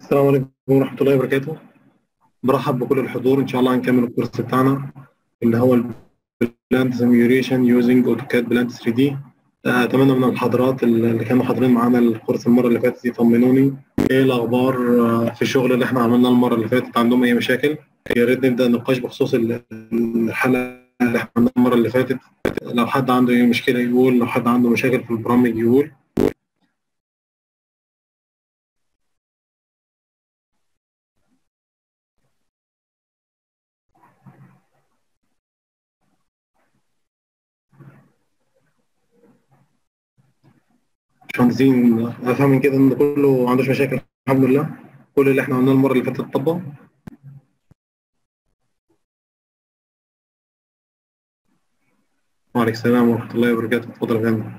السلام عليكم ورحمة الله وبركاته برحب بكل الحضور إن شاء الله هنكمل الكورس بتاعنا اللي هو البلانت سيميوليشن يوزنج أوتوكاد بلانت 3 دي أتمنى من الحضرات اللي كانوا حاضرين معانا الكورس المرة اللي فاتت يطمنوني إيه الأخبار في الشغل اللي إحنا عملناه المرة اللي فاتت عندهم أي مشاكل يا ريت نبدأ نقاش بخصوص الحلقة اللي إحنا عملناها المرة اللي فاتت لو حد عنده أي مشكلة يقول لو حد عنده مشاكل في البرامج يقول مهندسين افهم من كده ان كله ما عندوش مشاكل الحمد لله كل اللي احنا عملناه المره اللي فاتت اتطبق وعليكم السلام ورحمه الله وبركاته اتفضل يا فندم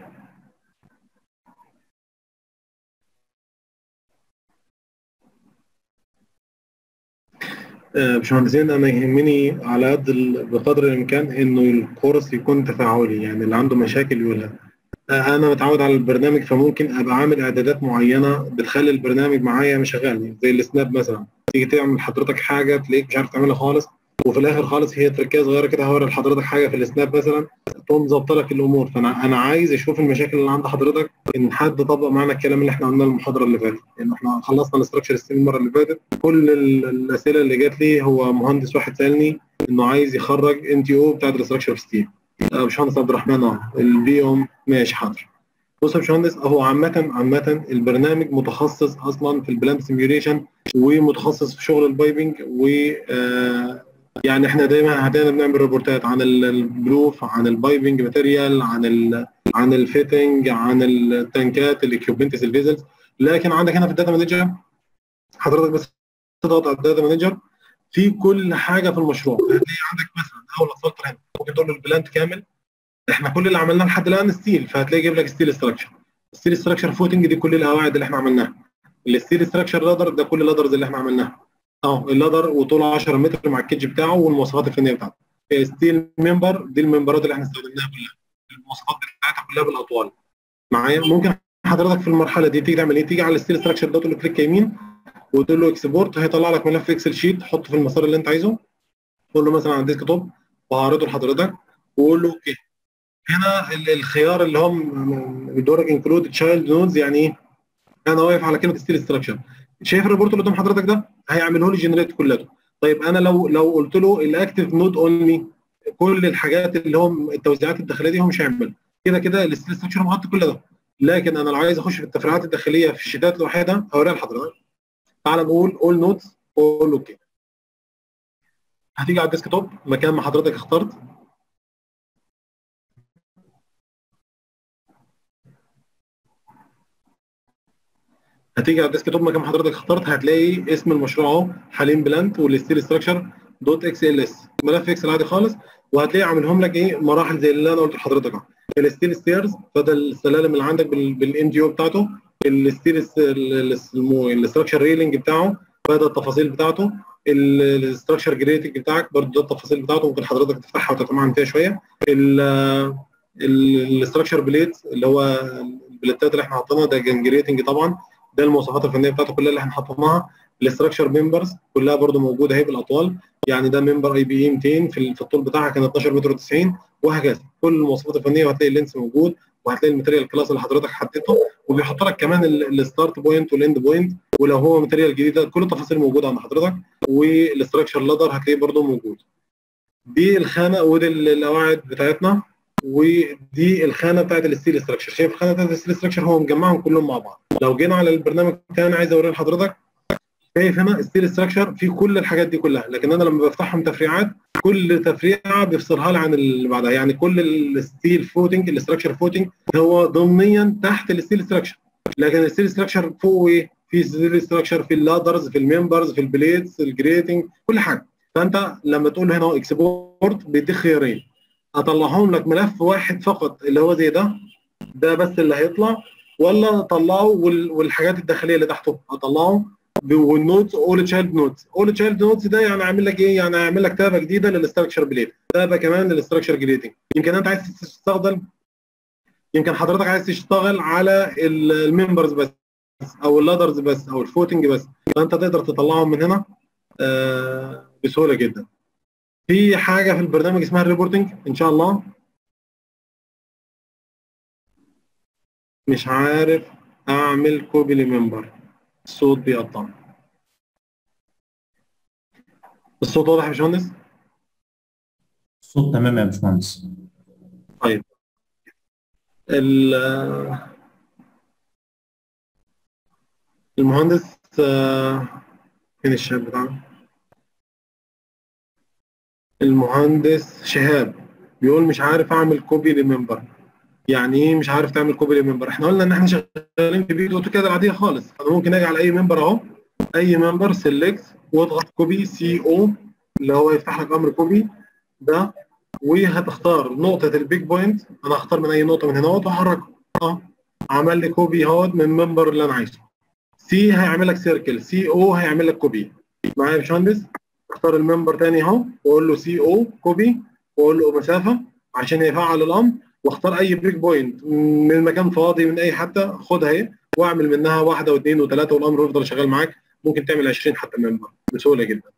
باشمهندسين انا يهمني على قد بقدر الامكان انه الكورس يكون تفاعلي يعني اللي عنده مشاكل يقولها انا متعود على البرنامج فممكن ابقى عامل اعدادات معينه بتخلي البرنامج معايا مش شغال زي السناب مثلا تيجي تعمل حضرتك حاجه تلاقيك مش عارف تعملها خالص وفي الاخر خالص هي تركيزه صغيره كده هوري لحضرتك حاجه في السناب مثلا تقوم ظابطه لك الامور فانا انا عايز اشوف المشاكل اللي عند حضرتك ان حد طبق معانا الكلام اللي احنا قلناه المحاضره اللي فاتت ان احنا خلصنا الاستراكشر ستيم المره اللي فاتت كل الاسئله اللي جات لي هو مهندس واحد سالني انه عايز يخرج ام تي او بتاعت الاستراكشر ستيم باشمهندس عبد الرحمن اه البي ام ماشي حاضر بص يا باشمهندس هو عامة عامة البرنامج متخصص اصلا في البلانت سيميوليشن ومتخصص في شغل البايبنج و آه يعني احنا دايما عندنا بنعمل ريبورتات عن البلوف عن البايبنج ماتيريال عن ال عن الفيتنج عن التنكات الاكيوبمنتس الفيزلز لكن عندك هنا في الداتا مانجر حضرتك بس تضغط على الداتا مانجر في كل حاجه في المشروع هتلاقي عندك مثلا اول الفلتر هنا ممكن تقول له البلانت كامل احنا كل اللي عملناه لحد الان ستيل فهتلاقي جايب لك ستيل ستراكشر ستيل ستراكشر فوتنج دي كل القواعد اللي احنا عملناها الستيل ستراكشر لادر ده كل اللادرز اللي احنا عملناها اه اللادر وطوله 10 متر مع الكيدج بتاعه والمواصفات الفنيه بتاعته ستيل ممبر دي الممبرات اللي احنا استخدمناها كلها المواصفات بتاعتها كلها بالاطوال معايا ممكن حضرتك في المرحله دي تيجي تعمل ايه تيجي على الستيل ستراكشر ده تقول له كليك يمين وتقول له اكسبورت هيطلع لك ملف اكسل شيت حطه في المسار اللي انت عايزه تقول له مثلا على الديسك توب وهعرضه لحضرتك وقول له اوكي هنا الخيار اللي هو بيدورك انكلود تشايلد نودز يعني ايه؟ انا واقف على كلمه ستيل ستراكشر شايف الريبورت اللي قدام حضرتك ده؟ هيعمله لي جنريت كلته طيب انا لو لو قلت له الاكتف نود اونلي كل الحاجات اللي هم التوزيعات الداخليه دي هو مش هيعمل كده كده الستيل ستراكشر مغطي كل ده لكن انا لو عايز اخش في التفريعات الداخليه في الشيتات لوحدها هوريها لحضرتك تعال نقول اول نودز اول اوكي هتيجي على الديسك توب مكان ما حضرتك اخترت هتيجي على الديسك توب مكان حضرتك اخترت هتلاقي اسم المشروع اهو حليم بلانت والستيل ستراكشر دوت اكس ال اس ملف اكسل عادي خالص وهتلاقي عاملهم لك ايه مراحل زي اللي انا قلت لحضرتك اهو الستيل ستيرز فده السلالم اللي عندك بالان جي او بتاعته الستيل الاستراكشر ريلينج بتاعه فده التفاصيل بتاعته الاستراكشر جريتنج بتاعك برضه ده التفاصيل بتاعته ممكن حضرتك تفتحها وتتمعن فيها شويه الاستراكشر بليت اللي هو البليتات اللي احنا حاطينها ده جنجريتنج طبعا ده المواصفات الفنيه بتاعته كلها اللي احنا حطيناها الاستراكشر ممبرز كلها برده موجوده اهي بالاطوال يعني ده ممبر اي بي اي 200 في في الطول بتاعها كان 12 متر و90 وهكذا كل المواصفات الفنيه وهتلاقي اللينس موجود وهتلاقي الماتيريال كلاس اللي حضرتك حددته وبيحط لك كمان الستارت بوينت والاند بوينت ولو هو ماتيريال جديده كل التفاصيل موجوده عند حضرتك والاستراكشر لادر هتلاقيه برده موجود دي الخانه ودي القواعد بتاعتنا ودي الخانه بتاعت الستيل ستراكشر شايف الخانه بتاعت الستيل ستراكشر هو مجمعهم كلهم مع بعض لو جينا على البرنامج الثاني عايز اوريه لحضرتك شايف هنا ستيل ستراكشر في كل الحاجات دي كلها لكن انا لما بفتحهم تفريعات كل تفريعه بيفصلها لي عن اللي بعدها يعني كل الستيل فوتنج الاستراكشر فوتنج هو ضمنيا تحت الستيل ستراكشر لكن الستيل ستراكشر فوق ايه في ستيل ستراكشر في اللادرز في الممبرز في البليتس الجريتنج كل حاجه فانت لما تقول له هنا اكسبورت بيديك خيارين اطلعهم لك ملف واحد فقط اللي هو زي ده ده بس اللي هيطلع ولا اطلعه والحاجات الداخليه اللي تحته اطلعه والنوتس اول تشايلد نوتس اول تشايلد نوتس ده يعني عامل لك ايه يعني عامل لك تابه جديده للاستراكشر بليد تابه كمان للاستراكشر جريدنج يمكن انت عايز تستخدم يمكن حضرتك عايز تشتغل على الممبرز بس او اللادرز بس او الفوتنج بس فانت تقدر تطلعهم من هنا آه بسهوله جدا في حاجه في البرنامج اسمها الريبورتنج ان شاء الله مش عارف اعمل كوبي لممبر الصوت بيقطع الصوت واضح يا باشمهندس الصوت تمام يا باشمهندس طيب ال- المهندس آه، فين الشاب بتاعنا المهندس شهاب بيقول مش عارف اعمل كوبي لممبر يعني ايه مش عارف تعمل كوبي لممبر احنا قلنا ان احنا شغالين في فيديو اوتوكاد العاديه خالص انا ممكن اجي على اي ممبر اهو اي ممبر سيلكت واضغط كوبي سي او اللي هو يفتح لك امر كوبي ده وهتختار نقطه البيج بوينت انا هختار من اي نقطه من هنا واحركه اه عمل لي كوبي اهوت من الممبر اللي انا عايزه سي هيعمل لك سيركل سي او هيعمل لك كوبي معايا يا باشمهندس اختار الممبر تاني اهو واقول له سي او كوبي واقول له مسافه عشان يفعل الامر واختار اي بريك بوينت من مكان فاضي من اي حته خدها اهي واعمل منها واحده واثنين وثلاثه والامر يفضل شغال معاك ممكن تعمل 20 حتى ممبر بسهوله جدا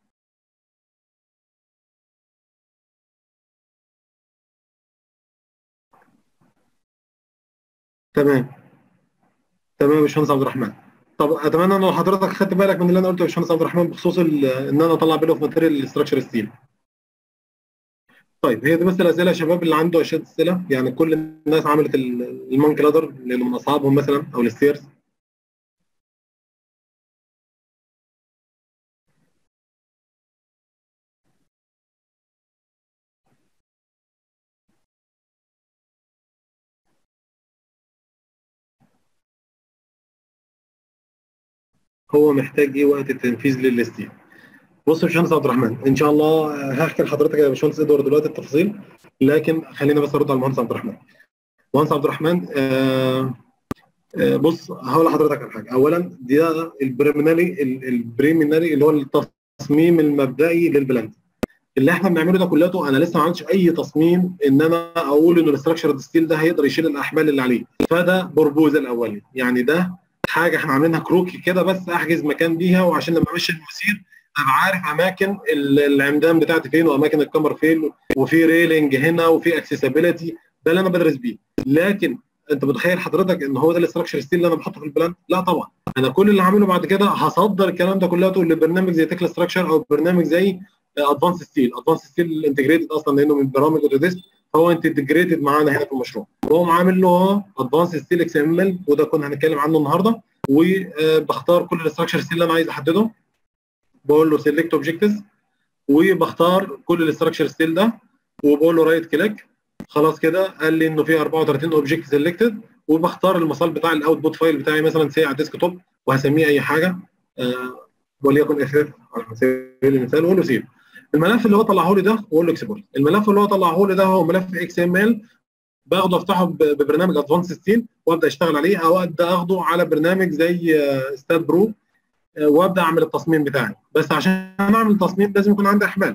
تمام تمام يا باشمهندس عبد الرحمن طب اتمنى ان لو حضرتك خدت بالك من اللي انا قلته يا باشمهندس عبد الرحمن بخصوص ال- ان انا اطلع بيلو في ماتيريال ستراكشر ستيل طيب هي دي بس الاسئله يا شباب اللي عنده اشياء اسئله يعني كل الناس عملت ال- المانك لادر اللي من اصحابهم مثلا او الستيرز هو محتاج ايه وقت التنفيذ للستيل بص يا باشمهندس عبد الرحمن ان شاء الله هحكي لحضرتك يا باشمهندس ادوارد دلوقتي التفاصيل لكن خلينا بس ارد على المهندس عبد الرحمن المهندس عبد الرحمن آه آه بص هقول لحضرتك على حاجه اولا ده البريمينري البريمينري اللي هو التصميم المبدئي للبلانت اللي احنا بنعمله ده كلته انا لسه ما عملتش اي تصميم ان انا اقول ان الاستراكشر ستيل ده هيقدر يشيل الاحمال اللي عليه فده بربوز الاولي يعني ده حاجه احنا عاملينها كروكي كده بس احجز مكان بيها وعشان لما امشي المسير ابقى عارف اماكن ال- العمدان بتاعتي فين واماكن الكاميرا فين وفي ريلينج هنا وفي اكسسبيلتي ده اللي انا بدرس بيه لكن انت متخيل حضرتك ان هو ده الاستراكشر ستيل اللي انا بحطه في البلان؟ لا طبعا انا كل اللي هعمله بعد كده هصدر الكلام ده كله لبرنامج زي تكلا ستراكشر او برنامج زي ادفانس ستيل ادفانس ستيل انتجريتد اصلا لانه من برامج اوتوديسك فهو انتجريتد معانا هنا في المشروع وهو عامل له ادفانس ستيل اكس ام ال وده كنا هنتكلم عنه النهارده وبختار كل الاستراكشر ستيل اللي انا عايز احدده بقول له سيلكت اوبجكتيفز وبختار كل الاستراكشر ستيل ده وبقول له رايت كليك خلاص كده قال لي انه في 34 اوبجكت سيلكتد وبختار المسار بتاع الاوتبوت فايل بتاعي مثلا سي على الديسك توب وهسميه اي حاجه آه وليكن اف اف على سبيل المثال واقول له سيف الملف اللي هو طلعه لي ده واقول له اكسبورت الملف اللي هو طلعه لي ده هو ملف اكس ام ال باخده افتحه ب- ببرنامج ادفانس ستيل وابدا اشتغل عليه او ابدا اخده على برنامج زي ستات برو وابدا اعمل التصميم بتاعي بس عشان اعمل تصميم لازم يكون عندي احمال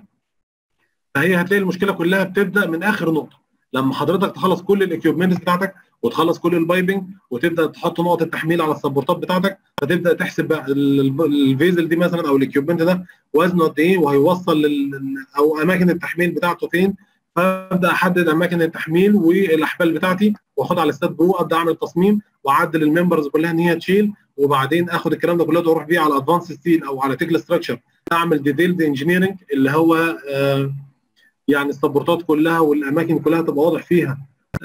فهي هتلاقي المشكله كلها بتبدا من اخر نقطه لما حضرتك تخلص كل الاكيوبمنتس بتاعتك وتخلص كل البايبنج وتبدا تحط نقط التحميل على السبورتات بتاعتك فتبدا تحسب بقى ال- ال- الفيزل دي مثلا او الاكيوبمنت ده وزنه قد ايه وهيوصل لل او اماكن التحميل بتاعته فين فابدا احدد اماكن التحميل والاحبال بتاعتي واخد على ستات برو ابدا اعمل تصميم واعدل الممبرز كلها ان هي تشيل وبعدين اخد الكلام ده كله واروح بيه على ادفانس ستيل او على تكل ستراكشر اعمل ديتيلد انجينيرنج اللي هو آه يعني السبورتات كلها والاماكن كلها تبقى واضح فيها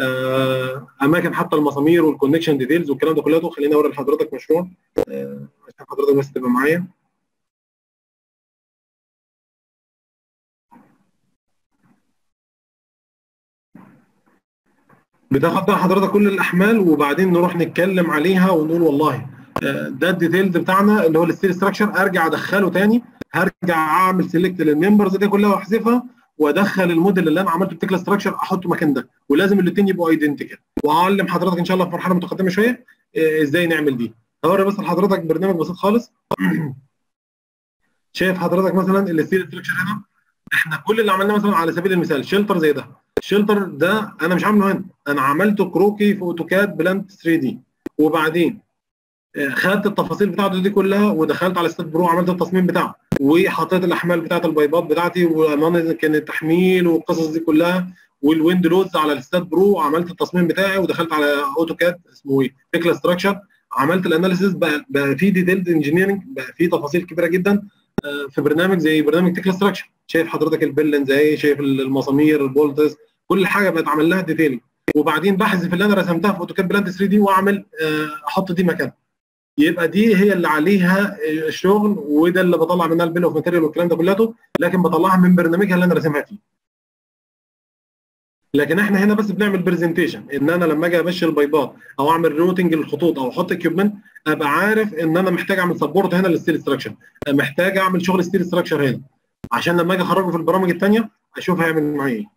آه اماكن حتى المسامير والكونكشن ديتيلز والكلام ده كله خليني اوري لحضرتك مشروع آه عشان حضرتك بس تبقى معايا بتاخد بقى حضرتك كل الاحمال وبعدين نروح نتكلم عليها ونقول والله آه، ده الديتيلز بتاعنا اللي هو الستيل ستراكشر ارجع ادخله تاني هرجع اعمل سيلكت للممبرز دي كلها واحذفها وادخل الموديل اللي انا عملته بتكلا ستراكشر احطه مكان ده ولازم الاثنين يبقوا ايدنتيكال وهعلم حضرتك ان شاء الله في مرحله متقدمه شويه آه، ازاي نعمل دي هوري بس لحضرتك برنامج بسيط خالص شايف حضرتك مثلا الستيل ستراكشر هنا احنا كل اللي عملناه مثلا على سبيل المثال شيلتر زي ده الشيلتر ده انا مش عامله هنا انا عملته كروكي في اوتوكاد بلانت 3 دي وبعدين خدت التفاصيل بتاعته دي كلها ودخلت على ستات برو عملت التصميم بتاعه وحطيت الاحمال بتاعت البايبات بتاعتي وامانه كان التحميل والقصص دي كلها والويند لودز على الستات برو عملت التصميم بتاعي ودخلت على اوتوكاد اسمه ايه تكلا ستراكشر عملت الاناليسيس بقى, بقى في ديتيلد انجينيرنج بقى في تفاصيل كبيره جدا في برنامج زي برنامج تكلا ستراكشر شايف حضرتك البلنز اهي شايف المسامير البولتس كل حاجه بقت عمل لها ديتيلنج وبعدين بحذف اللي انا رسمتها في اوتوكاد بلاند 3 دي واعمل احط دي مكانها يبقى دي هي اللي عليها الشغل وده اللي بطلع منها البيل اوف ماتيريال والكلام ده كلته لكن بطلعها من برنامجها اللي انا راسمها فيه لكن احنا هنا بس بنعمل برزنتيشن ان انا لما اجي امشي البيضات او اعمل روتنج للخطوط او احط اكيوبمنت ابقى عارف ان انا محتاج اعمل سبورت هنا للستيل ستراكشر محتاج اعمل شغل ستيل ستراكشر هنا عشان لما اجي اخرجه في البرامج الثانيه اشوف هيعمل معايا ايه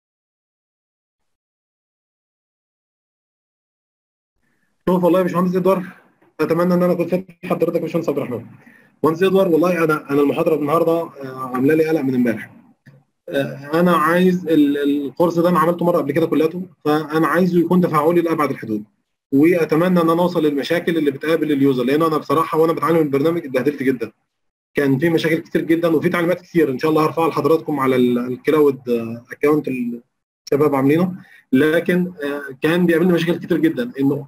شوف والله يا باشمهندس ادوار اتمنى ان انا كنت فاهم حضرتك يا باشمهندس عبد الرحمن مهندس ادوار والله انا انا المحاضره النهارده عامله لي قلق من امبارح انا عايز الكورس ده انا عملته مره قبل كده كلياته فانا عايزه يكون تفاعلي لابعد الحدود واتمنى ان انا اوصل للمشاكل اللي بتقابل اليوزر لان انا بصراحه وانا بتعلم البرنامج اتبهدلت جدا كان في مشاكل كتير جدا وفي تعليمات كتير ان شاء الله هرفعها لحضراتكم على الكلاود اكونت الشباب عاملينه لكن كان بيقابلني مشاكل كتير جدا انه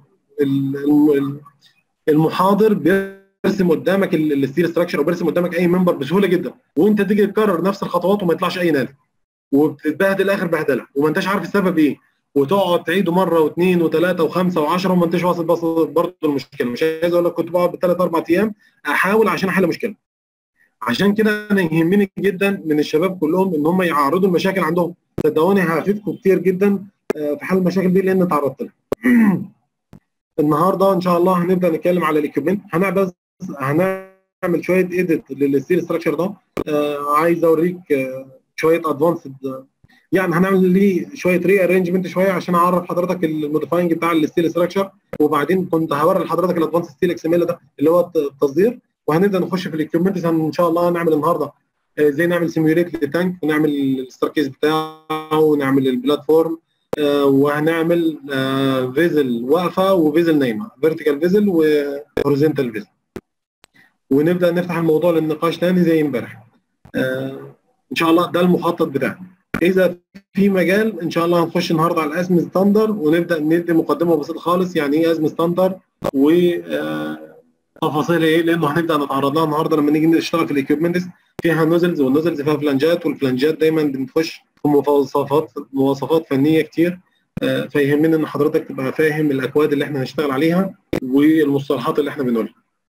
المحاضر بيرسم قدامك الستيل ستراكشر وبيرسم قدامك اي منبر بسهوله جدا وانت تيجي تكرر نفس الخطوات وما يطلعش اي ناتج وبتتبهدل اخر بهدله وما انتش عارف السبب ايه وتقعد تعيده مره واثنين وثلاثه وخمسه وعشره وما انتش واصل بس برضه المشكله مش عايز اقول لك كنت بقعد بالثلاث اربع ايام احاول عشان احل مشكله عشان كده انا يهمني جدا من الشباب كلهم ان هم يعرضوا المشاكل عندهم صدقوني هفيدكم كتير جدا في حل المشاكل دي لان تعرضت لها النهارده ان شاء الله هنبدا نتكلم على الاكيوبمنت هنعمل هنعمل شويه ايديت للستيل ستراكشر ده آه عايز اوريك آه شويه ادفانسد يعني هنعمل ليه شويه ري ارينجمنت شويه عشان اعرف حضرتك الموديفاينج بتاع الستيل ستراكشر وبعدين كنت هوري لحضرتك الادفانس ستيل اكس ام ال ده اللي هو التصدير وهنبدا نخش في الاكيوبمنت ان شاء الله نعمل النهارده ازاي نعمل سيميوليت للتانك ونعمل الستاركيز بتاعه ونعمل البلاتفورم آه وهنعمل آه فيزل واقفه وفيزل نايمه فيرتيكال فيزل وهوريزونتال فيزل ونبدا نفتح الموضوع للنقاش تاني زي امبارح آه ان شاء الله ده المخطط بتاعنا اذا في مجال ان شاء الله هنخش النهارده على الازم ستاندر ونبدا ندي مقدمه بسيطه خالص يعني ايه ازم ستاندر و تفاصيل ايه لانه هنبدا نتعرض لها النهارده لما نيجي نشتغل في الاكيوبمنتس فيها نوزلز والنوزلز فيها فلانجات والفلانجات دايما بنخش في مواصفات مواصفات فنيه كتير فيهمنا ان حضرتك تبقى فاهم الاكواد اللي احنا هنشتغل عليها والمصطلحات اللي احنا بنقولها.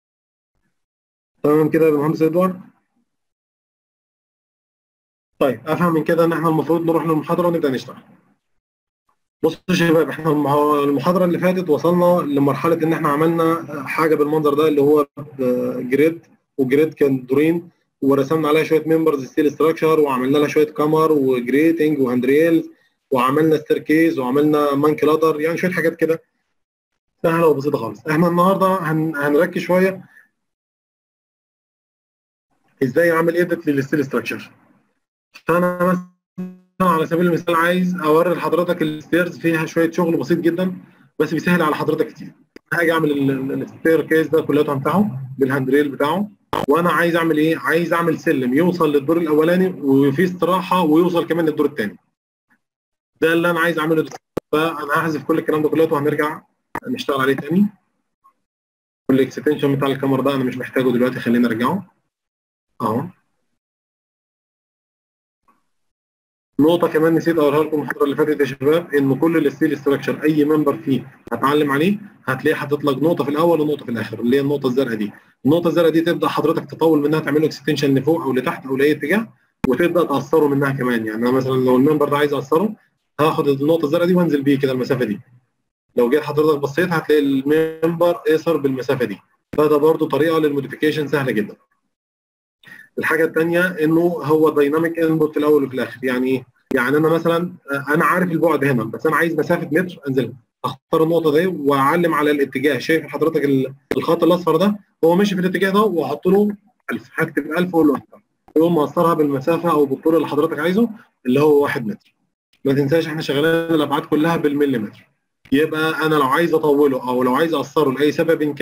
تمام كده يا باشمهندس ادوارد؟ طيب افهم من كده ان احنا المفروض نروح للمحاضره ونبدا نشتغل. بصوا يا شباب احنا المحاضره اللي فاتت وصلنا لمرحله ان احنا عملنا حاجه بالمنظر ده اللي هو جريد وجريد كان دورين ورسمنا عليها شويه ممبرز ستيل ستراكشر وعملنا لها شويه كمر وجريتنج وهاندريلز وعملنا ستيركيز وعملنا مانك لادر يعني شويه حاجات كده سهله وبسيطه خالص احنا النهارده هن... هنركز شويه ازاي اعمل ايديت للستيل ستراكشر فانا مثلا على سبيل المثال عايز اوري لحضرتك الستيرز فيها شويه شغل بسيط جدا بس بيسهل على حضرتك كتير هاجي اعمل الستير كيس ده كلته بتاعه بالهاندريل بتاعه وانا عايز اعمل ايه عايز اعمل سلم يوصل للدور الاولاني وفي استراحه ويوصل كمان للدور الثاني ده اللي انا عايز اعمله دلوقتي فانا هحذف كل الكلام ده كلته وهنرجع نشتغل عليه تاني والاكستنشن بتاع الكاميرا ده انا مش محتاجه دلوقتي خلينا ارجعه اهو نقطة كمان نسيت أقولها لكم المحاضرة اللي فاتت يا شباب إن كل الستيل ستراكشر أي ممبر فيه هتعلم عليه هتلاقيه حاطط لك نقطة في الأول ونقطة في الآخر اللي هي النقطة الزرقاء دي. النقطة الزرقاء دي تبدأ حضرتك تطول منها تعمل له اكستنشن لفوق أو لتحت أو لأي اتجاه وتبدأ تقصره منها كمان يعني أنا مثلا لو الممبر ده عايز أقصره هاخد النقطة الزرقاء دي وأنزل بيه كده المسافة دي. لو جيت حضرتك بصيت هتلاقي الممبر قصر بالمسافة دي. فده برضه طريقة للموديفيكيشن سهلة جدا. الحاجة الثانية إنه هو دايناميك انبوت في الأول وفي الآخر يعني إيه؟ يعني انا مثلا انا عارف البعد هنا بس انا عايز مسافه متر انزلها اختار النقطه دي واعلم على الاتجاه شايف حضرتك الخط الاصفر ده هو ماشي في الاتجاه ده واحط له 1000 هكتب 1000 واقول له يقوم مقصرها بالمسافه او بالطول اللي حضرتك عايزه اللي هو 1 متر ما تنساش احنا شغالين الابعاد كلها بالمليمتر يبقى انا لو عايز اطوله او لو عايز اقصره لاي سبب إن كان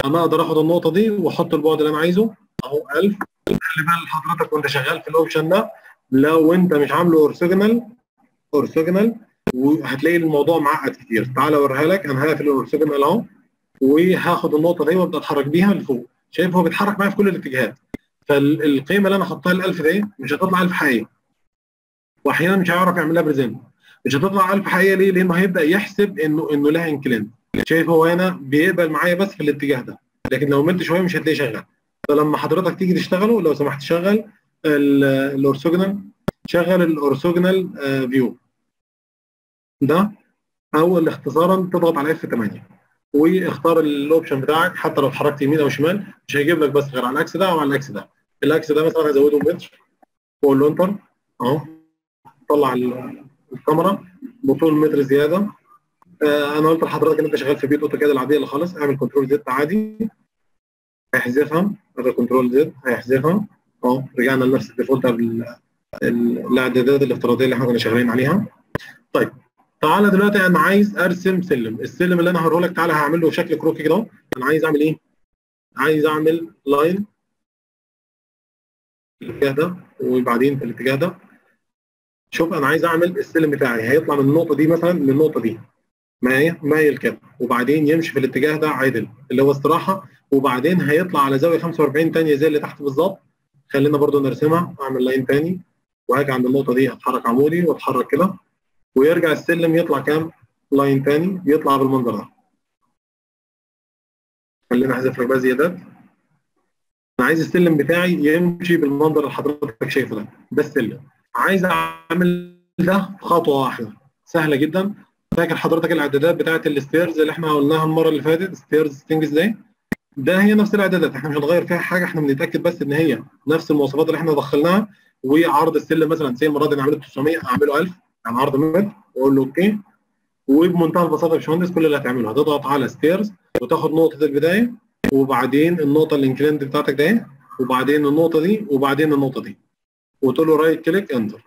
انا اقدر اخد النقطه دي واحط البعد اللي انا عايزه اهو 1000 خلي بال حضرتك وانت شغال في الاوبشن ده لو انت مش عامله اورثوجونال اورثوجونال وهتلاقي الموضوع معقد كتير تعالى اوريها لك انا هقفل الاورثوجونال اهو وهاخد النقطه دي وابدا اتحرك بيها لفوق شايف هو بيتحرك معايا في كل الاتجاهات فالقيمه اللي انا حطها ال 1000 دي مش هتطلع 1000 حقيقيه واحيانا مش هيعرف يعملها بريزنت مش هتطلع 1000 حقيقيه ليه؟ لانه هيبدا يحسب انه انه لها انكلين شايف هو هنا بيقبل معايا بس في الاتجاه ده لكن لو ملت شويه مش هتلاقيه شغال فلما حضرتك تيجي تشتغله لو سمحت شغل الاورثوجونال شغل الاورثوجونال فيو ده او اختصارا تضغط على اف 8 واختار الاوبشن بتاعك حتى لو اتحركت يمين او شمال مش هيجيب لك بس غير على الاكس ده او على الاكس ده الاكس ده مثلا هزوده متر واقول له انتر اهو طلع الكاميرا بطول متر زياده آه انا قلت لحضرتك ان انت شغال في بيت اوتوكاد العاديه اللي خالص اعمل كنترول زد عادي هيحذفها هذا كنترول زد هيحذفها اهو رجعنا لنفس الديفولت الاعدادات الافتراضيه اللي احنا كنا شغالين عليها طيب تعالى دلوقتي انا عايز ارسم سلم السلم اللي انا هوريه لك تعالى هعمل له شكل كروكي كده انا عايز اعمل ايه عايز اعمل لاين في الاتجاه ده وبعدين في الاتجاه ده شوف انا عايز اعمل السلم بتاعي هيطلع من النقطه دي مثلا للنقطه دي مايل مايل كده وبعدين يمشي في الاتجاه ده عدل اللي هو استراحه وبعدين هيطلع على زاويه 45 ثانيه زي اللي تحت بالظبط خلينا برضو نرسمها اعمل لاين ثاني وهاجي عند النقطه دي اتحرك عمودي واتحرك كده ويرجع السلم يطلع كام لاين ثاني يطلع بالمنظر ده خلينا احذف لك بقى زيادات انا عايز السلم بتاعي يمشي بالمنظر اللي حضرتك شايفه ده ده السلم عايز اعمل ده في خطوه واحده سهله جدا فاكر حضرتك الاعدادات بتاعت الستيرز اللي احنا قلناها المره اللي فاتت ستيرز ستينجز دي ده هي نفس الاعدادات احنا مش هنغير فيها حاجه احنا بنتاكد بس ان هي نفس المواصفات اللي احنا دخلناها وعرض السلم مثلا زي المره دي نعمله 900 اعمله 1000 يعني عرض متر واقول له اوكي وبمنتهى البساطه يا باشمهندس كل اللي هتعمله هتضغط على ستيرز وتاخد نقطه البدايه وبعدين النقطه الانكليند بتاعتك ده وبعدين النقطه دي وبعدين النقطه دي وتقول له رايت كليك انتر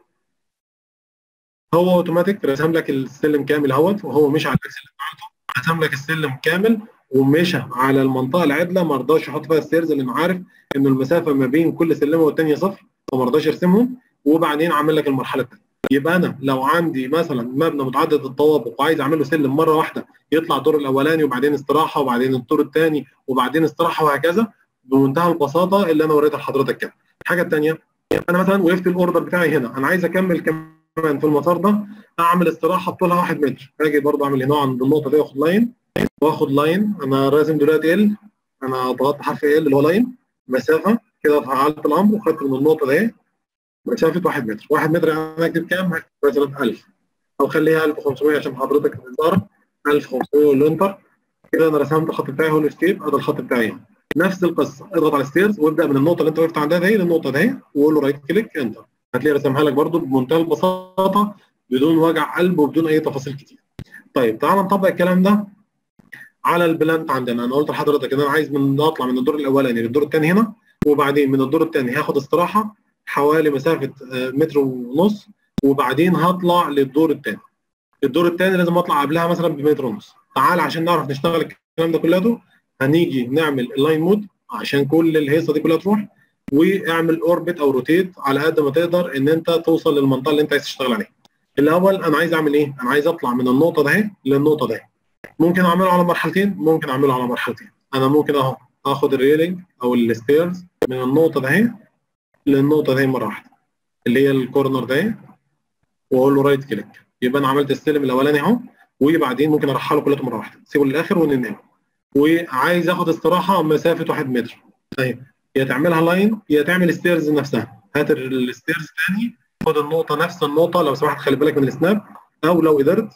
هو اوتوماتيك رسم لك السلم كامل اهوت وهو مش على الاكس اللي بتاعته رسم لك السلم كامل ومشى على المنطقه العدله ما رضاش يحط فيها ستيرز لانه عارف ان المسافه ما بين كل سلمه والثانيه صفر فما رضاش يرسمهم وبعدين عامل لك المرحله الثانيه يبقى انا لو عندي مثلا مبنى متعدد الطوابق وعايز اعمل له سلم مره واحده يطلع الدور الاولاني وبعدين استراحه وبعدين الدور الثاني وبعدين استراحه وهكذا بمنتهى البساطه اللي انا وريتها لحضرتك كده. الحاجه الثانيه انا مثلا وقفت الاوردر بتاعي هنا انا عايز اكمل كمان في المسار ده اعمل استراحه بطولها 1 متر اجي برضه اعمل هنا عند النقطه دي واخد لاين واخد لاين انا راسم دلوقتي ال انا ضغطت حرف ال اللي هو لاين مسافه كده فعلت الامر وخدت من النقطه دي مسافه 1 متر 1 متر انا اكتب كام؟ هكتب مثلا 1000 او خليها 1500 عشان حضرتك تظهر 1500 والانتر كده انا رسمت الخط بتاعي هو الاسكيب ادي الخط بتاعي نفس القصه اضغط على ستيرز وابدا من النقطه اللي انت وقفت عندها دي للنقطه دي وقول له رايت كليك انتر هتلاقي رسمها لك برده بمنتهى البساطه بدون وجع قلب وبدون اي تفاصيل كتير. طيب تعال نطبق الكلام ده على البلانت عندنا انا قلت لحضرتك ان انا عايز من اطلع من الدور الاولاني للدور الثاني هنا وبعدين من الدور الثاني هاخد استراحه حوالي مسافه متر ونص وبعدين هطلع للدور الثاني. الدور الثاني لازم اطلع قبلها مثلا بمتر ونص. تعال عشان نعرف نشتغل الكلام ده كله هنيجي نعمل اللاين مود عشان كل الهيصه دي كلها تروح واعمل اوربت او روتيت على قد ما تقدر ان انت توصل للمنطقه اللي انت عايز تشتغل عليها. الاول انا عايز اعمل ايه؟ انا عايز اطلع من النقطه ده للنقطه ده. ممكن اعمله على مرحلتين؟ ممكن اعمله على مرحلتين. انا ممكن اهو اخد الريلينج او الستيرز من النقطه ده للنقطه دي مره واحده. اللي هي الكورنر ده واقول له رايت كليك. يبقى انا عملت السلم الاولاني اهو وبعدين ممكن ارحله كلته مره واحده. سيبه للاخر وننام. وعايز اخد استراحه مسافه 1 متر. طيب يا تعملها لاين يا تعمل ستيرز نفسها هات الستيرز تاني خد النقطه نفس النقطه لو سمحت خلي بالك من السناب او لو قدرت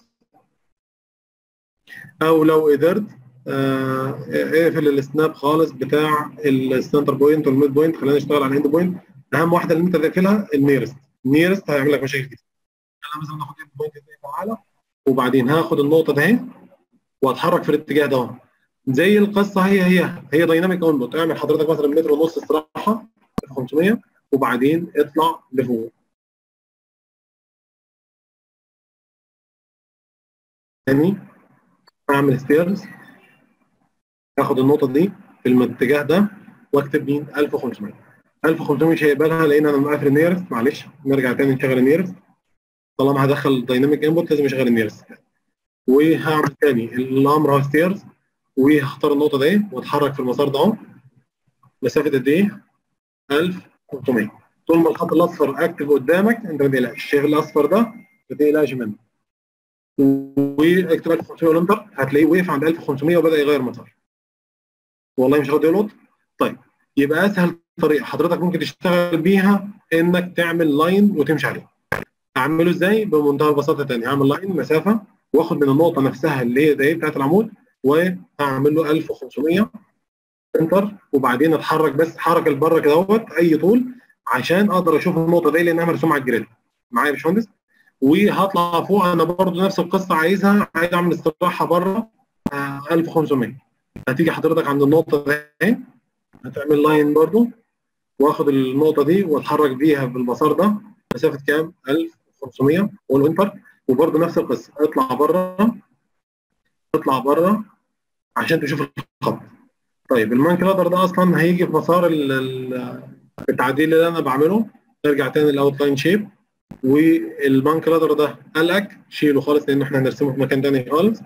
او لو قدرت آه اقفل السناب خالص بتاع السنتر بوينت والميد بوينت خلينا نشتغل على الاند بوينت اهم واحده اللي انت تقفلها النيرست النيرست هيعمل لك مشاكل كتير انا مثلا هاخد اند بوينت دي تعالى وبعدين هاخد النقطه دي واتحرك في الاتجاه ده زي القصه هي هي هي دايناميك اونبوت اعمل حضرتك مثلا متر ونص استراحه 500 وبعدين اطلع لفوق تاني اعمل ستيرز اخد النقطه دي في الاتجاه ده واكتب مين 1500 1500 مش هيقبلها لان انا مقفل النيرست معلش نرجع تاني نشغل النيرست طالما هدخل دايناميك انبوت لازم اشغل النيرست وهعمل تاني الامر هو ستيرز وهختار النقطه دي واتحرك في المسار ده اهو مسافه قد ايه 1500 طول ما الخط الاصفر اكتف قدامك انت ما تقلقش الشيخ الاصفر ده ما تقلقش منه واكتب 1500 والانتر هتلاقيه وقف عند 1500 وبدا يغير مسار والله مش راضي يلقط طيب يبقى اسهل طريقه حضرتك ممكن تشتغل بيها انك تعمل لاين وتمشي عليه اعمله ازاي بمنتهى البساطه تاني هعمل لاين مسافه واخد من النقطه نفسها اللي هي دي بتاعت العمود وهعمل له 1500 انتر وبعدين اتحرك بس حرك لبره كده اهوت اي طول عشان اقدر اشوف النقطه دي لانها مرسومه على الجريد معايا يا باشمهندس وهطلع فوق انا برضو نفس القصه عايزها عايز اعمل استراحه بره آه 1500 هتيجي حضرتك عند النقطه دي هتعمل لاين برضو واخد النقطه دي واتحرك بيها بالمسار ده مسافه كام 1500 واقول انتر وبرضو نفس القصه اطلع بره اطلع بره عشان تشوف الخط طيب المان كلادر ده اصلا هيجي في مسار التعديل اللي انا بعمله نرجع تاني للاوت لاين شيب والمان كلادر ده قلقك شيله خالص لان احنا هنرسمه في مكان تاني خالص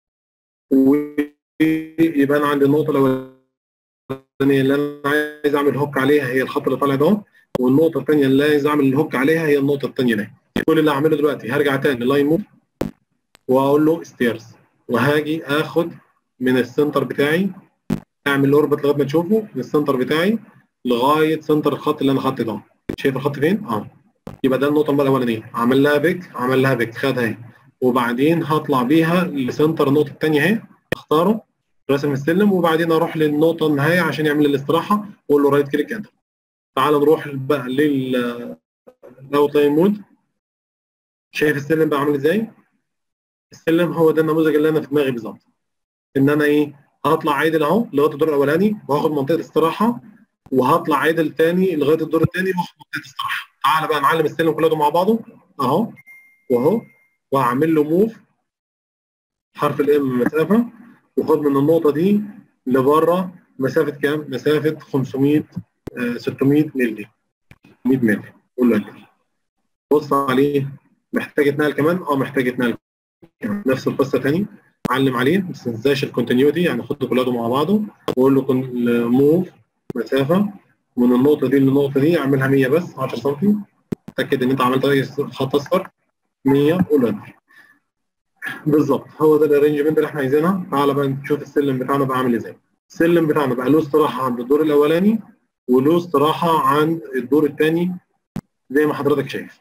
ويبقى انا عندي النقطه الاولانيه اللي انا عايز اعمل هوك عليها هي الخط اللي طالع ده والنقطه الثانيه اللي عايز اعمل الهوك عليها هي النقطه الثانيه دي كل اللي هعمله دلوقتي هرجع تاني لاين موف واقول له ستيرز وهاجي اخد من السنتر بتاعي اعمل الاوربت لغايه ما تشوفه من السنتر بتاعي لغايه سنتر الخط اللي انا حاطه ده شايف الخط فين؟ اه يبقى ده النقطه الاولانيه عمل لها بيك عمل لها بيك خدها اهي وبعدين هطلع بيها لسنتر النقطه الثانيه اهي اختاره رسم السلم وبعدين اروح للنقطه النهايه عشان يعمل الاستراحه واقول له رايت كليك انتر تعال نروح بقى لل الاوت لاين مود شايف السلم بقى عامل ازاي؟ السلم هو ده النموذج اللي انا في دماغي بالظبط ان انا ايه هطلع عادل اهو لغايه الدور الاولاني وهاخد منطقه استراحه وهطلع عادل تاني لغايه الدور الثاني واخد منطقه استراحه تعالى بقى نعلم السلم كله مع بعضه اهو واهو وهعمل له موف حرف الام مسافه وخد من النقطه دي لبره مسافه كام؟ مسافه 500 آه 600 مللي 100 مللي قول له بص عليه محتاج اتنقل كمان؟ اه محتاج اتنقل نفس القصه تاني علم عليه ما تنساش الكونتينيوتي يعني خد كله مع بعضه واقول له موف مسافه من النقطه دي للنقطه دي اعملها 100 بس 10 سم اتاكد ان انت عملت اي خط اصفر 100 قول انتر بالظبط هو ده الارينجمنت اللي احنا عايزينها تعالى بقى نشوف السلم بتاعنا بقى عامل ازاي السلم بتاعنا بقى له استراحه عند الدور الاولاني وله استراحه عند الدور الثاني زي ما حضرتك شايف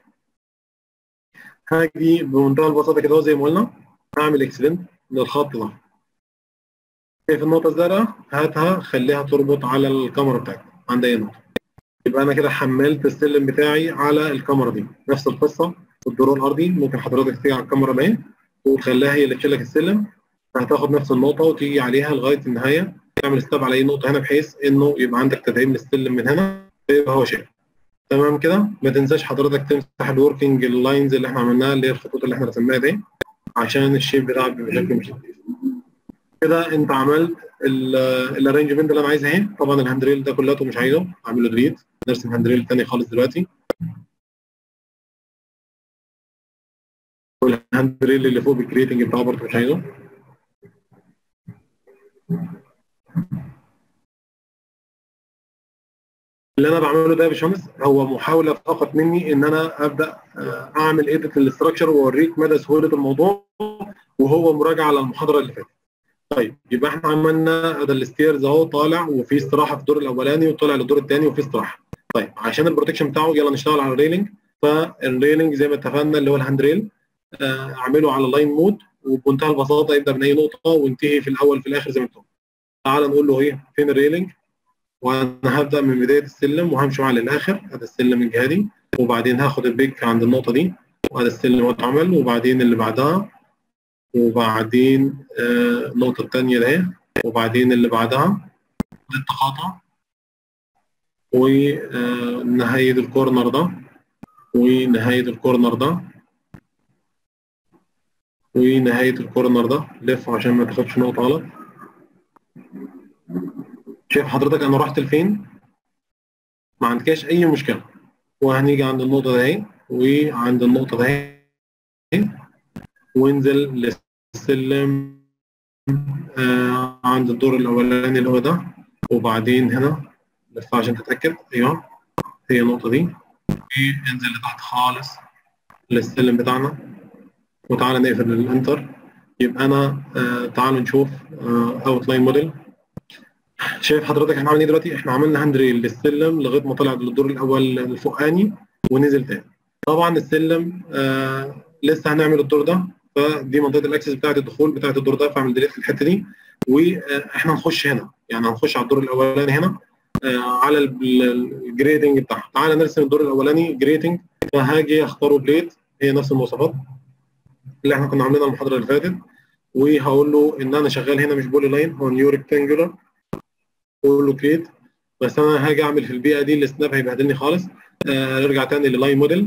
هاجي بمنتهى البساطه كده زي ما قلنا هعمل اكسلنت للخط ده شايف النقطه الزرقاء هاتها خليها تربط على الكاميرا بتاعتك عند اي نقطه يبقى انا كده حملت السلم بتاعي على الكاميرا دي نفس القصه الدور الارضي ممكن حضرتك تيجي على الكاميرا دي وتخليها هي اللي تشيل لك السلم فهتاخد نفس النقطه وتيجي عليها لغايه النهايه تعمل ستاب على اي نقطه هنا بحيث انه يبقى عندك تدعيم للسلم من هنا فيبقى هو شايف تمام كده ما تنساش حضرتك تمسح الوركينج اللاينز اللي احنا عملناها اللي هي الخطوط اللي احنا رسمناها دي عشان الشيب بتاعك بشكل مش كده انت عملت الارينجمنت اللي انا عايزها اهي طبعا الهاندريل ده كلته مش عايزه اعمل له ديليت نرسم هاندريل تاني خالص دلوقتي والهاندريل اللي فوق بالكريتنج بتاعه برضه مش عايزه اللي انا بعمله ده يا باشمهندس هو محاوله فقط مني ان انا ابدا اعمل ايديت للاستراكشر واوريك مدى سهوله الموضوع وهو مراجعه على المحاضره اللي فاتت. طيب يبقى احنا عملنا ده الستيرز اهو طالع وفي استراحه في الدور الاولاني وطالع للدور الثاني وفي استراحه. طيب عشان البروتكشن بتاعه يلا نشتغل على الريلينج فالريلينج زي ما اتفقنا اللي هو الهاند ريل اعمله على لاين مود وبمنتهى البساطه يبدا من اي نقطه وينتهي في الاول في الاخر زي ما انتم. تعال نقول له ايه فين الريلينج؟ وانا هبدا من بدايه السلم وهمشي معاه للاخر هذا السلم الجهادي وبعدين هاخد البيك عند النقطه دي وهذا السلم اتعمل وبعدين اللي بعدها وبعدين آه النقطه الثانيه ده وبعدين اللي بعدها التقاطع ونهايه الكورنر ده ونهايه الكورنر ده ونهايه الكورنر ده لف عشان ما تاخدش نقطه غلط شايف حضرتك انا رحت لفين ما عندكش اي مشكله وهنيجي عند النقطه دي وعند النقطه دي وانزل للسلم آه عند الدور الاولاني اللي هو ده وبعدين هنا لف عشان تتاكد ايوه هي النقطه دي وانزل لتحت خالص للسلم بتاعنا وتعالى نقفل الانتر يبقى انا آه تعالوا نشوف اوت لاين موديل شايف حضرتك احنا عاملين ايه دلوقتي؟ احنا عملنا هاند ريل للسلم لغايه ما طلع للدور الاول الفوقاني ونزل تاني. طبعا السلم آه لسه هنعمل الدور ده فدي منطقه الاكسس بتاعه الدخول بتاعه الدور ده فاعمل ديليت في الحته دي واحنا هنخش هنا يعني هنخش على الدور الاولاني هنا آه على الجريدنج بتاعها. تعالى نرسم الدور الاولاني جريدنج فهاجي اختاره بليت هي نفس المواصفات اللي احنا كنا عاملينها المحاضره اللي فاتت وهقول له ان انا شغال هنا مش بولي لاين هو نيو ريكتانجولار اقول له كريت بس انا هاجي اعمل في البيئه دي السناب هيبهدلني خالص آه ارجع تاني للاين موديل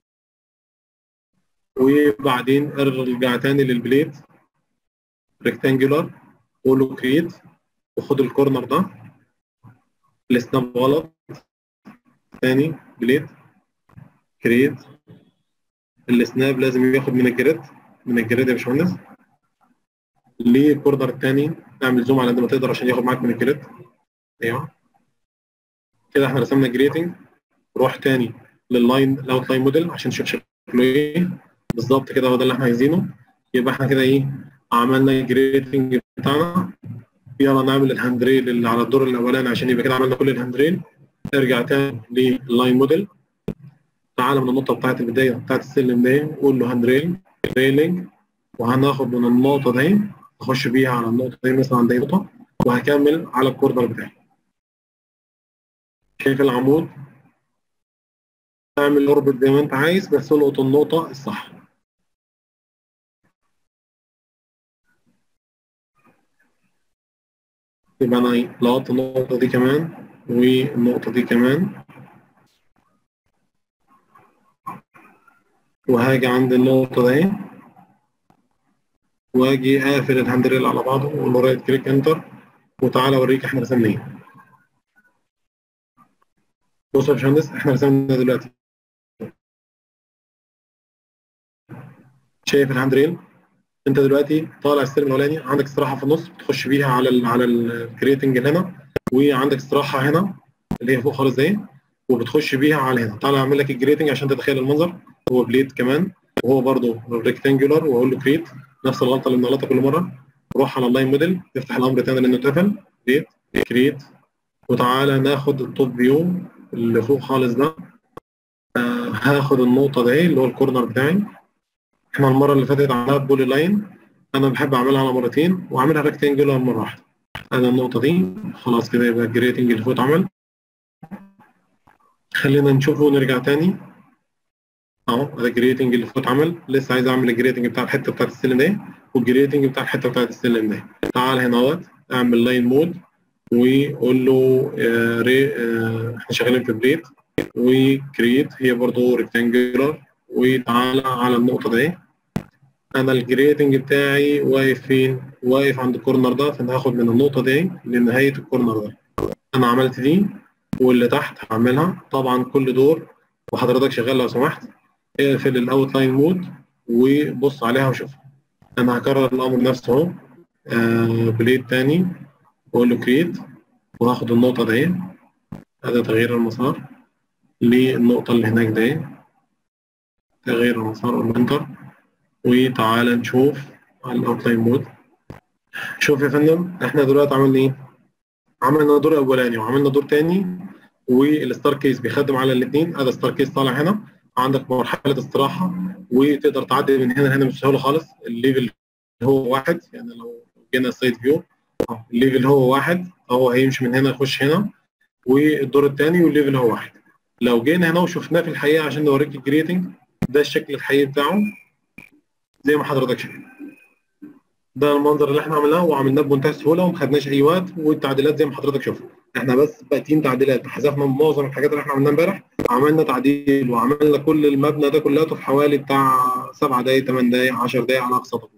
وبعدين ارجع تاني للبليت ريكتانجولار اقول له كريت وخد الكورنر ده السناب غلط تاني بليت كريت السناب لازم ياخد من الجريد من الجريد يا باشمهندس للكورنر الثاني اعمل زوم على قد ما تقدر عشان ياخد معاك من الجريد ايوه كده احنا رسمنا جريتنج روح تاني لللاين الاوت لاين موديل عشان نشوف شكله ايه بالظبط كده هو ده اللي احنا عايزينه يبقى احنا كده ايه عملنا الجريتنج بتاعنا يلا نعمل الهاند ريل اللي على الدور الاولاني عشان يبقى كده عملنا كل الهاند ريل ارجع تاني لللاين موديل تعالى من النقطه بتاعت البدايه بتاعت السلم دي قول له هاند ريل ريلينج وهناخد من النقطه دي اخش بيها على النقطه دي مثلا عند اي نقطه وهكمل على الكورنر بتاعي شايف العمود اعمل اوربت زي ما انت عايز بس القط النقطه الصح يبقى انا لقطت النقطه دي كمان والنقطه دي كمان وهاجي عند النقطه دي واجي اقفل الهاندريل على بعضه واقول له رايت كليك انتر وتعالى اوريك احنا رسمنا ايه بص يا باشمهندس احنا رسمنا دلوقتي شايف الهاند ريل انت دلوقتي طالع السلم الاولاني عندك استراحه في النص بتخش بيها على ال على الكريتنج اللي هنا وعندك استراحه هنا اللي هي فوق خالص دي وبتخش بيها على هنا تعالى اعمل لك الجريتنج عشان تتخيل المنظر هو بليد كمان وهو برده ريكتانجولار واقول له كريت نفس الغلطه اللي بنغلطها كل مره روح على اللاين موديل تفتح الامر تاني لانه اتقفل كريت كريت وتعالى ناخد التوب فيو اللي فوق خالص ده آه هاخد النقطه دي اللي هو الكورنر بتاعي احنا المره اللي فاتت عملناها بولي لاين انا بحب اعملها على مرتين واعملها ريكتانجولار مره واحده انا النقطه دي خلاص كده يبقى الجريتنج اللي فوق اتعمل خلينا نشوفه ونرجع تاني اهو ده الجريتنج اللي فوق اتعمل لسه عايز اعمل الجريتنج بتاع الحته بتاعت السلم دي والجريتنج بتاع الحته بتاعت السلم دي تعال هنا اهوت اعمل لاين مود وقول له آه ري آه احنا شغالين في بليت وكريت هي برضه ريكتانجولار وتعالى على النقطه دي انا الجريتنج بتاعي واقف فين؟ واقف عند الكورنر ده فانا هاخد من النقطه دي لنهايه الكورنر ده انا عملت دي واللي تحت هعملها طبعا كل دور وحضرتك شغال لو سمحت اقفل الاوت لاين مود وبص عليها وشوفها انا هكرر الامر نفسه اهو آه بليد تاني واقول له كريت وهاخد النقطه دي هذا تغيير المسار للنقطه اللي هناك دي تغيير المسار اقول له انتر وتعالى نشوف على الاوتلاين مود شوف يا فندم احنا دلوقتي عملنا ايه؟ عملنا دور اولاني وعملنا دور تاني والستار كيس بيخدم على الاثنين هذا ستار كيس طالع هنا عندك مرحله استراحه وتقدر تعدي من هنا لهنا بسهوله خالص الليفل هو واحد يعني لو جينا السايد فيو الليفل هو واحد هو هيمشي من هنا يخش هنا والدور الثاني والليفل هو واحد لو جينا هنا وشفناه في الحقيقه عشان نوريك الجريتنج ده الشكل الحقيقي بتاعه زي ما حضرتك شايف ده المنظر اللي احنا عملناه وعملناه بمنتهى السهوله وما خدناش اي وقت والتعديلات زي ما حضرتك شفت احنا بس باقيين تعديلات حذفنا معظم الحاجات اللي احنا عملناها امبارح عملنا تعديل وعملنا كل المبنى ده كلها في حوالي بتاع 7 دقائق 8 دقائق 10 دقائق على اقصى تقدير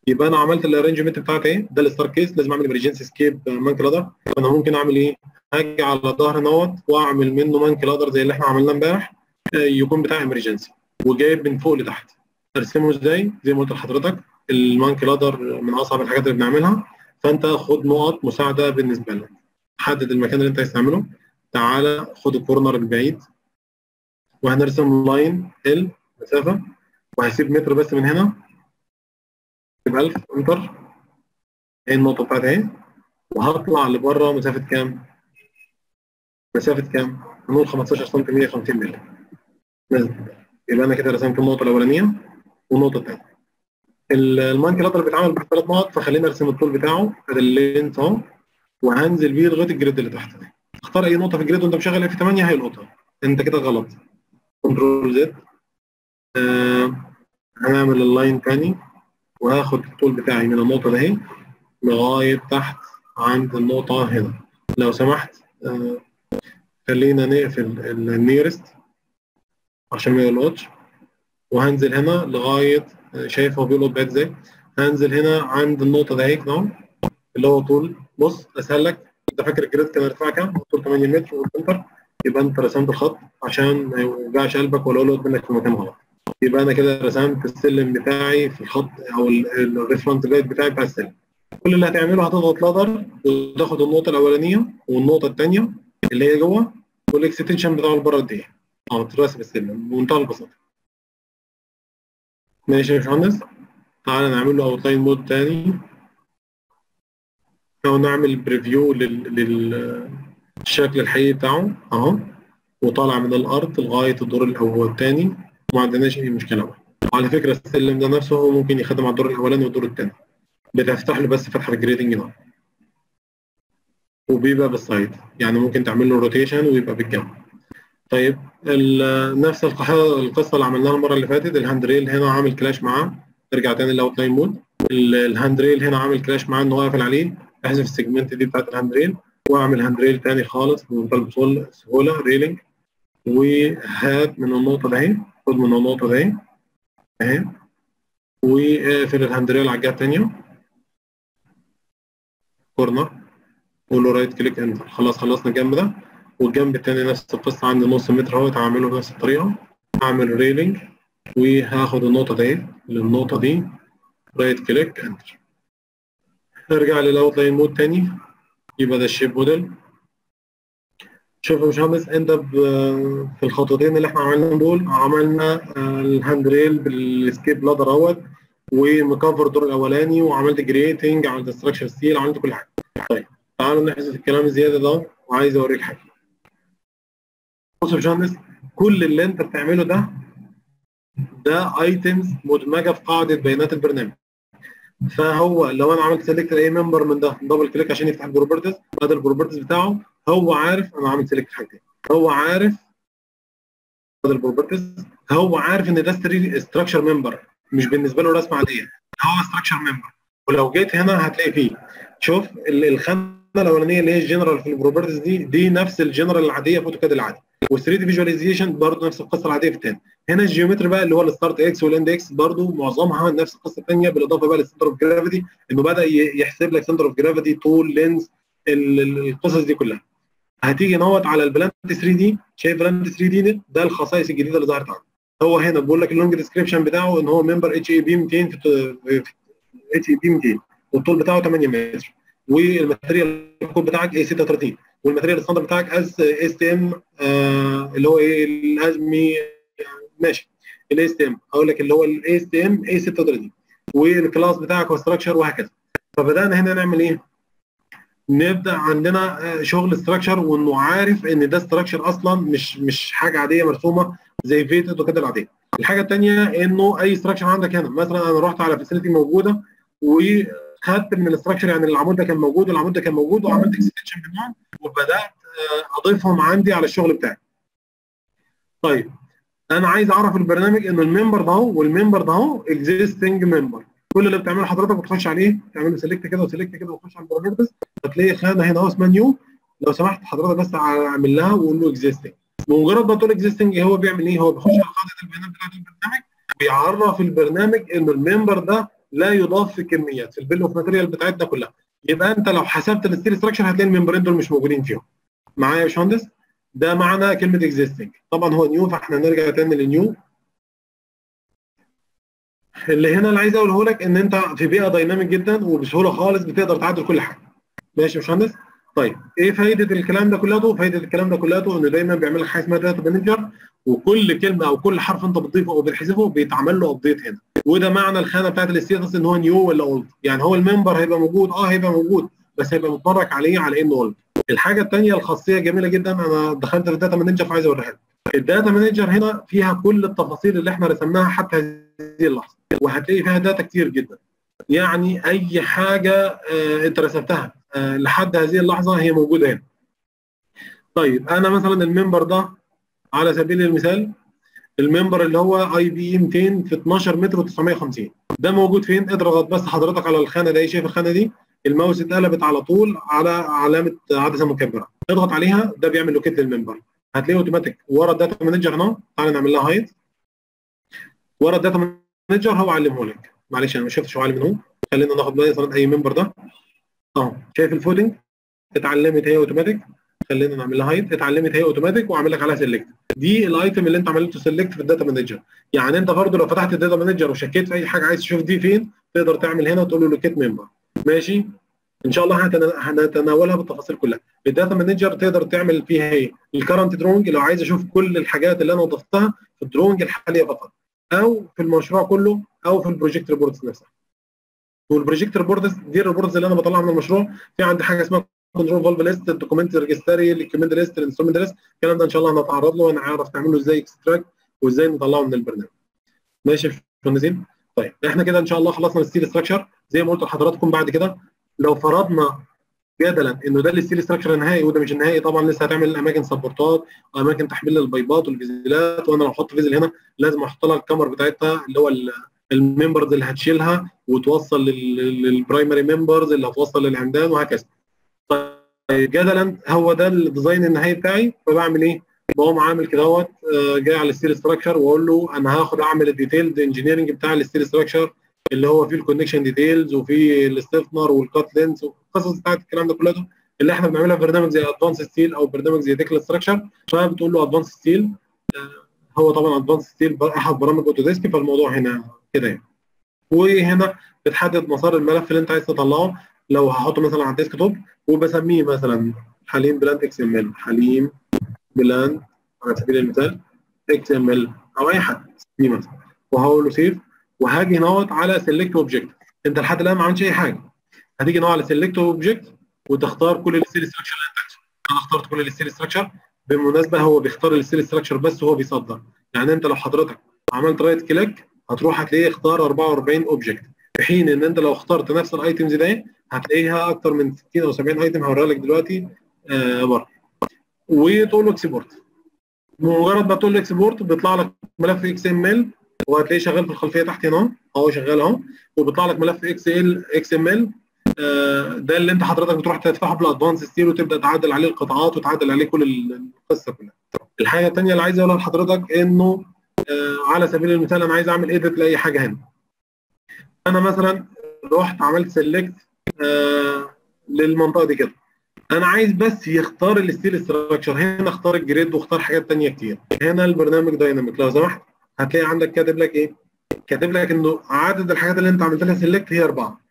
يبقى انا عملت الارينجمنت بتاعتي ايه ده الستار كيس لازم اعمل ايمرجنسي سكيب مانك لادر فانا ممكن اعمل ايه هاجي على ظهر نوت واعمل منه مانك لادر زي اللي احنا عملناه امبارح يكون بتاع ايمرجنسي وجايب من فوق لتحت ارسمه ازاي زي ما قلت لحضرتك المانك لادر من اصعب الحاجات اللي بنعملها فانت خد نقط مساعده بالنسبه لك حدد المكان اللي انت عايز تعمله تعالى خد الكورنر البعيد وهنرسم لاين ال مسافه وهسيب متر بس من هنا يبقى 1000 انتر ايه النقطه بتاعتي اهي وهطلع لبره مسافه كام؟ مسافه كام؟ هنقول 15 سم 150 مللي يبقى انا كده رسمت النقطه الاولانيه والنقطه الثانيه المانكي لاتر بيتعمل بثلاث نقط فخلينا ارسم الطول بتاعه ادي اللينس اهو وهنزل بيه لغايه الجريد اللي تحت ده اختار اي نقطه في الجريد وانت مشغل اف 8 هيلقطها انت كده غلط كنترول زد آه هنعمل اللاين تاني وهاخد الطول بتاعي من النقطه دي لغايه تحت عند النقطه هنا لو سمحت آه خلينا نقفل النيرست عشان ما يلقطش وهنزل هنا لغايه شايف هو بيلقط بعيد ازاي هنزل هنا عند النقطه دي اهو اللي هو طول بص اسهل لك انت فاكر الجريد كان ارتفاع كام؟ طول 8 متر والسنتر يبقى انت رسمت الخط عشان ما يوجعش قلبك ولا يلقط منك في مكان غلط يبقى انا كده رسمت السلم بتاعي في الخط او الريفرنس جايد بتاعي بتاع السلم كل اللي هتعمله هتضغط لادر وتاخد النقطه الاولانيه والنقطه الثانيه اللي هي جوه والاكستنشن بتاعه لبره قد ايه؟ اه ترسم السلم بمنتهى البساطه ماشي يا باشمهندس تعالى نعمل له اوتلاين مود تاني او نعمل بريفيو للشكل الحقيقي بتاعه اهو وطالع من الارض لغايه الدور الاول الثاني وما عندناش اي مشكله بقى. وعلى فكره السلم ده نفسه هو ممكن يخدم على الدور الاولاني والدور الثاني بتفتح له بس فتحه الجريدنج ده وبيبقى بالسايد يعني ممكن تعمل له روتيشن ويبقى بالجنب طيب نفس القصه اللي عملناها المره اللي فاتت الهاند ريل هنا عامل كلاش معاه نرجع تاني للاوت لاين مود الهاند ريل هنا عامل كلاش معاه ان هو قافل عليه احذف السيجمنت دي بتاعت الهاند ريل واعمل هاند ريل تاني خالص بمنتهى السهوله ريلينج وهات من النقطه دي خد من النقطه دي اهي واقفل الهاند ريل على الجهه الثانيه كورنر قول له رايت كليك انتر خلاص خلصنا الجنب ده والجنب الثاني نفس القصه عندي نص متر اهوت هعمله بنفس الطريقه هعمل ريلينج وهاخد النقطه دي للنقطه دي رايت كليك انتر نرجع للاوت لاين مود تاني يبقى ده الشيب موديل شوف يا باشمهندس انت في الخطوتين اللي احنا عملناهم دول عملنا الهاند ريل بالسكيب لادر اهوت ومكفر الدور الاولاني وعملت جريتنج عملت ستراكشر ستيل عملت كل حاجه طيب تعالوا نحذف الكلام الزياده ده وعايز اوريك حاجه بص يا باشمهندس كل اللي انت بتعمله ده ده ايتمز مدمجه في قاعده بيانات البرنامج فهو لو انا عملت سيلكت لاي ممبر من ده دبل كليك عشان يفتح البروبرتيز هذا البروبرتيز بتاعه هو عارف انا عامل سيلكت حاجتين هو عارف هذا البروبرتيز هو عارف ان ده ستراكشر ممبر مش بالنسبه له رسمه عاديه هو ستراكشر ممبر ولو جيت هنا هتلاقي فيه شوف الخانه الاولانيه اللي هي الجنرال في البروبرتيز دي دي نفس الجنرال العاديه في اوتوكاد العادي وال3 دي فيجواليزيشن برضه نفس القصه العاديه في الثاني هنا الجيومتري بقى اللي هو الستارت اكس والاند اكس برضه معظمها نفس القصه الثانيه بالاضافه بقى للسنتر اوف جرافيتي انه بدا يحسب لك سنتر اوف جرافيتي طول لينز القصص دي كلها هتيجي نوت على البلانت 3 دي شايف بلانت 3 دي ده الخصائص الجديده اللي ظهرت عنده هو هنا بيقول لك اللونج ديسكربشن بتاعه ان هو ممبر اتش اي بي 200 في اتش اي بي 200 والطول بتاعه 8 متر والماتيريال الكود بتاعك اي 36 والماتيريال ستاندرد بتاعك از اس تي ام اللي هو ايه الازمي ماشي الاس تي ام اقول لك اللي هو الاس تي ام اي 36 والكلاس بتاعك هو ستراكشر وهكذا فبدانا هنا نعمل ايه؟ نبدا عندنا شغل ستراكشر وانه عارف ان ده ستراكشر اصلا مش مش حاجه عاديه مرسومه زي فيتد وكده العاديه. الحاجه الثانيه انه اي ستراكشر عندك هنا مثلا انا رحت على فاسيلتي موجوده وخدت من الاستراكشر يعني العمود ده كان موجود والعمود ده كان موجود وعملت اكستنشن منهم وبدات اضيفهم عندي على الشغل بتاعي. طيب انا عايز اعرف البرنامج انه الممبر ده اهو والممبر ده اهو اكزيستنج ممبر كل اللي بتعمله حضرتك بتخش عليه تعمل سيلكت كده وسيلكت كده وتخش على البروبرتيز هتلاقي خانه هنا اهو اسمها نيو لو سمحت حضرتك بس اعمل لها وقول له اكزيستنج بمجرد ما تقول اكزيستنج هو بيعمل ايه؟ هو بيخش على قاعده البيانات بتاعت البرنامج بيعرف البرنامج انه الممبر ده لا يضاف في الكميات في البيل اوف ماتيريال بتاعتنا كلها يبقى انت لو حسبت الستيل ستراكشر هتلاقي الممبرين دول مش موجودين فيهم معايا يا باشمهندس ده معنى كلمه اكزيستنج طبعا هو نيو فاحنا نرجع تاني للنيو اللي هنا اللي عايز اقوله لك ان انت في بيئه دايناميك جدا وبسهوله خالص بتقدر تعدل كل حاجه ماشي يا باشمهندس طيب ايه فايده الكلام ده كلته فايده الكلام ده كلته انه دايما بيعمل لك حاجه اسمها داتا مانجر وكل كلمه او كل حرف انت بتضيفه او بتحذفه بيتعمل له ابديت هنا وده معنى الخانه بتاعت الستيتس ان هو نيو ولا اولد يعني هو الممبر هيبقى موجود اه هيبقى موجود بس هيبقى متبرك عليه على انه اولد الحاجه الثانيه الخاصيه جميله جدا انا دخلت في الداتا مانجر فعايز اوريها لك الداتا مانجر هنا فيها كل التفاصيل اللي احنا رسمناها حتى هذه اللحظه وهتلاقي فيها داتا كتير جدا يعني اي حاجه آه انت رسمتها آه لحد هذه اللحظه هي موجوده هنا طيب انا مثلا الممبر ده على سبيل المثال الممبر اللي هو اي بي 200 في 12 متر و950 ده موجود فين اضغط بس حضرتك على الخانه دي شايف الخانه دي الماوس اتقلبت على طول على علامه عدسه مكبره اضغط عليها ده بيعمل لوكيت للممبر هتلاقيه اوتوماتيك ورا الداتا مانجر هنا تعالى نعمل لها هايد ورا الداتا مانجر هو علمه لك معلش انا ما شفتش هو علم هو خلينا ناخد مثلا اي ممبر ده اهو شايف الفوتنج اتعلمت هي اوتوماتيك خلينا نعمل لها هايد اتعلمت هي اوتوماتيك واعمل لك عليها سيلكت دي الايتم اللي انت عملته سيلكت في الداتا مانجر يعني انت برضه لو فتحت الداتا مانجر وشكيت في اي حاجه عايز تشوف دي فين تقدر تعمل هنا وتقول له لوكيت ممبر ماشي ان شاء الله هنتناولها بالتفاصيل كلها الداتا مانجر تقدر تعمل فيها ايه الكرنت درونج لو عايز اشوف كل الحاجات اللي انا ضفتها في الدرونج الحاليه فقط او في المشروع كله او في البروجكت ريبورتس نفسها والبروجكت ريبورتس دي الريبورتس اللي انا بطلعها من المشروع في عندي حاجه اسمها كنترول فالف ليست الدوكيومنت ريجستري الكومنت ليست الانسترومنت ليست الكلام ده ان شاء الله هنتعرض له ونعرف نعمله ازاي اكستراكت وازاي نطلعه من البرنامج ماشي يا باشمهندسين طيب احنا كده ان شاء الله خلصنا الستيل ستراكشر زي ما قلت لحضراتكم بعد كده لو فرضنا جدلا انه ده الستيل ستراكشر النهائي وده مش النهائي طبعا لسه هتعمل اماكن سبورتات واماكن تحميل للبايبات والفيزيلات وانا لو احط فيزل هنا لازم احط لها الكامر بتاعتها اللي هو الممبرز اللي هتشيلها وتوصل للبرايمري ممبرز اللي هتوصل للعمدان وهكذا طيب جدلا هو ده الديزاين النهائي بتاعي فبعمل ايه؟ بقوم عامل كده اهوت جاي على الستيل ستراكشر واقول له انا هاخد اعمل الديتيلد انجينيرنج بتاع الستيل ستراكشر اللي هو فيه الكونكشن ديتيلز وفيه الستيفنر والكات لينز والقصص بتاعت الكلام ده كله اللي احنا بنعملها في برنامج زي ادفانس ستيل او برنامج زي تكلا ستراكشر فبتقول له ادفانس ستيل هو طبعا ادفانس ستيل احد برامج اوتوديسك فالموضوع هنا كده يعني وهنا بتحدد مسار الملف اللي انت عايز تطلعه لو هحطه مثلا على الديسك توب وبسميه مثلا حليم بلاند اكس ام ال حليم بلاند على سبيل المثال اكس ام ال او اي حد دي مثلا وهقول له سيف وهاجي نقعد على سيلكت اوبجكت انت لحد الان ما عملتش اي حاجه هتيجي نقعد على سيلكت اوبجكت وتختار كل الستيل ستراكشر اللي انت عايزه انا اخترت كل الستيل ستراكشر بالمناسبه هو بيختار الستيل ستراكشر بس وهو بيصدر يعني انت لو حضرتك عملت رايت كليك هتروح هتلاقيه اختار 44 اوبجكت في حين ان انت لو اخترت نفس الايتمز دي هتلاقيها اكتر من 60 او 70 ايتم هوريها لك دلوقتي آه بره وتقول له اكسبورت بمجرد ما تقول له اكسبورت بيطلع لك ملف اكس ام ال وهتلاقيه شغال في الخلفيه تحت هنا اهو شغال اهو وبيطلع لك ملف اكس ال اكس ام ال ده اللي انت حضرتك بتروح تدفعه بالادفانس ستيل وتبدا تعدل عليه القطاعات وتعدل عليه كل القصه كلها. الحاجه الثانيه اللي عايز اقولها لحضرتك انه آه على سبيل المثال انا عايز اعمل ايديت لاي حاجه هنا. انا مثلا رحت عملت سيلكت آه للمنطقه دي كده. انا عايز بس يختار الستيل ستراكشر هنا اختار الجريد واختار حاجات ثانيه كتير. هنا البرنامج دايناميك لو سمحت هتلاقي عندك كاتب لك ايه؟ كاتب لك انه عدد الحاجات اللي انت عملت لها سيلكت هي اربعه.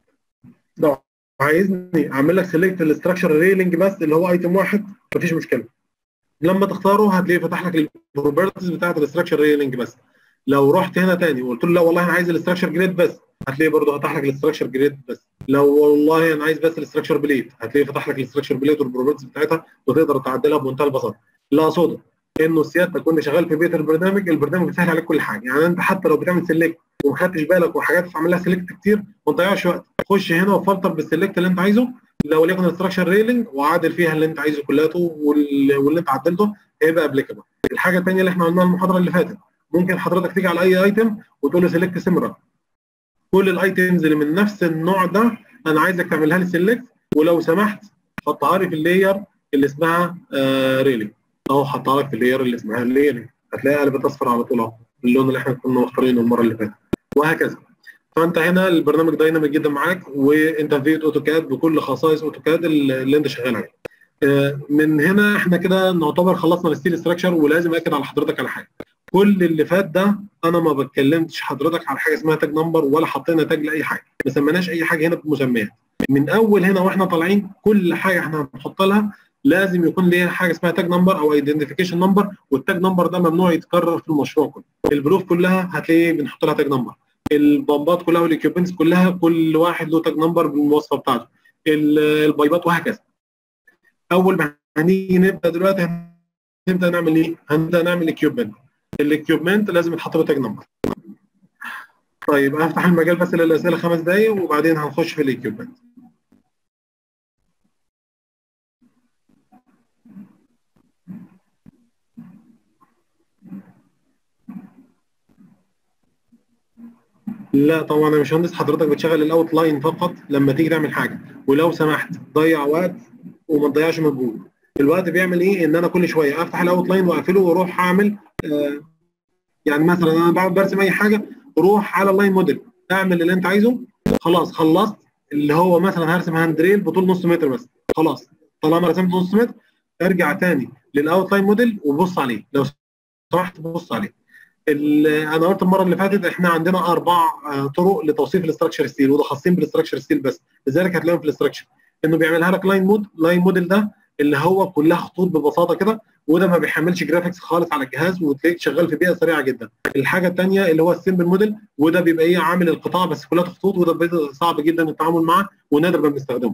لو عايزني اعمل لك سيلكت الاستراكشر ريلينج بس اللي هو ايتم واحد مفيش مشكله لما تختاره هتلاقيه فتح لك البروبرتيز بتاعت الاستراكشر ريلينج بس لو رحت هنا تاني وقلت له لا والله انا عايز الاستراكشر جريد بس هتلاقيه برضه فتح لك الاستراكشر جريد بس لو والله انا عايز بس الاستراكشر بليت هتلاقيه فتح لك الاستراكشر بليت والبروبرتيز بتاعتها وتقدر تعدلها بمنتهى البساطه اللي اقصده انه سيادتك كنت شغال في بيت البرنامج البرنامج بيسهل عليك كل حاجه يعني انت حتى لو بتعمل سيلكت وما خدتش بالك وحاجات تعمل لها سيلكت كتير وما تضيعش وقت خش هنا وفلتر بالسيلكت اللي انت عايزه لو وليكن الاستراكشر ريلينج وعادل فيها اللي انت عايزه كلاته واللي انت عدلته هيبقى ابليكابل الحاجه الثانيه اللي احنا قلناها المحاضره اللي فاتت ممكن حضرتك تيجي على اي ايتم وتقول له سيلكت سيمرا كل الايتمز اللي من نفس النوع ده انا عايزك تعملها لي سيلكت ولو سمحت حطها لي في اللاير اللي اسمها آه ريلينج اهو حطها لك في اللاير اللي اسمها ريلينج هتلاقيها قلبت اصفر على طول اهو اللون اللي احنا كنا مختارينه المره اللي فاتت وهكذا فانت هنا البرنامج دايناميك جدا معاك وانت في اوتوكاد بكل خصائص اوتوكاد اللي انت شغال عليه من هنا احنا كده نعتبر خلصنا الستيل ستراكشر ولازم اكد على حضرتك على حاجه كل اللي فات ده انا ما بتكلمتش حضرتك على حاجه اسمها تاج نمبر ولا حطينا تاج لاي حاجه ما سميناش اي حاجه هنا بمسميات من اول هنا واحنا طالعين كل حاجه احنا هنحط لها لازم يكون ليها حاجه اسمها تاج نمبر او ايدنتيفيكيشن نمبر والتاج نمبر ده ممنوع يتكرر في المشروع كله البروف كلها هتلاقيه بنحط لها تاج نمبر البمبات كلها والاكيوبمنتس كلها كل واحد له تاج نمبر بالمواصفه بتاعته البايبات وهكذا اول ما هنيجي نبدا دلوقتي هنبدا نعمل ايه؟ هنبدا نعمل اكيوبمنت الاكيوبمنت لازم يتحط له تاج نمبر طيب هفتح المجال بس للاسئله خمس دقايق وبعدين هنخش في الاكيوبمنت لا طبعا يا باشمهندس حضرتك بتشغل الاوت لاين فقط لما تيجي تعمل حاجه ولو سمحت ضيع وقت وما تضيعش مجهود الوقت بيعمل ايه ان انا كل شويه افتح الاوت لاين واقفله واروح اعمل آه يعني مثلا انا بعد برسم اي حاجه روح على اللاين موديل اعمل اللي انت عايزه خلاص خلصت اللي هو مثلا هرسم هاند ريل بطول نص متر بس خلاص طالما رسمت نص متر ارجع تاني للاوت لاين موديل وبص عليه لو سمحت بص عليه انا قلت المره اللي فاتت احنا عندنا اربع طرق لتوصيف الاستراكشر ستيل وده خاصين بالاستراكشر ستيل بس لذلك هتلاقيهم في الاستراكشر انه بيعملها لك لاين مود لاين موديل ده اللي هو كلها خطوط ببساطه كده وده ما بيحملش جرافيكس خالص على الجهاز وتلاقيك شغال في بيئه سريعه جدا الحاجه الثانيه اللي هو السيمبل موديل وده بيبقى ايه عامل القطاع بس كلها خطوط وده بيبقى صعب جدا التعامل معاه ونادر ما بنستخدمه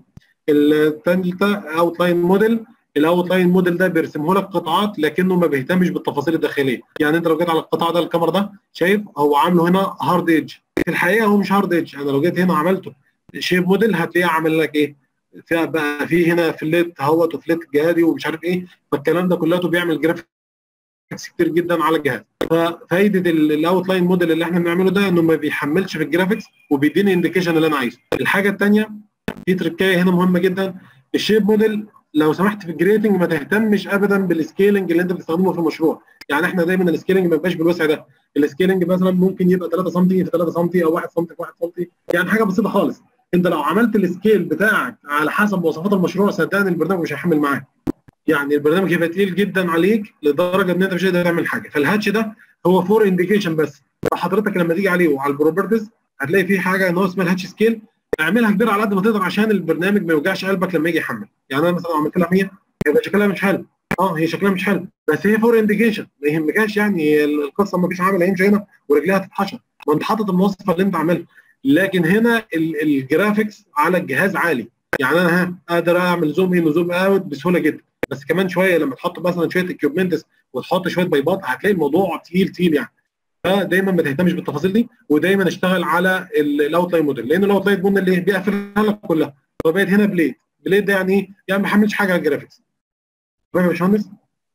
الثالثه اوت لاين موديل الاوت لاين موديل ده بيرسمه لك قطاعات لكنه ما بيهتمش بالتفاصيل الداخليه يعني انت لو جيت على القطاع ده الكاميرا ده شايف هو عامله هنا هارد ايدج في الحقيقه هو مش هارد ايدج انا لو جيت هنا عملته شيب موديل هتلاقيه عامل لك ايه فيها بقى في هنا فليت اهوت وفليت جهادي ومش عارف ايه فالكلام ده كله بيعمل جرافيكس كتير جدا على الجهاز ففايده الاوت لاين موديل اللي احنا بنعمله ده انه ما بيحملش في الجرافيكس وبيديني انديكيشن اللي انا عايزه الحاجه الثانيه في تركايه هنا مهمه جدا الشيب موديل لو سمحت في الجريتنج ما تهتمش ابدا بالسكيلنج اللي انت بتستخدمه في المشروع يعني احنا دايما السكيلنج ما يبقاش بالوسع ده السكيلنج مثلا ممكن يبقى 3 سم في 3 سم او 1 سم في 1 سم يعني حاجه بسيطه خالص انت لو عملت السكيل بتاعك على حسب مواصفات المشروع صدقني البرنامج مش هيحمل معاك يعني البرنامج هيبقى تقيل جدا عليك لدرجه ان انت مش هتقدر تعمل حاجه فالهاتش ده هو فور انديكيشن بس فحضرتك لما تيجي عليه وعلى البروبرتيز هتلاقي فيه حاجه ان هو اسمها الهاتش سكيل اعملها كبيره على قد ما تقدر عشان البرنامج ما يوجعش قلبك لما يجي يحمل يعني انا مثلا لو عملت لها 100 هيبقى شكلها مش حلو اه هي شكلها مش حلو بس هي فور انديكيشن ما يهمكاش يعني القصه ما فيش عامل هيمشي هنا ورجليها تتحشر ما انت حاطط المواصفه اللي انت عاملها لكن هنا الجرافيكس على الجهاز عالي يعني انا ها قادر اعمل زوم ان وزوم اوت بسهوله جدا بس كمان شويه لما تحط مثلا شويه اكيوبمنتس وتحط شويه بايبات هتلاقي الموضوع تقيل تقيل يعني فدايما ما تهتمش بالتفاصيل دي ودايما اشتغل على الاوت لاين موديل لان الاوت لاين موديل اللي بيقفلها لك كلها فبقت هنا بليد بليد ده يعني ايه؟ يعني ما بحملش حاجه على الجرافيكس فاهم يا باشمهندس؟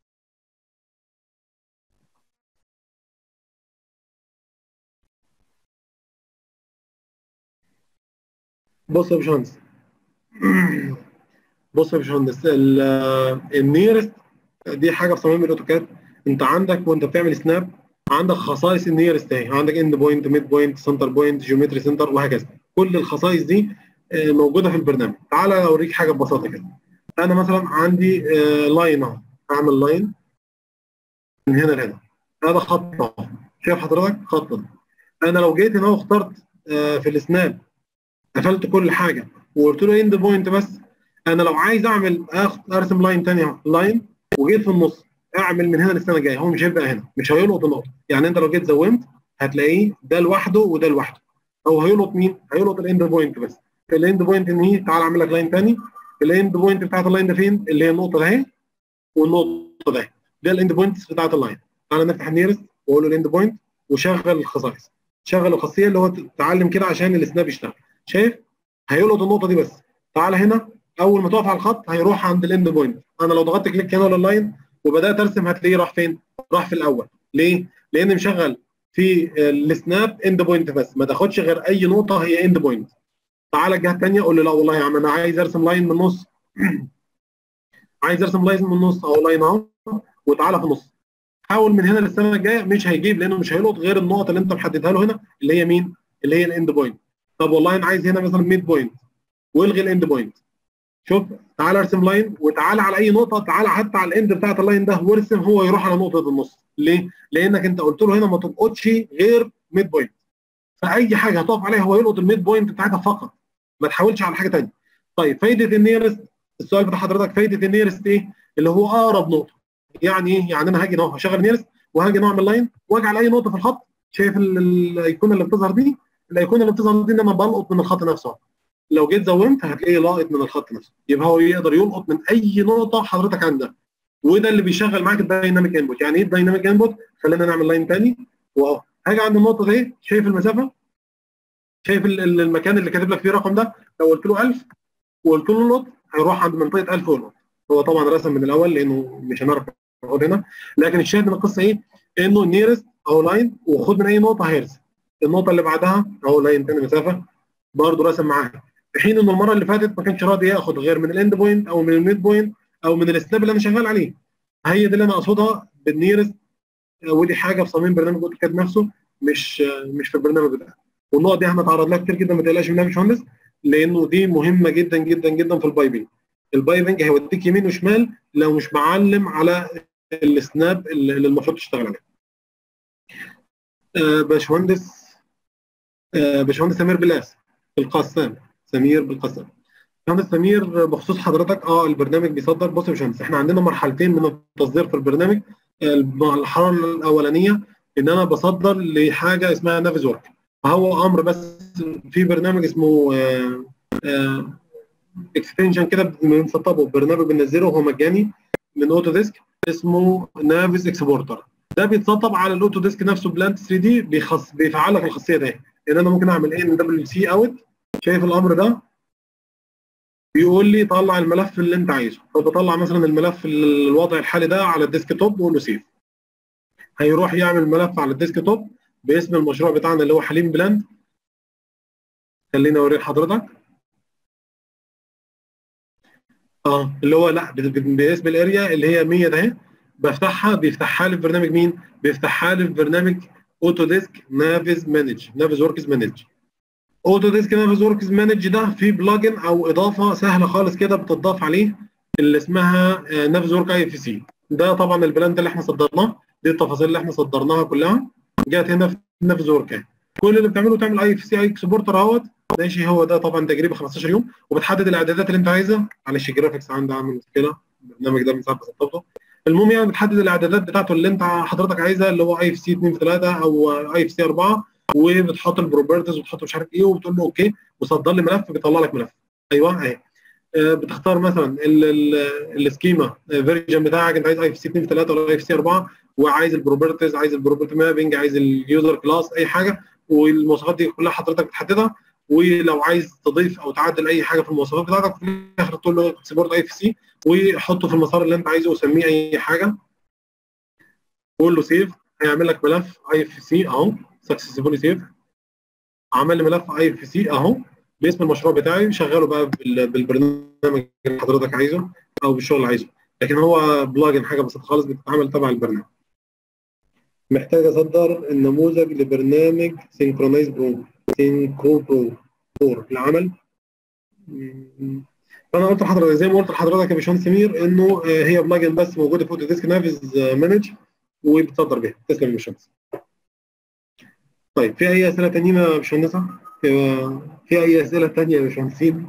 بص يا باشمهندس بص يا باشمهندس النيرست دي حاجه في صميم الاوتوكاد انت عندك وانت بتعمل سناب عندك خصائص النيرست اهي عندك اند بوينت ميد بوينت سنتر بوينت جيومتري سنتر وهكذا كل الخصائص دي موجوده في البرنامج تعالى اوريك حاجه ببساطه كده انا مثلا عندي لاين اهو اعمل لاين من هنا لهنا هذا خط اهو شايف حضرتك خط ده انا لو جيت هنا واخترت في السناب قفلت كل حاجه وقلت له اند بوينت بس انا لو عايز اعمل ارسم لاين ثاني اهو لاين وجيت في النص اعمل من هنا للسنه الجايه هو مش هيبقى هنا مش هيلقط النقطه يعني انت لو جيت زومت هتلاقيه ده لوحده وده لوحده هو هيلقط مين؟ هيلقط الاند بوينت بس الاند بوينت ان هي تعالى اعمل لك لاين ثاني الاند بوينت بتاعت اللاين ده فين؟ اللي هي النقطه ده اهي والنقطه ده ده الاند بوينت بتاعت اللاين تعالى نفتح النيرست واقول له الاند بوينت وشغل الخصائص شغل الخاصيه اللي هو تعلم كده عشان السناب يشتغل شايف؟ هيلقط النقطه دي بس تعالى هنا اول ما تقف على الخط هيروح عند الاند بوينت انا لو ضغطت كليك هنا على اللاين وبدات ارسم هتلاقيه راح فين؟ راح في الاول ليه؟ لان مشغل في السناب اند بوينت بس ما تاخدش غير اي نقطه هي اند بوينت تعالى الجهه الثانيه قول له لا والله يا عم انا عايز ارسم لاين من النص عايز ارسم لاين من النص او لاين اهو وتعالى في النص حاول من هنا للسنه الجايه مش هيجيب لانه مش هيلقط غير النقط اللي انت محددها له هنا اللي هي مين؟ اللي هي الاند بوينت طب والله انا عايز هنا مثلا ميد بوينت والغي الاند بوينت شوف تعال ارسم لاين وتعالى على اي نقطه تعالى حتى على الاند بتاعت اللاين ده وارسم هو يروح على نقطه النص ليه؟ لانك انت قلت له هنا ما تلقطش غير ميد بوينت فاي حاجه هتقف عليها هو يلقط الميد بوينت بتاعتها فقط ما تحاولش على حاجه ثانيه طيب فايده النيرست السؤال بتاع حضرتك فايده النيرست ايه؟ اللي هو اقرب نقطه يعني ايه؟ يعني انا هاجي اهو هشغل نيرست وهاجي نعمل لاين واجي على اي نقطه في الخط شايف الايقونه اللي بتظهر دي؟ الايقونه اللي بتظهر دي ان انا بلقط من الخط نفسه لو جيت زومت هتلاقيه لاقط من الخط نفسه يبقى هو يقدر يلقط من اي نقطه حضرتك عندها وده اللي بيشغل معاك الدايناميك انبوت يعني ايه الدايناميك انبوت خلينا نعمل لاين ثاني واهو هاجي عند النقطه دي شايف المسافه شايف المكان اللي كاتب لك فيه الرقم ده لو قلت له 1000 وقلت له لوت هيروح عند منطقه 1000 ويلقط هو طبعا رسم من الاول لانه مش هنعرف نقعد هنا لكن الشاهد من القصه ايه؟ انه نيرست اهو لاين وخد من اي نقطه هيرسم النقطه اللي بعدها اهو لاين ثاني مسافه برضه رسم معاها في حين انه المره اللي فاتت ما كانش راضي ياخد غير من الاند بوينت او من الميد بوينت او من السناب اللي انا شغال عليه هي دي اللي انا اقصدها بالنيرست ودي حاجه في صميم برنامج اوتوكاد نفسه مش مش في البرنامج بتاعنا والنقط دي هنتعرض لها كتير جدا ما تقلقش منها يا باشمهندس لانه دي مهمه جدا جدا جدا في البايبنج البايبنج هيوديك يمين وشمال لو مش معلم على السناب اللي المفروض تشتغل عليه آه باشمهندس آه باشمهندس سمير بلاس القسام سمير بالقسام باشمهندس سمير بخصوص حضرتك اه البرنامج بيصدر بص يا باشمهندس احنا عندنا مرحلتين من التصدير في البرنامج المرحله الاولانيه ان انا بصدر لحاجه اسمها نافيز ورك فهو امر بس في برنامج اسمه اكستنشن كده بنسطبه برنامج بننزله هو مجاني من اوتو ديسك اسمه نافيز اكسبورتر ده بيتسطب على الاوتو ديسك نفسه بلانت 3 دي بيخص بيفعل لك الخاصيه دي ان انا ممكن اعمل ان دبليو سي اوت شايف الامر ده بيقول لي طلع الملف اللي انت عايزه فبطلع مثلا الملف الوضع الحالي ده على الديسك توب واقول له سيف هيروح يعمل ملف على الديسك توب باسم المشروع بتاعنا اللي هو حليم بلاند خليني اوريه لحضرتك اه اللي هو لا باسم الاريا اللي هي 100 ده بفتحها بيفتحها لي في برنامج مين؟ بيفتحها لي في برنامج اوتو ديسك نافيز مانج نافيز وركس مانج اوتو ديسك نافيز وركس مانج ده فيه بلجن او اضافه سهله خالص كده بتضاف عليه اللي اسمها نافيز ورك اي اف سي ده طبعا البلاند اللي احنا صدرناه دي التفاصيل اللي احنا صدرناها كلها جت هنا في نافيز ورك كل اللي بتعمله تعمل اي اف سي اي اكسبورتر اهوت ماشي هو ده طبعا تجربه 15 يوم وبتحدد الاعدادات اللي انت عايزها معلش الجرافيكس عندي عامل مشكله البرنامج ده من ساعه ما سطبته المهم يعني بتحدد الاعدادات بتاعته اللي انت حضرتك عايزها اللي هو اي اف سي 2 في 3 او اي اف سي 4 وبتحط البروبرتيز وبتحط مش عارف ايه وبتقول له اوكي وصدر لي ملف بيطلع لك ملف ايوه اهي بتختار مثلا السكيما فيرجن بتاعك انت عايز اي اف سي 2 في 3 ولا اي اف سي 4 وعايز البروبرتيز عايز البروبرتي مابنج عايز اليوزر كلاس اي حاجه والمواصفات دي كلها حضرتك بتحددها ولو عايز تضيف او تعدل اي حاجه في المواصفات بتاعتك في الاخر تقول له اكسبورت اي اف سي وحطه في المسار اللي انت عايزه وسميه اي حاجه قول له سيف هيعمل لك ملف اي اف سي اهو سكسسفولي سيف عمل لي ملف اي اف سي اهو باسم المشروع بتاعي شغله بقى بالبرنامج اللي حضرتك عايزه او بالشغل اللي عايزه لكن هو بلاجن حاجه بسيطه خالص بتتعمل تبع البرنامج محتاج اصدر النموذج لبرنامج سينكرونايز برو سينكرو برو 4 العمل فانا قلت لحضرتك زي ما قلت لحضرتك يا باشمهندس سمير انه هي بلاجن بس موجوده في اوتو ديسك نافيز مانج وبتصدر بيها تسلم يا باشمهندس طيب في اي اسئله تانيين يا باشمهندسه؟ في اي اسئله تانيه يا باشمهندسين؟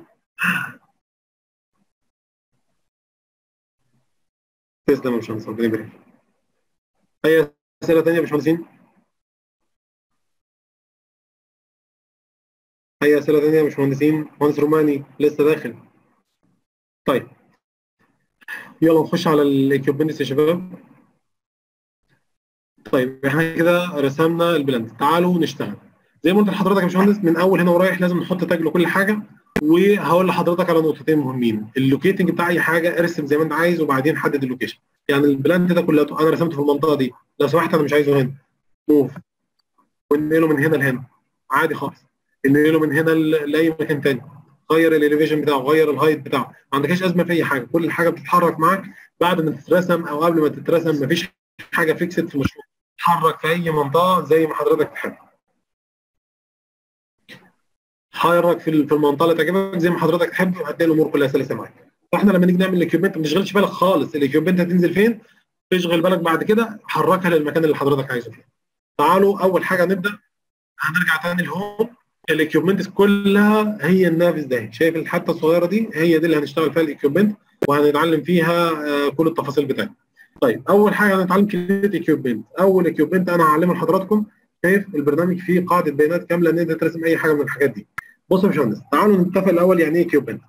تسلم يا باشمهندس ربنا يبارك اي اسئله تانيه يا باشمهندسين؟ اي اسئله تانيه يا باشمهندسين؟ مهندس روماني لسه داخل طيب يلا نخش على الاكيوبمنتس يا شباب طيب احنا كده رسمنا البلاند تعالوا نشتغل زي ما قلت لحضرتك يا باشمهندس من اول هنا ورايح لازم نحط تاج لكل حاجه وهقول لحضرتك على نقطتين مهمين اللوكيتنج بتاع اي حاجه ارسم زي ما انت عايز وبعدين حدد اللوكيشن يعني البلاند ده كله انا رسمته في المنطقه دي لو سمحت انا مش عايزه هنا موف ونقله من هنا لهنا عادي خالص نقله من هنا لاي مكان تاني غير الاليفيشن بتاعه غير الهايت بتاعه ما عندكش ازمه في اي حاجه كل حاجه بتتحرك معاك بعد ما تترسم او قبل ما تترسم مفيش حاجه فيكسد في المشروع تتحرك في اي منطقه زي ما حضرتك تحب حرك في في المنطقه اللي تعجبك زي ما حضرتك تحب وهتلاقي الامور كلها سلسه معاك فاحنا لما نيجي نعمل الاكيوبمنت ما تشغلش بالك خالص الاكيوبمنت هتنزل فين تشغل بالك بعد كده حركها للمكان اللي حضرتك عايزه فيه تعالوا اول حاجه نبدا هنرجع تاني الهوم الاكيوبمنت كلها هي النافذ ده شايف الحته الصغيره دي هي دي اللي هنشتغل فيها الاكيوبمنت وهنتعلم فيها كل التفاصيل بتاعتها طيب اول حاجه هنتعلم كريت اكيوبمنت اول اكيوبمنت انا هعلمه لحضراتكم شايف البرنامج فيه قاعده بيانات كامله ان انت ترسم اي حاجه من الحاجات دي بصوا يا باشمهندس تعالوا نتفق الاول يعني ايه اكيوبمنت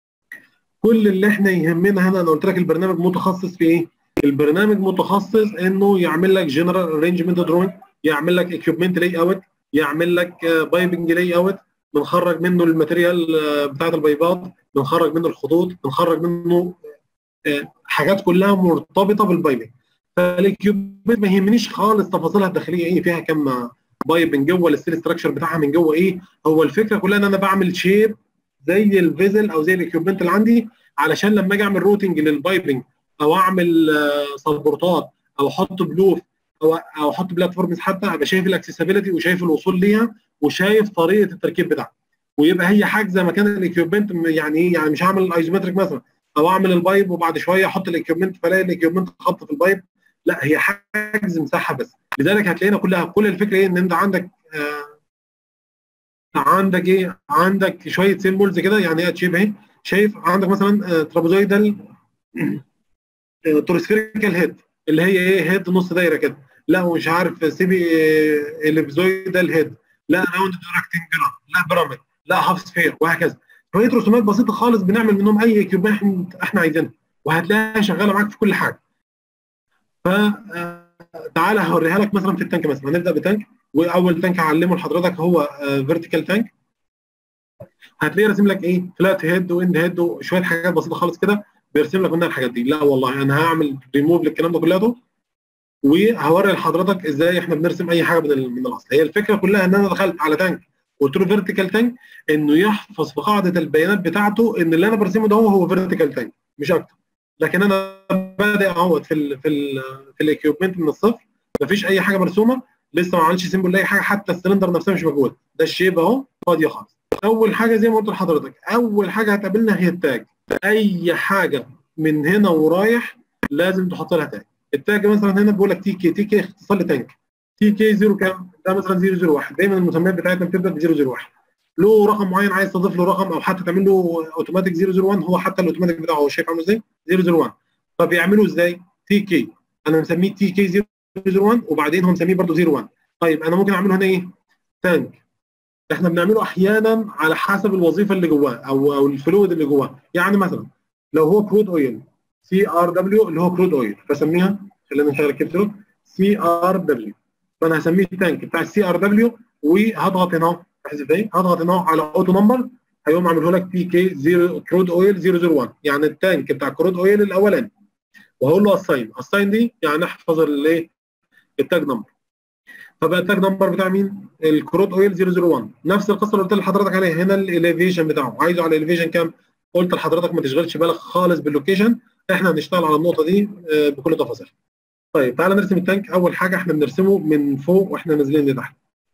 كل اللي احنا يهمنا هنا انا قلت لك البرنامج متخصص في ايه البرنامج متخصص انه يعمل لك جنرال ارينجمنت دروينج يعمل لك اكيوبمنت لاي اوت يعمل لك بايبنج لاي اوت بنخرج منه الماتيريال بتاعت البيبات بنخرج منه الخطوط بنخرج منه حاجات كلها مرتبطه بالبايبنج فالاكيوبمنت ما يهمنيش خالص تفاصيلها الداخليه ايه فيها كم بايب من جوه الستيل ستراكشر بتاعها من جوه ايه هو الفكره كلها ان انا بعمل شيب زي الفيزل او زي الاكيوبمنت اللي عندي علشان لما اجي اعمل روتنج للبايبنج او اعمل سبورتات او احط بلوف او او احط بلاتفورمز حتى ابقى شايف الاكسسبيلتي وشايف الوصول ليها وشايف طريقه التركيب بتاعها ويبقى هي حاجزه مكان الاكيوبمنت يعني ايه يعني مش هعمل ايزومتريك مثلا او اعمل البايب وبعد شويه احط الاكيوبمنت فلاقي الاكيوبمنت خط في البايب لا هي حاجز مساحه بس لذلك هتلاقينا كلها كل الفكره ايه ان انت عندك آه عندك ايه عندك شويه سيمبلز كده يعني ايه تشيب اهي شايف عندك مثلا آه ترابوزويدال تورسفيريكال هيد اللي هي ايه هيد نص دايره كده لا مش عارف سيبي آه الابزويدال هيد لا راوند ريكتنجلر لا بيراميد لا هاف سفير وهكذا شويه رسومات بسيطه خالص بنعمل منهم اي اكيوبمنت احنا عايزينها وهتلاقيها شغاله معاك في كل حاجه ف تعالى هوريها لك مثلا في التانك مثلا هنبدا بتانك واول تانك هعلمه لحضرتك هو فيرتيكال تانك هتلاقيه راسم لك ايه فلات هيد واند هيد وشويه حاجات بسيطه خالص كده بيرسم لك منها الحاجات دي لا والله انا هعمل ريموف للكلام ده كله وهوري لحضرتك ازاي احنا بنرسم اي حاجه من من الاصل هي الفكره كلها ان انا دخلت على تانك قلت له فيرتيكال تانك انه يحفظ في قاعده البيانات بتاعته ان اللي انا برسمه ده هو هو فيرتيكال تانك مش اكتر لكن انا بادئ اهوت في ال في ال في الاكيوبمنت من الصفر مفيش اي حاجه مرسومه لسه ما عملتش سيمبل لاي حاجه حتى السلندر نفسها مش موجود ده الشيب اهو فاضيه خالص اول حاجه زي ما قلت لحضرتك اول حاجه هتقابلنا هي التاج اي حاجه من هنا ورايح لازم تحط لها تاج التاج مثلا هنا بيقول لك تي كي تي كي اختصار لتانك تي كي 0 كام ده مثلا 001 دايما المسميات بتاعتنا بتبدا ب 001 له رقم معين عايز تضيف له رقم او حتى تعمل له اوتوماتيك 001 هو حتى الاوتوماتيك بتاعه هو شايف عامل ازاي 001 طب يعملوا ازاي تي كي انا مسميه تي كي 001 وبعدين هو مسميه برضه 01 طيب انا ممكن اعمله هنا ايه تانك احنا بنعمله احيانا على حسب الوظيفه اللي جواه او او الفلويد اللي جواه يعني مثلا لو هو كرود اويل سي ار دبليو اللي هو كرود اويل بسميها خلينا نشغل الكبسول سي ار دبليو فانا هسميه التانك بتاع السي ار دبليو وهضغط هنا احذف ايه هضغط هنا على اوتو نمبر هيقوم عامله لك بي كي 0 كرود اويل 001 يعني التانك بتاع كرود اويل الاولاني وهقول له اساين اساين دي يعني احفظ الايه التاج نمبر فبقى التاج نمبر بتاع مين الكرود اويل 001 نفس القصه اللي قلت لحضرتك عليها هنا الاليفيشن بتاعه عايزه على الاليفيشن كام قلت لحضرتك ما تشغلش بالك خالص باللوكيشن احنا هنشتغل على النقطه دي بكل تفاصيلها طيب تعالى نرسم التانك اول حاجه احنا بنرسمه من فوق واحنا نازلين لتحت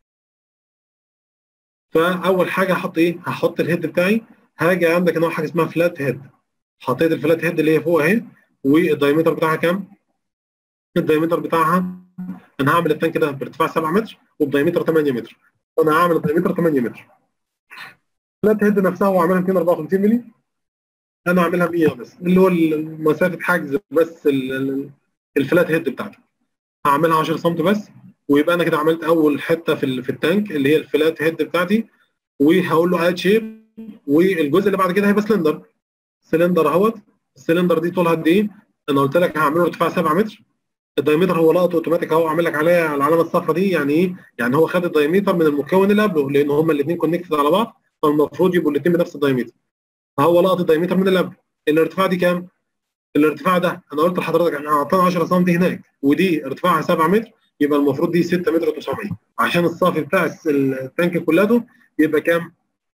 فاول حاجه هحط ايه هحط الهيد بتاعي هاجي عندك هنا حاجه اسمها فلات هيد حطيت الفلات هيد اللي هي فوق اهي والدايمتر بتاعها كام الدايمتر بتاعها انا هعمل التانك ده بارتفاع 7 متر وبدايمتر 8 متر انا هعمل الدايمتر 8 متر فلات هيد نفسها هو عاملها 254 مللي انا عاملها 100 بس اللي هو مسافه حجز بس الفلات هيد بتاعتي هعملها 10 سم بس ويبقى انا كده عملت اول حته في في التانك اللي هي الفلات هيد بتاعتي وهقول له اد شيب والجزء اللي بعد كده هيبقى سلندر سلندر اهوت السلندر دي طولها قد ايه؟ انا قلت لك هعمله ارتفاع 7 متر الدايمتر هو لقط اوتوماتيك اهو عامل لك عليها العلامه الصفراء دي يعني ايه؟ يعني هو خد الدايمتر من المكون اللي قبله لان هما الاثنين كونكتد على بعض فالمفروض يبقوا الاثنين بنفس الدايمتر فهو لقط الدايمتر من اللي قبله الارتفاع دي كام؟ الارتفاع ده انا قلت لحضرتك احنا حاطين 10 سم هناك ودي ارتفاعها 7 متر يبقى المفروض دي 6 متر 900 عشان الصافي بتاع التانك كلته يبقى كام؟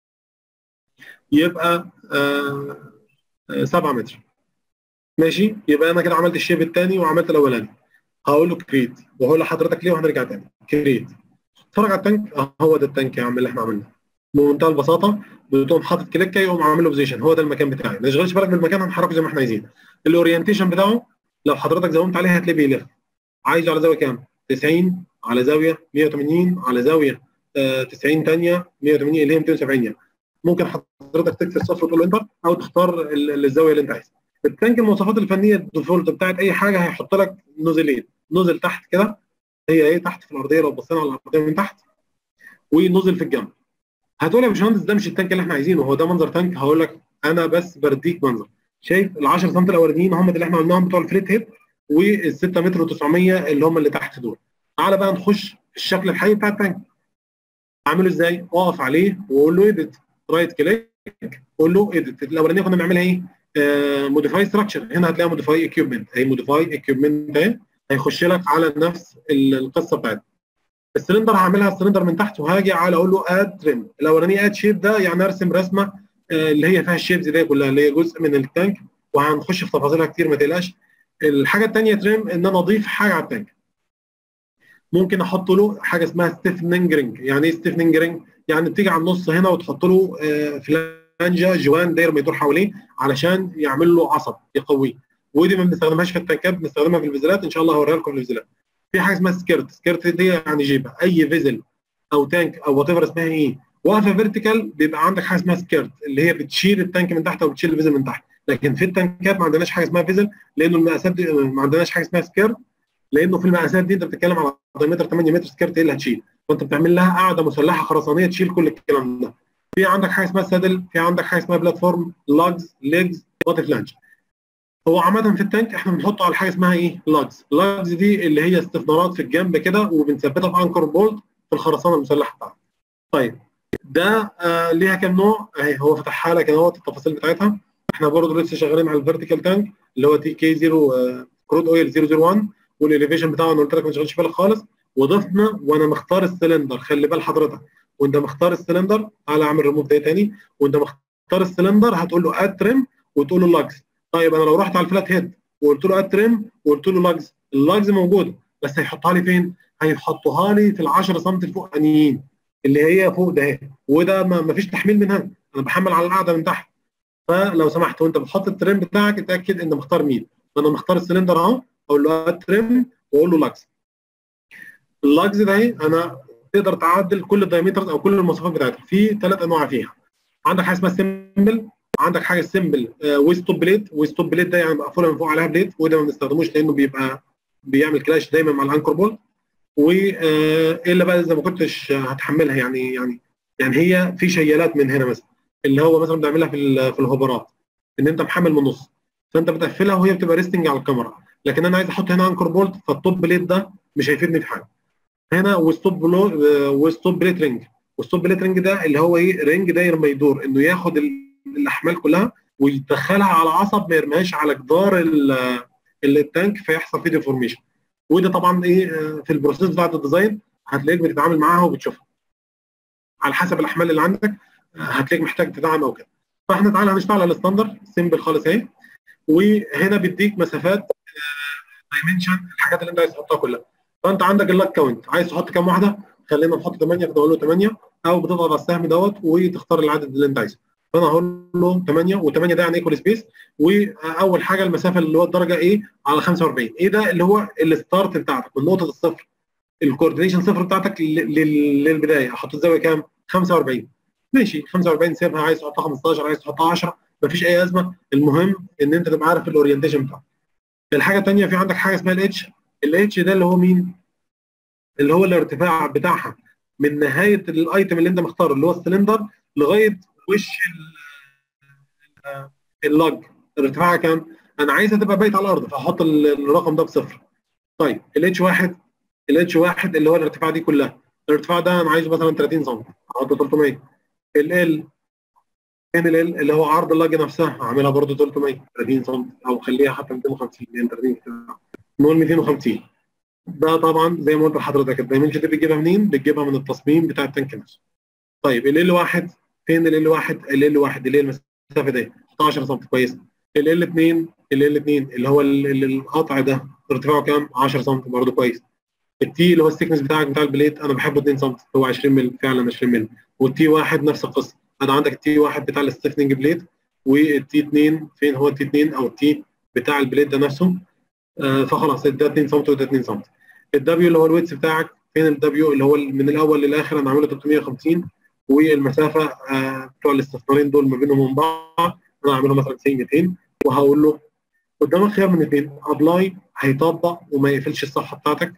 يبقى آه 7 متر ماشي يبقى انا كده عملت الشيب الثاني وعملت الاولاني هقول له كريت وهقول لحضرتك ليه وهنرجع تاني كريت اتفرج على التانك اه هو ده التانك يا عم اللي احنا عملناه بمنتهى البساطه بتقوم حاطط كليكه يقوم عامل له بوزيشن هو ده المكان بتاعي ما تشغلش بالك بالمكان هنحركه زي ما احنا عايزين الاورينتيشن بتاعه لو حضرتك زومت عليه هتلاقيه بيلف عايزه على زاويه كام 90 على زاويه 180 على زاويه آه 90 ثانيه 180 اللي هي 270 يعني ممكن حضرتك تكتب صفر وتقول له انتر او تختار ال- الزاويه اللي انت عايزها التانك المواصفات الفنيه الديفولت بتاعت اي حاجه هيحط لك نوزلين نوزل تحت كده هي ايه تحت في الارضيه لو بصينا على الارضيه من تحت ونوزل في الجنب هتقول يا باشمهندس ده مش التانك اللي احنا عايزينه هو ده منظر تانك هقول لك انا بس بديك منظر شايف ال 10 سم الاولانيين هم اللي احنا قلناهم بتوع الفليت هيد وال 6 متر و900 اللي هم اللي تحت دول تعالى بقى نخش في الشكل الحقيقي بتاع التانك اعمله ازاي؟ اقف عليه واقول له ايديت رايت كليك قول له ايديت الاولانيه كنا بنعملها ايه؟ موديفاي ستراكشر هنا هتلاقي موديفاي اكيوبمنت اهي موديفاي اكيوبمنت اهي هيخش لك على نفس ال- القصه بتاعتنا السلندر هعملها السلندر من تحت وهاجي على اقول له اد تريم الاولانيه اد شيب ده يعني ارسم رسمه آه، اللي هي فيها الشيبز دي كلها اللي هي جزء من التانك وهنخش في تفاصيلها كتير ما تقلقش الحاجه الثانيه تريم ان انا اضيف حاجه على التانك ممكن احط له حاجه اسمها ستيفننج رينج يعني ايه ستيفننج رينج يعني بتيجي على النص هنا وتحط له آه، فلانجه جوان داير ما يدور حواليه علشان يعمل له عصب يقويه ودي ما بنستخدمهاش في التنكات بنستخدمها في الفيزلات ان شاء الله هوريها لكم في الفيزلات في حاجه اسمها سكيرت سكيرت دي يعني جيبه اي فيزل او تانك او وات ايفر اسمها ايه واقفه فيرتيكال بيبقى عندك حاجه اسمها سكيرت اللي هي بتشيل التانك من تحت او بتشيل الفيزل من تحت لكن في التانكات ما عندناش حاجه اسمها فيزل لانه المقاسات دي ما عندناش حاجه اسمها سكيرت لانه في المقاسات دي انت بتتكلم على دايمتر 8 متر سكيرت ايه اللي هتشيل وانت بتعمل لها قاعده مسلحه خرسانيه تشيل كل الكلام ده في عندك حاجه اسمها سادل في عندك حاجه اسمها بلاتفورم لاجز ليجز وات فلانج هو عامه في التانك احنا بنحطه على حاجه اسمها ايه لاجز لاجز دي اللي هي استثمارات في الجنب كده وبنثبتها في انكر بولت في الخرسانه المسلحه بتاعتها طيب ده آه ليها كام نوع اهي هو فتحها لك اهوت التفاصيل بتاعتها احنا برضه لسه شغالين على الفيرتيكال تانك اللي هو تي كي 0 كرود اويل 001 والاليفيشن بتاعه انا قلت لك ما تشغلش بالك خالص وضفنا وانا مختار السلندر خلي بال حضرتك وانت مختار السلندر تعالى اعمل ريموف ده تاني وانت مختار السلندر هتقول له اد تريم وتقول له لاجز طيب انا لو رحت على الفلات هيد وقلت له اد تريم وقلت له لاجز اللاجز موجوده بس هيحطها لي فين؟ هيحطها لي في ال 10 سم الفوقانيين اللي هي فوق ده اهي وده ما فيش تحميل منها انا بحمل على القاعده من تحت فلو سمحت وانت بتحط التريم بتاعك اتاكد انت مختار مين فانا مختار السلندر اهو اقول له اد تريم واقول له لاجز اللاجز ده اهي انا تقدر تعدل كل الدايمترز او كل المواصفات بتاعتها في ثلاث انواع فيها عندك حاجه اسمها سيمبل عندك حاجه سيمبل ويز توب بليت ويز توب بليت ده يعني مقفوله من فوق عليها بليت وده ما بنستخدموش لانه بيبقى بيعمل كلاش دايما مع الانكر بول والا بقى اذا ما كنتش هتحملها يعني يعني يعني هي في شيالات من هنا مثلا اللي هو مثلا بنعملها في في الهوبرات ان انت محمل من النص فانت بتقفلها وهي بتبقى ريستنج على الكاميرا لكن انا عايز احط هنا انكر بولت فالتوب بليت ده مش هيفيدني في حاجه هنا وستوب بلو وستوب بليت رينج والستوب بليت رينج ده اللي هو ايه رينج داير ما يدور انه ياخد الاحمال كلها ويدخلها على عصب ما يرميهاش على جدار التانك فيحصل فيه ديفورميشن وده طبعا ايه في البروسيس بتاعت الديزاين هتلاقيك بتتعامل معاها وبتشوفها على حسب الاحمال اللي عندك هتلاقيك محتاج تدعم او كده فاحنا تعالى هنشتغل على الستاندر سيمبل خالص اهي وهنا بيديك مسافات دايمنشن الحاجات اللي انت عايز تحطها كلها فانت عندك اللاك كاونت عايز تحط كام واحده خلينا نحط 8 فنقول له 8 او بتضغط على السهم دوت وتختار العدد اللي انت عايزه فانا هقول له 8 و8 ده يعني ايكوال سبيس واول حاجه المسافه اللي هو الدرجه ايه على 45 ايه ده اللي هو الستارت بتاعتك من نقطه الصفر الكوردينيشن صفر بتاعتك للبدايه احط الزاويه كام 45 ماشي 45 سيبها عايز تحطها 15 عايز تحطها 10 مفيش اي ازمه المهم ان انت تبقى عارف الاورينتيشن بتاعك الحاجه الثانيه في عندك حاجه اسمها الاتش الاتش ده اللي هو مين اللي هو الارتفاع بتاعها من نهايه الايتم اللي انت مختاره اللي هو السلندر لغايه وش اللاج ارتفاعها كام انا عايزها تبقى بايت على الارض فاحط الرقم ده بصفر طيب الاتش واحد الاتش واحد اللي هو الارتفاع دي كلها الارتفاع ده انا عايزه مثلا 30 سم احط 300 ال فين ال اللي هو عرض اللاج نفسها اعملها برضه 300 30 سم او خليها حتى 250 لان 30 نقول 250 ده طبعا زي ما قلت لحضرتك الدايمنشن دي بتجيبها منين؟ بتجيبها من التصميم بتاع التانك نفسه. طيب ال ال واحد فين ال ال واحد؟ ال ال واحد اللي هي المسافه دي 10 سم كويس. ال ال 2 ال ال 2 اللي هو القطع ده ارتفاعه كام؟ 10 سم برضه كويس. التي اللي هو السكنس بتاعك بتاع البليت انا بحبه 2 سم هو 20 مللي فعلا 20 مللي والتي واحد نفس القصه انا عندك التي واحد بتاع الستيفنج بليت والتي 2 فين هو التي 2 او التي بتاع البليت ده نفسه آه فخلاص ده 2 سم وده 2 سم الدبليو اللي هو الويتس بتاعك فين الدبليو اللي هو من الاول للاخر انا عامله 350 والمسافه آه بتوع الاستثمارين دول ما بينهم وبين بعض انا عامله مثلا 90 200 وهقول له قدامك خيار من اثنين ابلاي هيطبق وما يقفلش الصفحه بتاعتك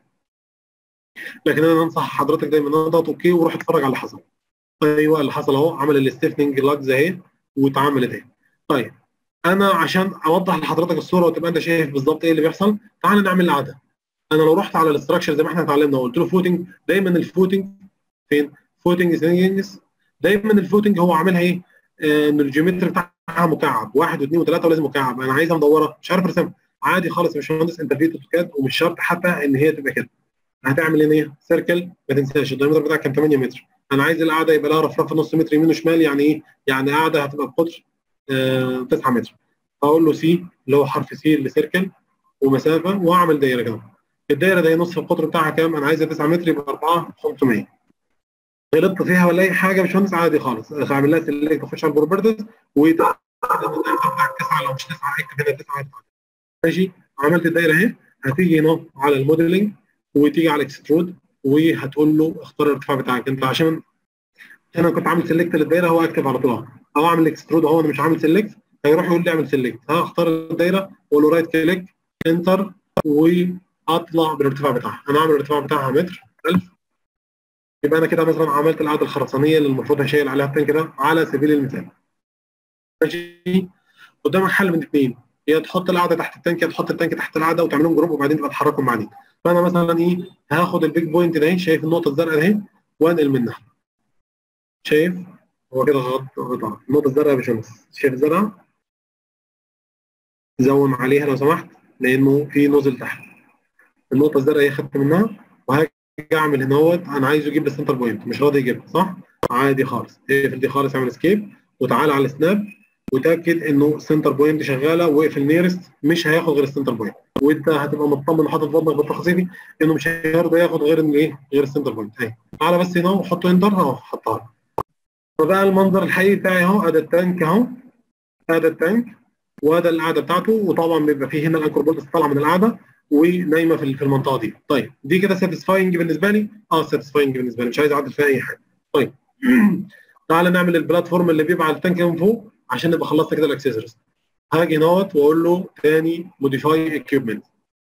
لكن انا انصح حضرتك دايما اضغط اوكي وروح اتفرج على اللي حصل ايوه اللي حصل اهو عمل الستيفنج لاجز اهي واتعملت اهي طيب انا عشان اوضح لحضرتك الصوره وتبقى انت شايف بالظبط ايه اللي بيحصل تعال نعمل العاده انا لو رحت على الاستراكشر زي ما احنا اتعلمنا وقلت له فوتنج دايما الفوتنج فين فوتنج ثينجز دايما الفوتنج هو عاملها ايه آه، ان الجيومتري بتاعها مكعب واحد واثنين وثلاثه ولازم مكعب انا عايزها مدوره مش عارف ارسمها عادي خالص يا باشمهندس انت في اوتوكاد ومش شرط حتى ان هي تبقى كده هتعمل ايه سيركل ما تنساش الدايمتر بتاعك كان 8 متر انا عايز القاعده يبقى لها رفرفه نص متر يمين وشمال يعني ايه يعني قاعده هتبقى بقطر آه 9 متر اقول له سي اللي هو حرف سي اللي سيركل ومسافه واعمل دايره كده الدايره دي نصف القطر بتاعها كام انا عايزها 9 متر يبقى 4 500 غلطت فيها ولا اي حاجه مش مهندس عادي خالص اعمل لها سيلكت اخش على البروبرتيز وتاكد ان الدايره بتاعك 9 لو مش 9 اكتب هنا 9 ماشي عملت الدايره اهي هتيجي هنا على الموديلنج وتيجي على الاكسترود وهتقول له اختار الارتفاع بتاعك انت عشان انا كنت عامل سيلكت للدايره هو اكتب على طول او اعمل اكسترود اهو انا مش عامل سيلكت هيروح يقول لي اعمل سيلكت هختار الدايره واقول له رايت كليك انتر واطلع بالارتفاع بتاعها انا عامل الارتفاع بتاعها متر 1000 يبقى انا كده مثلا عملت القاعده الخرسانيه اللي المفروض هشيل عليها التانك ده على سبيل المثال ماشي قدامك حل من اثنين يا تحط القاعده تحت التانك يا تحط التانك تحت القاعده وتعملهم جروب وبعدين تبقى تحركهم بعدين فانا مثلا ايه هاخد البيج بوينت ده شايف النقطه الزرقاء اهي وانقل منها شايف هو كده غلط غلط النقطه الزرقاء يا باشمهندس شايف الزرقاء زوم عليها لو سمحت لانه في نزل تحت النقطه الزرقاء هي خدت منها وهاجي اعمل هنا اهوت انا عايزه يجيب لي السنتر بوينت مش راضي يجيبها صح عادي خالص اقفل دي خالص اعمل سكيب وتعالى على السناب وتاكد انه السنتر بوينت شغاله واقفل نيرست مش هياخد غير السنتر بوينت وانت هتبقى مطمن وحاطط في بطنك بالتفاصيل دي انه مش هيرضى ياخد غير الايه غير السنتر بوينت اهي تعالى بس هنا وحط انتر اهو حطها فبقى المنظر الحقيقي بتاعي اهو ادي التانك اهو ادي التانك وادي القاعده بتاعته وطبعا بيبقى فيه هنا الانكر بولت طالعه من القاعده ونايمه في في المنطقه دي طيب دي كده ساتيسفاينج بالنسبه لي اه ساتيسفاينج بالنسبه لي مش عايز اعدل فيها اي حاجه طيب تعالى نعمل البلاتفورم اللي بيبقى على التانك من فوق عشان نبقى خلصنا كده الاكسسوارز هاجي نوت واقول له تاني موديفاي اكيوبمنت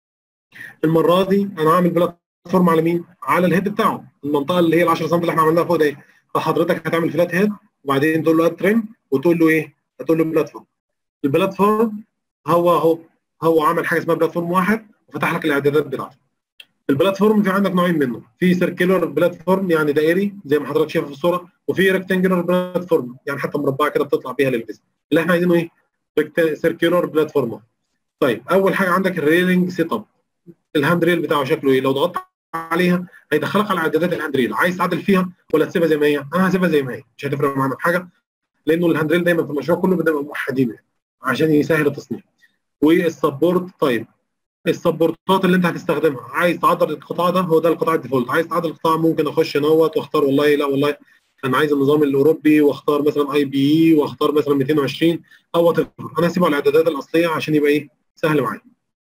المره دي انا هعمل بلاتفورم على مين؟ على الهيد بتاعه المنطقه اللي هي ال 10 سم اللي احنا عملناها فوق دي فحضرتك هتعمل فلات هيد وبعدين تقول له اد تريم وتقول له ايه؟ هتقول له بلاتفورم البلاتفورم هو اهو هو عمل حاجه اسمها بلاتفورم واحد وفتح لك الاعدادات بتاعته البلاتفورم في عندك نوعين منه في سيركيولر بلاتفورم يعني دائري زي ما حضرتك شايف في الصوره وفي ريكتانجلر بلاتفورم يعني حتى مربعه كده بتطلع بيها للجسم اللي احنا عايزينه ايه سيركيولر بلاتفورم طيب اول حاجه عندك الريلينج سيت اب الهاند ريل بتاعه شكله ايه لو ضغطت عليها هيدخلك على اعدادات الهاند ريل عايز تعدل فيها ولا تسيبها زي ما هي انا هسيبها زي ما هي مش هتفرق معانا في حاجه لانه الهاند ريل دايما في المشروع كله بنبقى موحدين عشان يسهل التصنيع والسبورت طيب السبورتات اللي انت هتستخدمها عايز تعدل القطاع ده هو ده القطاع الديفولت عايز تعدل القطاع ممكن اخش نوت واختار والله لا والله انا عايز النظام الاوروبي واختار مثلا اي بي اي واختار مثلا 220 او وات انا هسيبه على الاعدادات الاصليه عشان يبقى ايه سهل معايا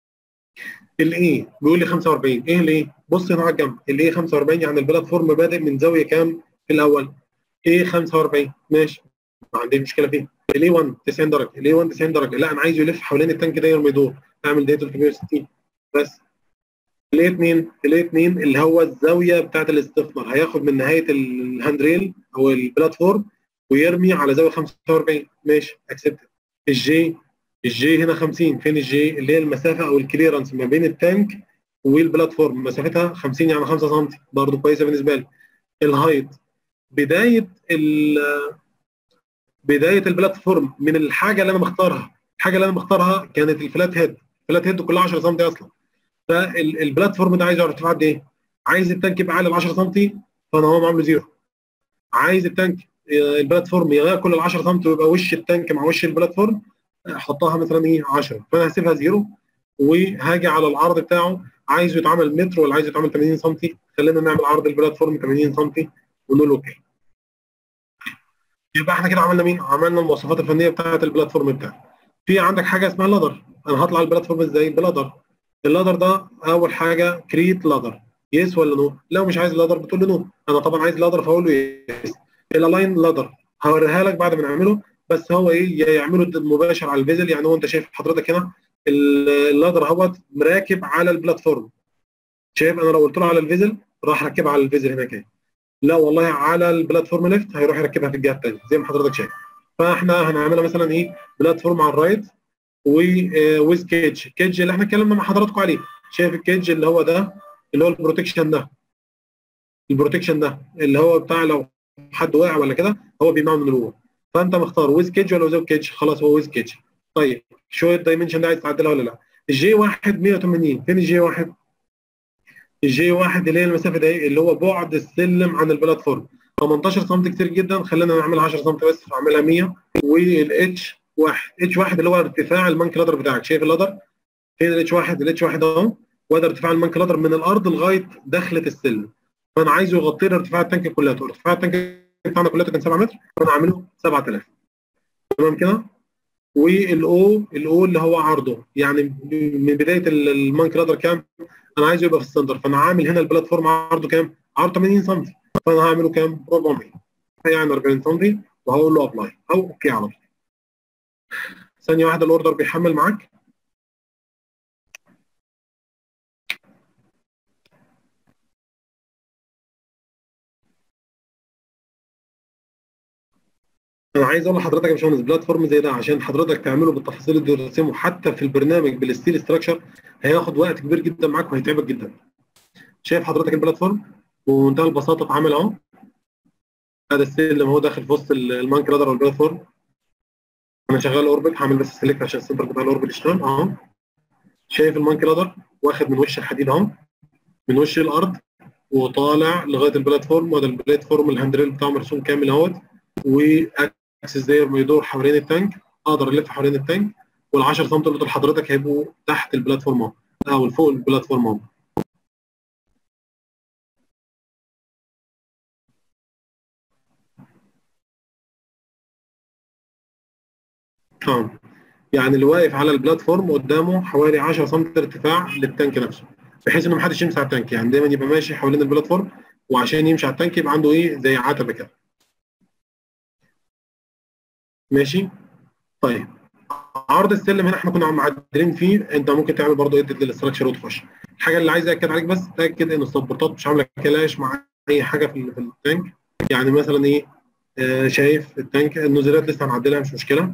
الاي بيقول لي 45 ايه الايه بص هنا على الجنب الاي 45 يعني البلاتفورم بادئ من زاويه كام في الاول ايه 45 ماشي ما عنديش مشكله فيه الاي 1 90 درجه الاي 1 90 درجه لا انا عايزه يلف حوالين التانك داير ما يدور اعمل دايره 360 بس الاي 2 الاي 2 اللي هو الزاويه بتاعت الاستثمار هياخد من نهايه الهاند ريل او البلاتفورم ويرمي على زاويه 45 ماشي اكسبت الجي الجي هنا 50 فين الجي اللي هي المسافه او الكليرنس ما بين التانك والبلاتفورم مسافتها 50 يعني 5 سم برضه كويسه بالنسبه لي الهايت بدايه بدايه البلاتفورم من الحاجه اللي انا مختارها الحاجه اللي انا مختارها كانت الفلات هيد الفلات هيد كلها 10 سم اصلا فالبلاتفورم ده عايز ارتفاع قد ايه؟ عايز التانك يبقى عالي ب 10 سم فانا هو عامله زيرو عايز التانك البلاتفورم ياكل ال 10 سم ويبقى وش التانك مع وش البلاتفورم احطها مثلا ايه 10 فانا هسيبها زيرو وهاجي على العرض بتاعه عايزه يتعمل متر ولا عايزه يتعمل 80 سم خلينا نعمل عرض البلاتفورم 80 سم ونقول اوكي يبقى احنا كده عملنا مين؟ عملنا المواصفات الفنيه بتاعه البلاتفورم بتاعك في عندك حاجه اسمها لادر انا هطلع البلاتفورم ازاي؟ بلادر اللادر ده اول حاجه كريت لادر يس ولا نو؟ لو مش عايز لادر بتقول له نو انا طبعا عايز لادر فاقول له يس الالاين لادر هوريها لك بعد ما نعمله بس هو ايه يعمله مباشر على الفيزل يعني هو انت شايف حضرتك هنا اللادر اهوت مراكب على البلاتفورم شايف انا لو قلت له على الفيزل راح ركبها على الفيزل هناك اهي لا والله على البلاتفورم ليفت هيروح يركبها في الجهه الثانيه زي ما حضرتك شايف فاحنا هنعملها مثلا ايه بلاتفورم على الرايت ويز كيج كيج اللي احنا اتكلمنا مع حضراتكم عليه شايف الكيج اللي هو ده اللي هو البروتكشن ده البروتكشن ده اللي هو بتاع لو حد وقع ولا كده هو بيمنعه من الوقوع فانت مختار ويز كيج ولا ويز كيج خلاص هو ويز كيج طيب شو الدايمنشن ده عايز تعدلها ولا لا الجي 1 180 فين الجي 1 الجي 1 اللي هي المسافه دي اللي هو بعد السلم عن البلاتفورم 18 سم كتير جدا خلينا نعملها 10 سم بس فاعملها 100 والاتش 1 اتش 1 اللي هو ارتفاع المانك لادر بتاعك شايف اللادر فين الاتش 1 الاتش 1 اهو وده ارتفاع المانك لادر من الارض لغايه دخله السلم فانا عايزه يغطي لي ارتفاع التانك كلياته ارتفاع التانك بتاعنا كلياته كان 7 متر فانا عامله 7000 تمام كده والاو الاو اللي هو عرضه يعني من بدايه المانك لادر كام انا عايزه يبقى في السنتر فانا عامل هنا البلاتفورم عرضه كام عرض 80 سم فانا هعمله كام 400 يعني 40 سم وهقول له ابلاي او اوكي على طول ثانيه واحده الاوردر بيحمل معاك انا عايز اقول لحضرتك يا باشمهندس بلاتفورم زي ده عشان حضرتك تعمله بالتفاصيل اللي ترسمه حتى في البرنامج بالستيل ستراكشر هياخد وقت كبير جدا معاك وهيتعبك جدا شايف حضرتك البلاتفورم بمنتهى البساطه اتعمل اهو هذا السلم هو داخل في وسط المانك لادر والبلاتفورم انا شغال اوربت هعمل بس سيلكت عشان السنتر بتاع الاوربت يشتغل اهو شايف المانك لادر واخد من وش الحديد اهو من وش الارض وطالع لغايه البلاتفورم وده البلاتفورم الهاندريل بتاعه مرسوم كامل اهوت واكسس داير يدور حوالين التانك اقدر الف حوالين التانك وال10 سم اللي حضرتك هيبقوا تحت البلاتفورم اهو او فوق البلاتفورم اهو تمام يعني اللي واقف على البلاتفورم قدامه حوالي 10 سم ارتفاع للتانك نفسه بحيث انه ما حدش يمشي على التانك يعني دايما يبقى ماشي حوالين البلاتفورم وعشان يمشي على التانك يبقى عنده ايه زي عتبه كده ماشي طيب عرض السلم هنا احنا كنا معدلين فيه انت ممكن تعمل برضه اديت للاستراكشر وتخش الحاجه اللي عايز اكد عليك بس تاكد ان السبورتات مش عامله كلاش مع اي حاجه في, في التانك يعني مثلا ايه آه شايف التانك النزلات لسه هنعدلها مش مشكله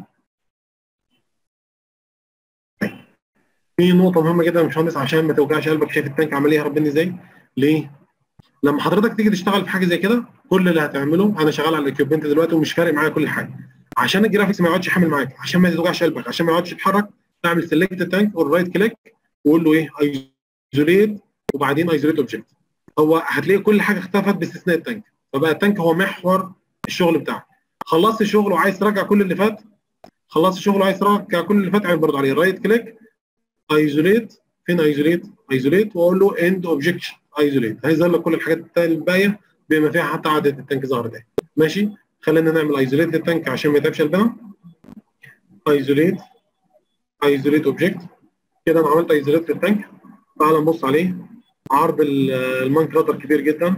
في نقطه مهمه جدا يا باشمهندس عشان ما توجعش قلبك شايف التانك عمال يهرب مني ازاي ليه لما حضرتك تيجي تشتغل في حاجه زي كده كل اللي هتعمله انا شغال على الاكيوبمنت دلوقتي ومش فارق معايا كل حاجه عشان الجرافيكس ما يقعدش يحمل معاك عشان ما توجعش قلبك عشان ما يقعدش يتحرك تعمل سيلكت تانك اور رايت كليك وقول له ايه ايزوليت وبعدين ايزوليت اوبجكت هو هتلاقي كل حاجه اختفت باستثناء التانك فبقى التانك هو محور الشغل بتاعك خلصت الشغل وعايز ترجع كل اللي فات خلصت الشغل وعايز ترجع كل اللي فات اعمل برضه عليه رايت كليك ايزوليت فين ايزوليت ايزوليت واقول له اند اوبجكت ايزوليت هيظهر لك كل الحاجات الباقيه بما فيها حتى عدد التانك ظهرت اهي ماشي خلينا نعمل ايزوليت للتانك عشان ما يتعبش قلبنا ايزوليت ايزوليت اوبجكت كده انا عملت ايزوليت للتانك تعال نبص عليه عرض المانك لادر كبير جدا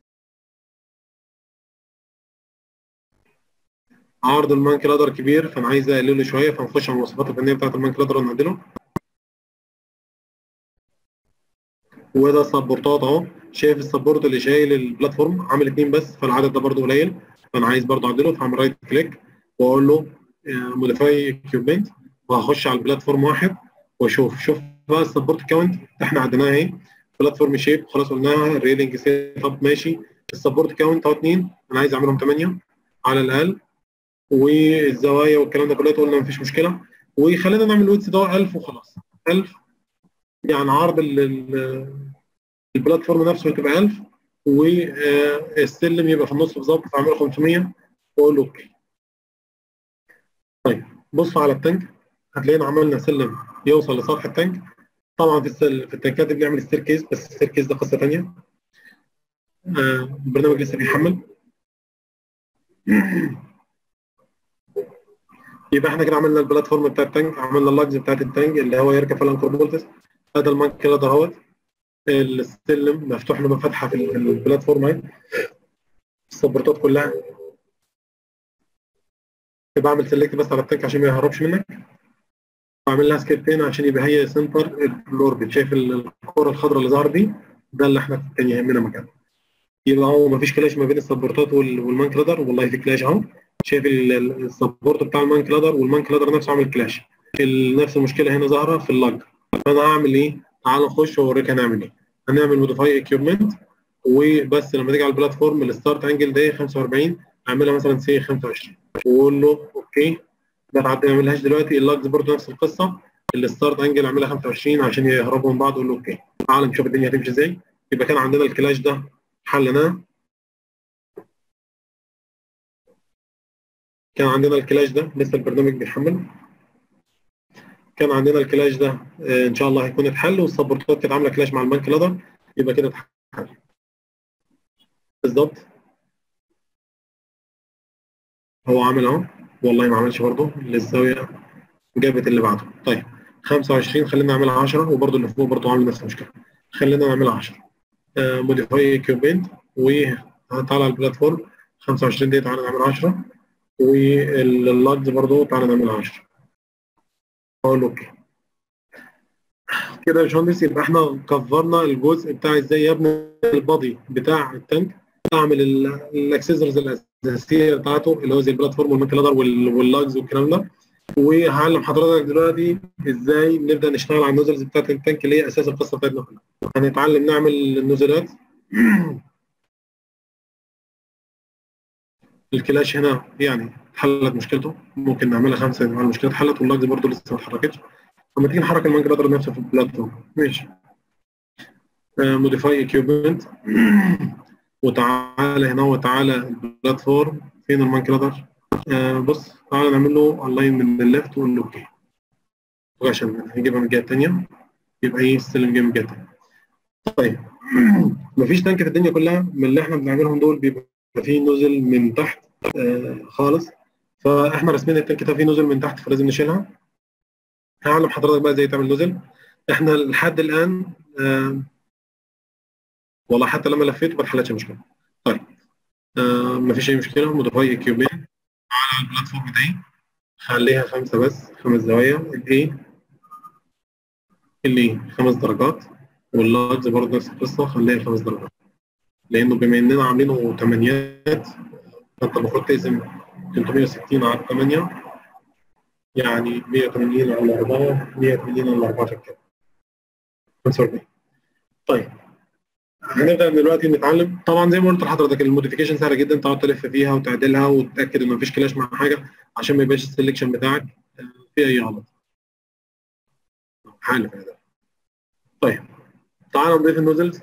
عرض المانك لادر كبير فانا عايز اقلله شويه فنخش على المواصفات الفنيه بتاعت المانك لادر ونعدله وده السبورتات اهو شايف السبورت اللي شايل البلاتفورم عامل اتنين بس فالعدد ده برده قليل فانا عايز برده اعدله فاعمل رايت كليك واقول له موديفاي اكيوبمنت وهخش على البلاتفورم واحد واشوف شوف بقى السبورت كاونت احنا عديناها اهي بلاتفورم شيب خلاص قلناها الريلينج سيت اب ماشي السبورت كاونت اهو اثنين انا عايز اعملهم 8 على الاقل والزوايا والكلام ده كله قلنا مفيش مشكله وخلينا نعمل الويتس ده 1000 وخلاص 1000 يعني عرض البلاتفورم نفسه هتبقى 1000 والسلم يبقى في النص بالظبط فاعمله 500 واقول له اوكي طيب بص على التانك هتلاقينا عملنا سلم يوصل لسطح التانك طبعا في السل... في التنكات بنعمل ستير كيس بس الستير كيس ده قصه ثانيه آه البرنامج لسه بيحمل يبقى احنا كده عملنا البلاتفورم بتاع التانك عملنا اللاجز بتاعت التانك اللي هو يركب في الانكر بولتس هذا المانك كده اهوت السلم مفتوح له فتحه في البلاتفورم اهي السبورتات كلها بعمل سيلكت بس على التانك عشان ما يهربش منك بعمل لها سكيبتين عشان يبقى هي سنتر الاوربت شايف الكره الخضراء اللي ظهرت دي ده اللي احنا كان يهمنا مكانه يبقى هو ما فيش كلاش ما بين السبورتات والمانك لادر والله في كلاش اهو شايف السبورت بتاع المانك لادر والمانك لادر نفسه عامل كلاش نفس المشكله هنا ظاهره في اللاج فانا هعمل ايه؟ تعال نخش واوريك هنعمل ايه هنعمل موديفاي اكيوبمنت وبس لما تيجي على البلاتفورم الستارت انجل ده 45 اعملها مثلا سي 25 واقول له اوكي ده تعدي ما اعملهاش دلوقتي اللاجز برضه نفس القصه الستارت انجل اعملها 25 عشان يهربوا من بعض اقول له اوكي تعال نشوف الدنيا هتمشي ازاي يبقى كان عندنا الكلاش ده حلناه كان عندنا الكلاش ده لسه البرنامج بيحمل كان عندنا الكلاش ده آه ان شاء الله هيكون اتحل والسبورتات كانت عامله كلاش مع البنك لادر يبقى كده اتحل بالظبط هو عامل اهو والله ما عملش برضه للزاويه جابت اللي بعده طيب 25 خلينا نعملها 10 وبرضه اللي فوق برضه عامل نفس المشكله خلينا نعملها 10 موديفاي كيوبنت وتعالى على البلاتفورم 25 دي تعالى نعمل 10 واللاجز برضه تعالى نعمل 10 اقول اوكي كده يا باشمهندس يبقى احنا كفرنا الجزء بتاع ازاي ابني البادي بتاع التانك اعمل الاكسسوارز الاساسيه بتاعته اللي هو زي البلاتفورم والمنتلادر واللاجز والكلام ده وهعلم حضرتك دلوقتي ازاي نبدا نشتغل على النوزلز بتاعت التانك اللي هي اساس القصه بتاعتنا كلها هنتعلم نعمل النوزلات الكلاش هنا يعني حلت مشكلته ممكن نعملها خمسه مع المشكله اتحلت واللاجز برضه لسه ما اتحركتش لما تيجي نحرك المانج لادر نفسه في البلاتفورم ماشي موديفاي اكيوبمنت وتعالى هنا وتعالى البلاتفورم فين المانك لادر آه بص تعالى نعمل له الاين من الليفت ونقول له اوكي عشان هنجيبها من الجهه الثانيه يبقى ايه السلم جاي من الجهه الثانيه طيب مفيش تانك في الدنيا كلها من اللي احنا بنعملهم دول بيبقى فيه نزل من تحت آه خالص فاحنا راسمين التانك ده فيه نزل من تحت فلازم نشيلها هعلم حضرتك بقى ازاي تعمل نزل احنا لحد الان آه والله حتى لما لفيت ما اتحلتش المشكله طيب آه مفيش اي مشكله موديفاي كيوبين على البلاتفورم دي خليها خمسه بس خمس زوايا الاي اللي خمس درجات واللاجز برضه نفس القصه خليها خمس درجات لانه بما اننا عاملينه ثمانيات فانت المفروض تقسم 360 على 8 يعني 180 على 4 180 على 4 في كده 45 طيب هنبدا دلوقتي نتعلم طبعا زي ما قلت لحضرتك الموديفيكيشن سهله جدا تقعد تلف فيها وتعدلها وتتاكد ان مفيش كلاش مع حاجه عشان ما يبقاش السلكشن بتاعك فيه اي غلط حالف ده طيب تعالى نضيف النوزلز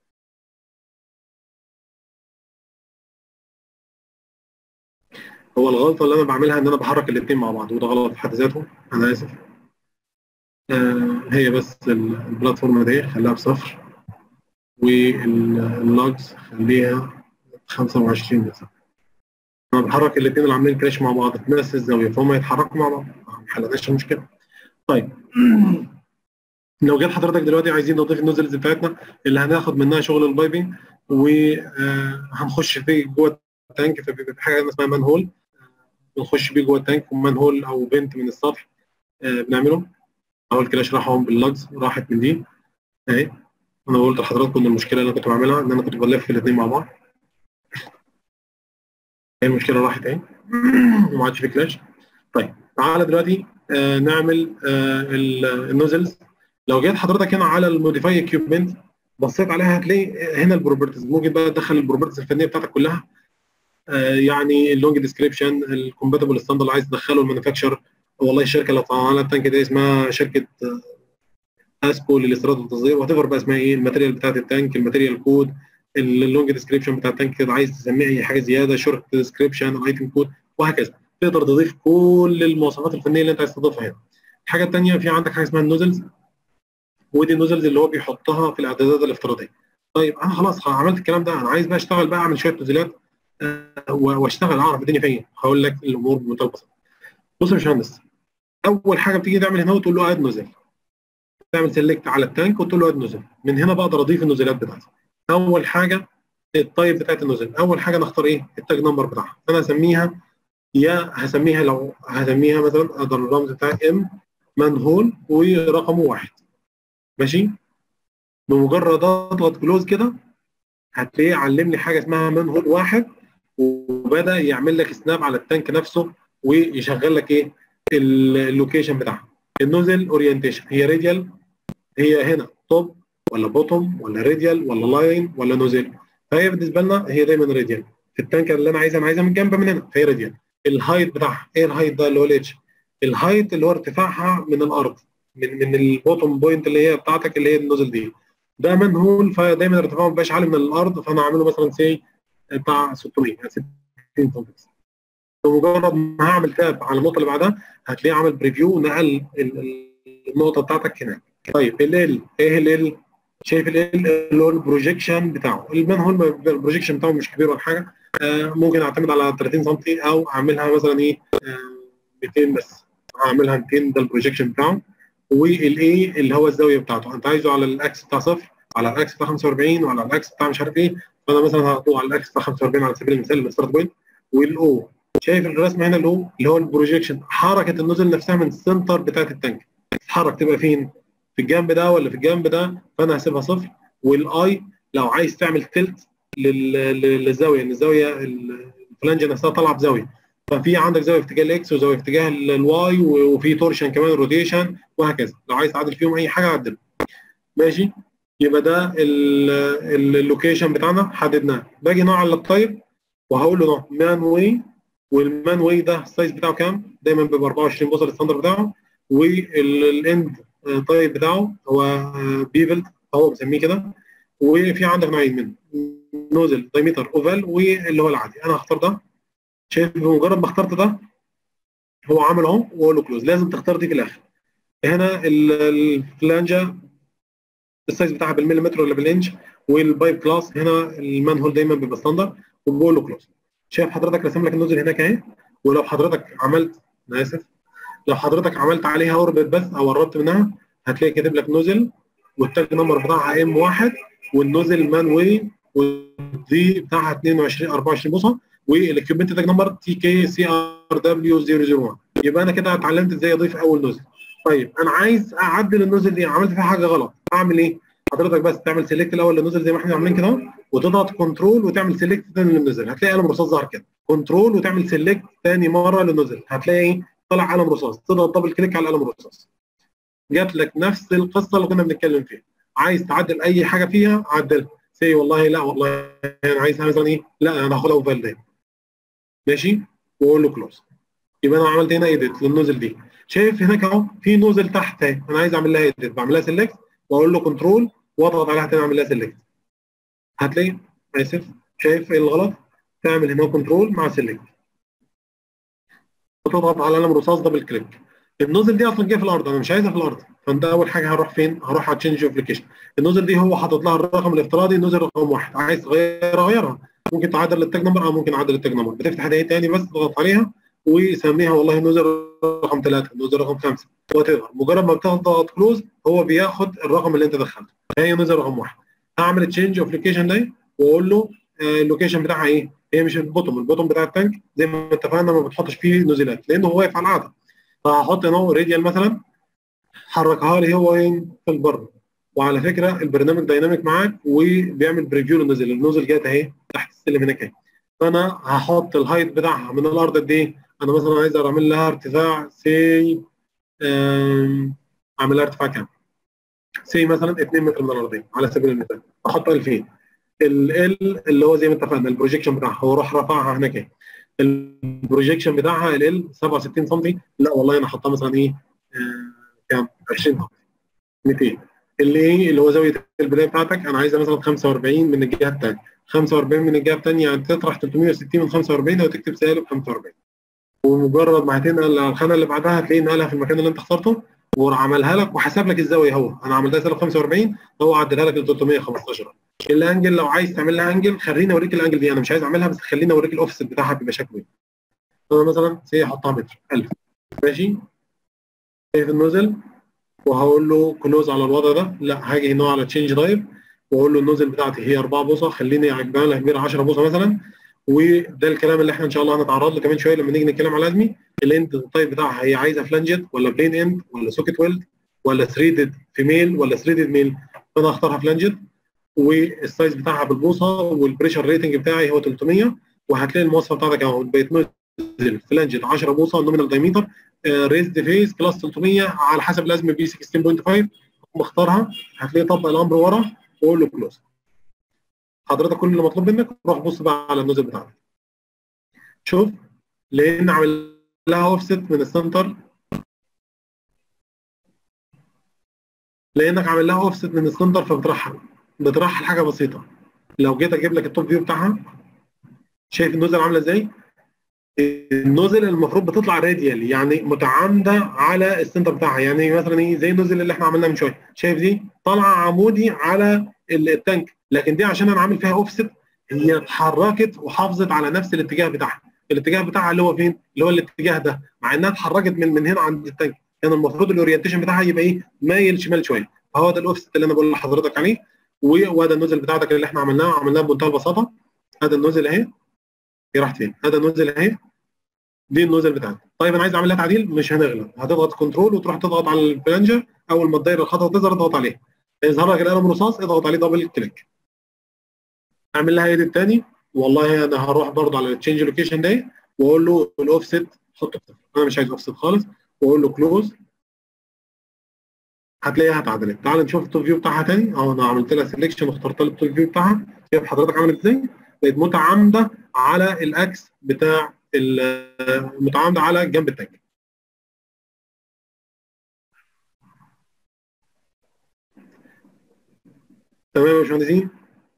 هو الغلطه اللي انا بعملها ان انا بحرك الاثنين مع بعض وده غلط في حد ذاته انا اسف آه هي بس البلاتفورم دي خليها بصفر واللوجز خليها 25 مثلا انا بحرك الاثنين اللي عاملين كراش مع بعض في نفس الزاويه فهم يتحركوا مع بعض ما حلناش المشكله طيب لو جت حضرتك دلوقتي عايزين نضيف النوزلز بتاعتنا اللي هناخد منها شغل البايبنج وهنخش فيه جوه التانك فبيبقى في حاجه اسمها مان هول بنخش بيه جوه التانك ومان هول او بنت من السطح بنعمله اهو الكلاش راحهم باللجز راحت من دي اهي انا قلت لحضراتكم ان المشكله اللي انا كنت بعملها ان انا كنت بلف الاثنين مع بعض هي المشكله راحت اهي وما عادش في كلاش طيب تعالى دلوقتي آه نعمل آه النوزلز لو جيت حضرتك هنا على الموديفاي اكيوبمنت بصيت عليها هتلاقي هنا البروبرتيز ممكن بقى تدخل البروبرتيز الفنيه بتاعتك كلها آه يعني اللونج ديسكريبشن الكومباتبل ستاندرد اللي عايز تدخله المانيفاكتشر والله الشركه اللي طالعه التانك دي اسمها شركه اسبو للاستيراد والتصدير وات ايفر بقى اسمها ايه الماتيريال بتاعت التانك الماتيريال كود اللونج ديسكريبشن بتاع التانك كده عايز تسميه اي حاجه زياده شورت ديسكريبشن الايتم كود وهكذا تقدر تضيف كل المواصفات الفنيه اللي انت عايز تضيفها هنا الحاجه الثانيه في عندك حاجه اسمها النوزلز ودي النوزلز اللي هو بيحطها في الاعدادات الافتراضيه طيب انا خلاص عملت الكلام ده انا عايز بقى اشتغل بقى اعمل شويه نزولات آه، واشتغل اعرف الدنيا فين هقول لك الامور بمنتهى البساطه بص يا باشمهندس اول حاجه بتيجي تعمل هنا وتقول له اد نوزل تعمل سيلكت على التانك وتقول له اد نوزل من هنا بقدر اضيف النزولات بتاعتي اول حاجه التايب بتاعت النوزل اول حاجه نختار ايه التاج نمبر بتاعها انا هسميها يا هسميها لو هسميها مثلا اقدر الرمز بتاعي ام منهول ورقمه واحد ماشي بمجرد اضغط كلوز كده هتلاقيه علمني حاجه اسمها منهول واحد وبدا يعمل لك سناب على التانك نفسه ويشغل لك ايه اللوكيشن بتاعها النوزل اورينتيشن هي راديال هي هنا توب ولا بوتوم ولا راديال ولا لاين ولا نوزل فهي بالنسبه لنا هي دايما راديال في التانك اللي انا عايزها انا عايزها من جنب من هنا فهي راديال الهايت بتاعها ايه الهايت ده اللي هو الاتش الهايت اللي هو ارتفاعها من الارض من من البوتوم بوينت اللي هي بتاعتك اللي هي النوزل دي ده منهول فدايما ارتفاعه ما بيبقاش عالي من الارض فانا اعمله مثلا سي بتاع 600 60 سم بمجرد ما هعمل تاب على النقطه اللي بعدها هتلاقيه عمل بريفيو نقل النقطه بتاعتك هناك طيب ال ال ايه ال ال شايف ال ال اللي هو البروجيكشن بتاعه المنهول البروجيكشن بتاعه مش كبير ولا حاجه آه ممكن اعتمد على 30 سم او اعملها مثلا ايه آه 200 بس هعملها 200 ده البروجيكشن بتاعه والاي اللي هو الزاويه بتاعته انت عايزه على الاكس بتاع صفر على الاكس بتاع 45 وعلى الاكس بتاع مش عارف ايه فانا مثلا هحطه على الاكس بتاع 45 على سبيل المثال الستارت بوينت والاو شايف الرسم هنا اللي هو اللي هو البروجيكشن حركه النزل نفسها من السنتر بتاعت التانك تتحرك تبقى فين؟ في الجنب ده ولا في الجنب ده فانا هسيبها صفر والاي لو عايز تعمل تلت للزاويه ان الزاويه الفلانجه نفسها طالعه بزاويه ففي عندك زاويه في اتجاه الاكس وزاويه في اتجاه الواي وفي تورشن كمان روتيشن وهكذا لو عايز تعدل فيهم اي حاجه عدل ماشي يبقى ده اللوكيشن بتاعنا حددناه باجي نوع على الطيب وهقول له نوع مان واي والمان واي ده السايز بتاعه كام؟ دايما بيبقى 24 بوصه الستاندر بتاعه والاند طيب بتاعه هو بيفلد هو بسميه كده وفي عندك نوعين منه نوزل دايمتر اوفال واللي هو العادي انا هختار ده شايف بمجرد ما اخترت ده هو عامل اهو واقول له كلوز لازم تختار دي في الاخر هنا الفلانجه السايز بتاعها بالمليمتر ولا بالانش والبايب كلاس هنا المان هول دايما بيبقى ستاندر وبقول له كلوز شايف حضرتك راسم لك النوزل هناك اهي ولو حضرتك عملت انا اسف لو حضرتك عملت عليها اوربت بس او قربت منها هتلاقي كاتب لك نوزل والتاج نمبر بتاعها ام واحد والنوزل مان واي والدي بتاعها 22 24 بوصه والاكيوبمنت تاج نمبر تي كي سي ار دبليو 001 يبقى انا كده اتعلمت ازاي اضيف اول نوزل طيب انا عايز اعدل النوزل دي عملت فيها حاجه غلط اعمل ايه؟ حضرتك بس تعمل سيلكت الاول للنوزل زي ما احنا عاملين كده وتضغط كنترول وتعمل سيلكت تاني للنوزل هتلاقي قلم رصاص ظهر كده كنترول وتعمل سيلكت تاني مره للنوزل هتلاقي ايه؟ طلع قلم رصاص تضغط دبل كليك على القلم الرصاص جات لك نفس القصه اللي كنا بنتكلم فيها عايز تعدل اي حاجه فيها عدلها سي والله لا والله انا عايزها مثلا ايه لا انا هاخدها اوفال ده ماشي واقول له كلوز يبقى انا عملت هنا ايديت للنوزل دي شايف هناك اهو في نوزل تحت اهي انا عايز اعمل لها ايديت بعمل لها سيلكت واقول له كنترول واضغط عليها تاني اعمل لها سيلكت هتلاقي اسف شايف ايه الغلط تعمل هنا كنترول مع سيلكت وتضغط على قلم رصاص دبل كليك النوزل دي اصلا جايه في الارض انا مش عايزها في الارض فانت اول حاجه هروح فين؟ هروح على تشينج ابلكيشن النوزل دي هو حاطط لها الرقم الافتراضي النوزل رقم واحد عايز تغيرها غيرها ممكن تعدل التاج نمبر او ممكن اعدل التاج نمبر بتفتح دي تاني بس تضغط عليها ويسميها والله نوزل رقم ثلاثه نوزل رقم خمسه وات مجرد ما بتضغط كلوز هو بياخد الرقم اللي انت دخلته هي نوزل رقم واحد هعمل تشينج ابلكيشن ده واقول له اللوكيشن بتاعها ايه؟ هي مش البوتوم البوتوم بتاع التانك زي ما اتفقنا ما بتحطش فيه نوزلات لانه هو واقف على العدد فهحط هنا راديال مثلا حركها لي هو في البر وعلى فكره البرنامج دايناميك معاك وبيعمل بريفيو للنوزل النوزل جت اهي تحت السلم هناك اهي فانا هحط الهايت بتاعها من الارض قد ايه؟ انا مثلا عايز اعمل لها ارتفاع سي اعمل لها ارتفاع كام؟ سي مثلا 2 متر من الارضيه على سبيل المثال احط 2000 ال اللي هو زي ما اتفقنا البروجيكشن بتاعها هو راح رفعها هناك اهي البروجيكشن بتاعها ال 67 سم لا والله انا حاطها مثلا ايه آه كام 20 سم 200 اللي ايه اللي هو زاويه البدايه بتاعتك انا عايزها مثلا 45 من الجهه الثانيه 45 من الجهه الثانيه يعني تطرح 360 من 45 او تكتب سالب 45 ومجرد ما هتنقل على الخانه اللي بعدها هتلاقي نقلها في المكان اللي انت اخترته وعملها لك وحسب لك الزاويه هو انا عملتها سالب 45 هو عدلها لك ل 315 الانجل لو عايز تعمل لها انجل خليني اوريك الانجل دي انا مش عايز اعملها بس خليني اوريك الاوفست بتاعها بيبقى شكله ايه انا مثلا سي احطها متر 1000 ماشي شايف النوزل وهقول له كلوز على الوضع ده لا هاجي هنا على تشينج تايب واقول له النوزل بتاعتي هي 4 بوصه خليني اعملها لها كبيره 10 بوصه مثلا وده الكلام اللي احنا ان شاء الله هنتعرض له كمان شويه لما نيجي نتكلم على ازمي الاند التايب بتاعها هي عايزه فلانجت ولا بلين اند ولا سوكت ويلد ولا ثريدد فيميل ولا ثريدد ميل فانا هختارها فلانجت والسايز بتاعها بالبوصه والبريشر ريتنج بتاعي هو 300 وهتلاقي المواصفه بتاعتك اهو بقت نزل فلانجت 10 بوصه نومينال دايمتر ريزد فيس كلاس 300 على حسب الازمه بي 16.5 مختارها هتلاقي طبق الامر ورا واقول له كلوز حضرتك كل اللي مطلوب منك روح بص بقى على النوزل بتاعتك شوف لان عامل لها اوفست من السنتر لانك عامل لها اوفست من السنتر فبترحل بترحل حاجه بسيطه لو جيت اجيب لك التوب فيو بتاعها شايف النوزل عامله ازاي؟ النوزل المفروض بتطلع راديال يعني متعامده على السنتر بتاعها يعني مثلا ايه زي النوزل اللي احنا عملناه من شويه شايف دي طالعه عمودي على التانك لكن دي عشان انا عامل فيها اوفست هي اتحركت وحافظت على نفس الاتجاه بتاعها الاتجاه بتاعها اللي هو فين اللي هو الاتجاه ده مع انها اتحركت من من هنا عند التانك كان يعني المفروض الاورينتيشن بتاعها يبقى ايه مايل شمال شويه فهو ده الاوفست اللي انا بقول لحضرتك عليه وده النوزل بتاعتك اللي احنا عملناه عملناه بمنتهى البساطه هذا النوزل اهي هي راحت فين هذا النوزل اهي دي النوزل بتاعتك طيب انا عايز اعمل لها تعديل مش هنغلط هتضغط كنترول وتروح تضغط على البلانجر اول ما الدايره الخطا تظهر اضغط عليها يظهر لك القلم رصاص اضغط عليه دبل كليك اعمل لها ايديت تاني والله انا هروح برضه على التشينج لوكيشن ده واقول له الاوفست حطه بصفر انا مش عايز اوفست خالص واقول له كلوز هتلاقيها اتعدلت تعال نشوف التوب فيو بتاعها تاني اه انا عملت لها سelection واخترت لها التوب فيو بتاعها شايف حضرتك عملت ازاي؟ بقت متعامده على الاكس بتاع متعامده على جنب التانك تمام يا باشمهندسين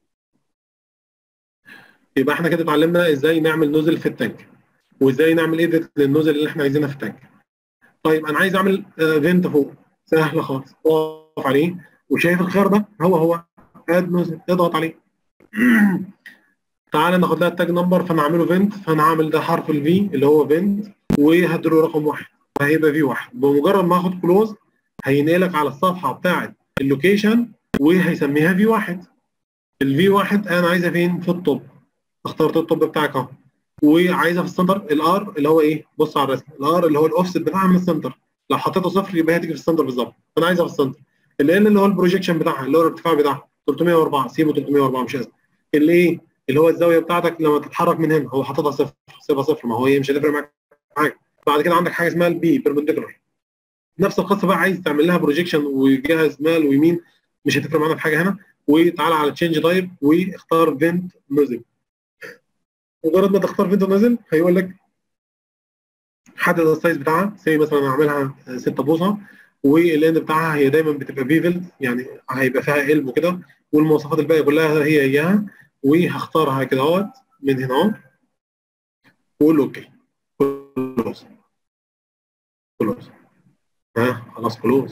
يبقى احنا كده اتعلمنا ازاي نعمل نوزل في التانك وازاي نعمل ايديت للنوزل اللي احنا عايزينها في التانك طيب انا عايز اعمل فينت فوق سهله خالص اقف عليه وشايف الخيار ده هو هو اد نوزل اضغط عليه تعالى ناخد لها التاج نمبر فانا اعمله فينت فانا عامل ده حرف الفي اللي هو فينت وهديله رقم واحد فهيبقى في واحد بمجرد ما اخد كلوز هينقلك على الصفحه بتاعه اللوكيشن وهيسميها في واحد الفي واحد انا عايزها فين في الطب اخترت الطب بتاعك اهو وعايزها في السنتر الار اللي هو ايه بص على الرسم الار اللي هو الاوفست بتاعها من السنتر لو حطيته صفر يبقى هتيجي في السنتر بالظبط انا عايزها في السنتر ال اللي هو البروجيكشن بتاعها اللي هو الارتفاع بتاعها 304 سيبه 304 مش لازم الايه اللي هو الزاويه بتاعتك لما تتحرك من هنا هو حاططها صفر سيبها صفر ما هو هي مش هتفرق معاك حاجه بعد كده عندك حاجه اسمها البي بيربنديكولار نفس القصه بقى عايز تعمل لها بروجيكشن وجهه شمال ويمين مش هتفرق معانا في حاجه هنا وتعالى على تشينج تايب واختار فينت نوزل مجرد ما تختار فينت نوزل هيقول لك حدد السايز بتاعها زي مثلا انا اعملها 6 بوصه والاند بتاعها هي دايما بتبقى بيفل يعني هيبقى فيها قلب وكده والمواصفات الباقيه كلها هي اياها وهختارها كده اهوت من هنا اهو واقول له اوكي كلوز كلوز ها خلاص كلوز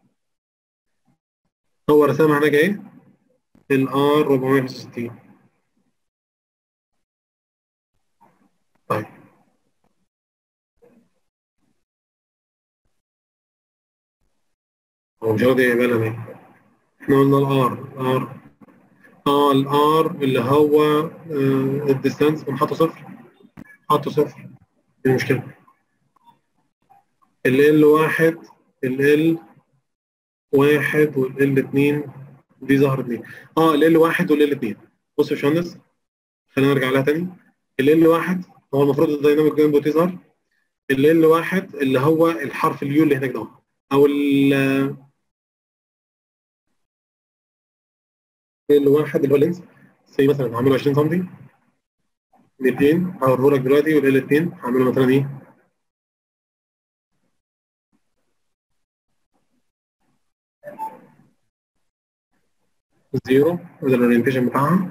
هو رسمها هناك ايه الار 465 طيب هو مش راضي يقبلها ليه؟ احنا قلنا الار ار اه الار اللي هو آه الديستانس بنحطه صفر حطه صفر ايه المشكلة؟ ال ال واحد ال ال واحد وال ال اتنين دي ظهر اتنين اه ال ال واحد وال ال اتنين بص يا باشمهندس خلينا نرجع لها تاني ال ال واحد هو المفروض الدايناميك انبوت يظهر ال ال واحد اللي هو الحرف اليو اللي هناك ده او ال ال واحد اللي هو اللينس زي مثلا هعمله 20 سم 200 هوريه لك دلوقتي وال 2 هعمله مثلا ايه زيرو وده الاورينتيشن بتاعها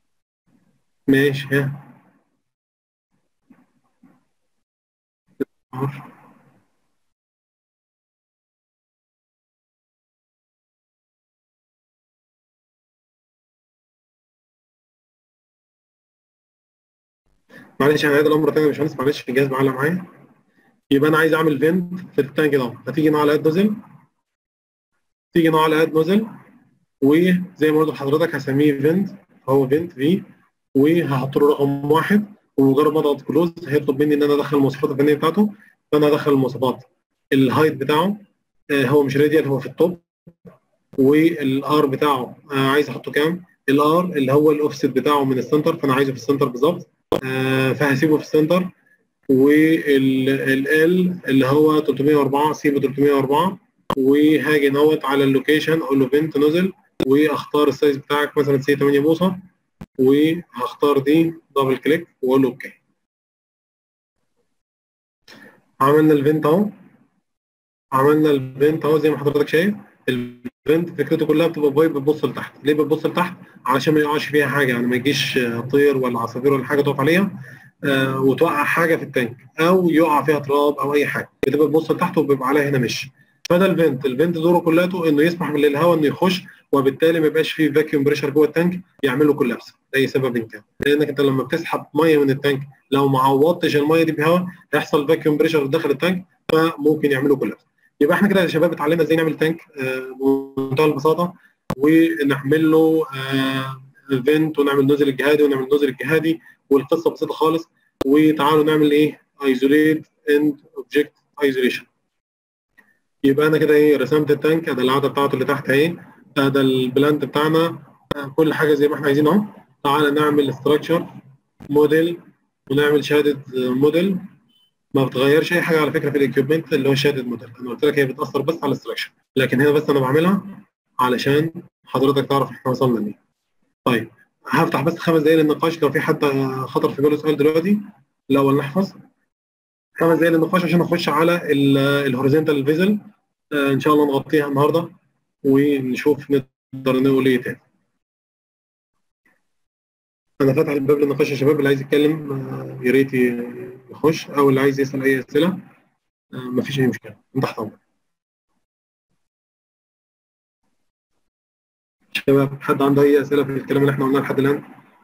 ماشي ها معلش انا هعيد الامر تاني يا باشمهندس معلش الجهاز معلق معايا يبقى انا عايز اعمل فينت في التانك ده هتيجي نوع على اد نوزل تيجي نوع على اد نوزل وزي ما قلت لحضرتك هسميه فينت فهو فينت في وهحط له رقم واحد ومجرد ما اضغط كلوز هيطلب مني ان انا ادخل المواصفات الفنيه بتاعته فانا ادخل المواصفات الهايت بتاعه آه هو مش راديال هو في التوب والار بتاعه آه عايز احطه كام؟ الار اللي هو الاوفست بتاعه من السنتر فانا عايزه في السنتر بالظبط آه فهسيبه في السنتر والال اللي هو 304 سيبه 304 وهاجي نوت على اللوكيشن اقول له فينت نزل واختار السايز بتاعك مثلا سي 8 بوصه وهختار دي دبل كليك واقول له اوكي عملنا الفينت اهو عملنا الفينت اهو زي ما حضرتك شايف الفينت فكرته كلها بتبقى بايب بتبص لتحت ليه بتبص لتحت علشان ما يقعش فيها حاجه يعني ما يجيش طير ولا عصافير ولا حاجه تقف عليها آه وتوقع حاجه في التانك او يقع فيها تراب او اي حاجه بتبقى بتبص لتحت وبيبقى عليها هنا مش فده الفنت الفنت دوره كلته انه يسمح للهواء انه يخش وبالتالي ما يبقاش فيه فاكيوم بريشر جوه التانك يعمل له كولابس لاي سبب كان لانك انت لما بتسحب ميه من التانك لو ما عوضتش الميه دي بهواء هيحصل فاكيوم بريشر داخل التانك فممكن يعمل له كولابس يبقى احنا كده يا شباب اتعلمنا ازاي نعمل تانك بمنتهى البساطه ونعمل له آه فنت ونعمل نزل الجهادي ونعمل نزل الجهادي والقصه بسيطه خالص وتعالوا نعمل ايه ايزوليت اند اوبجكت ايزوليشن يبقى انا كده ايه رسمت التانك ادي العاده بتاعته اللي تحت اهي ادي البلانت بتاعنا كل حاجه زي ما احنا عايزين اهو تعالى نعمل استراكشر موديل ونعمل شهاده موديل ما بتغيرش اي حاجه على فكره في الاكيوبمنت اللي هو شهاده موديل انا قلت لك هي بتاثر بس على الاستراكشر لكن هنا بس انا بعملها علشان حضرتك تعرف احنا وصلنا ليه طيب هفتح بس خمس دقايق للنقاش لو في حد خطر في باله سؤال دلوقتي الاول نحفظ خمس دقايق للنقاش عشان نخش على الهوريزونتال فيزل آه ان شاء الله نغطيها النهارده ونشوف نقدر نقول ايه تاني انا فاتح الباب للنقاش يا شباب اللي عايز يتكلم آه يا ريت يخش او اللي عايز يسال اي اسئله آه مفيش اي مشكله انت تحت امرك شباب حد عنده اي اسئله في الكلام اللي احنا قلناه لحد الان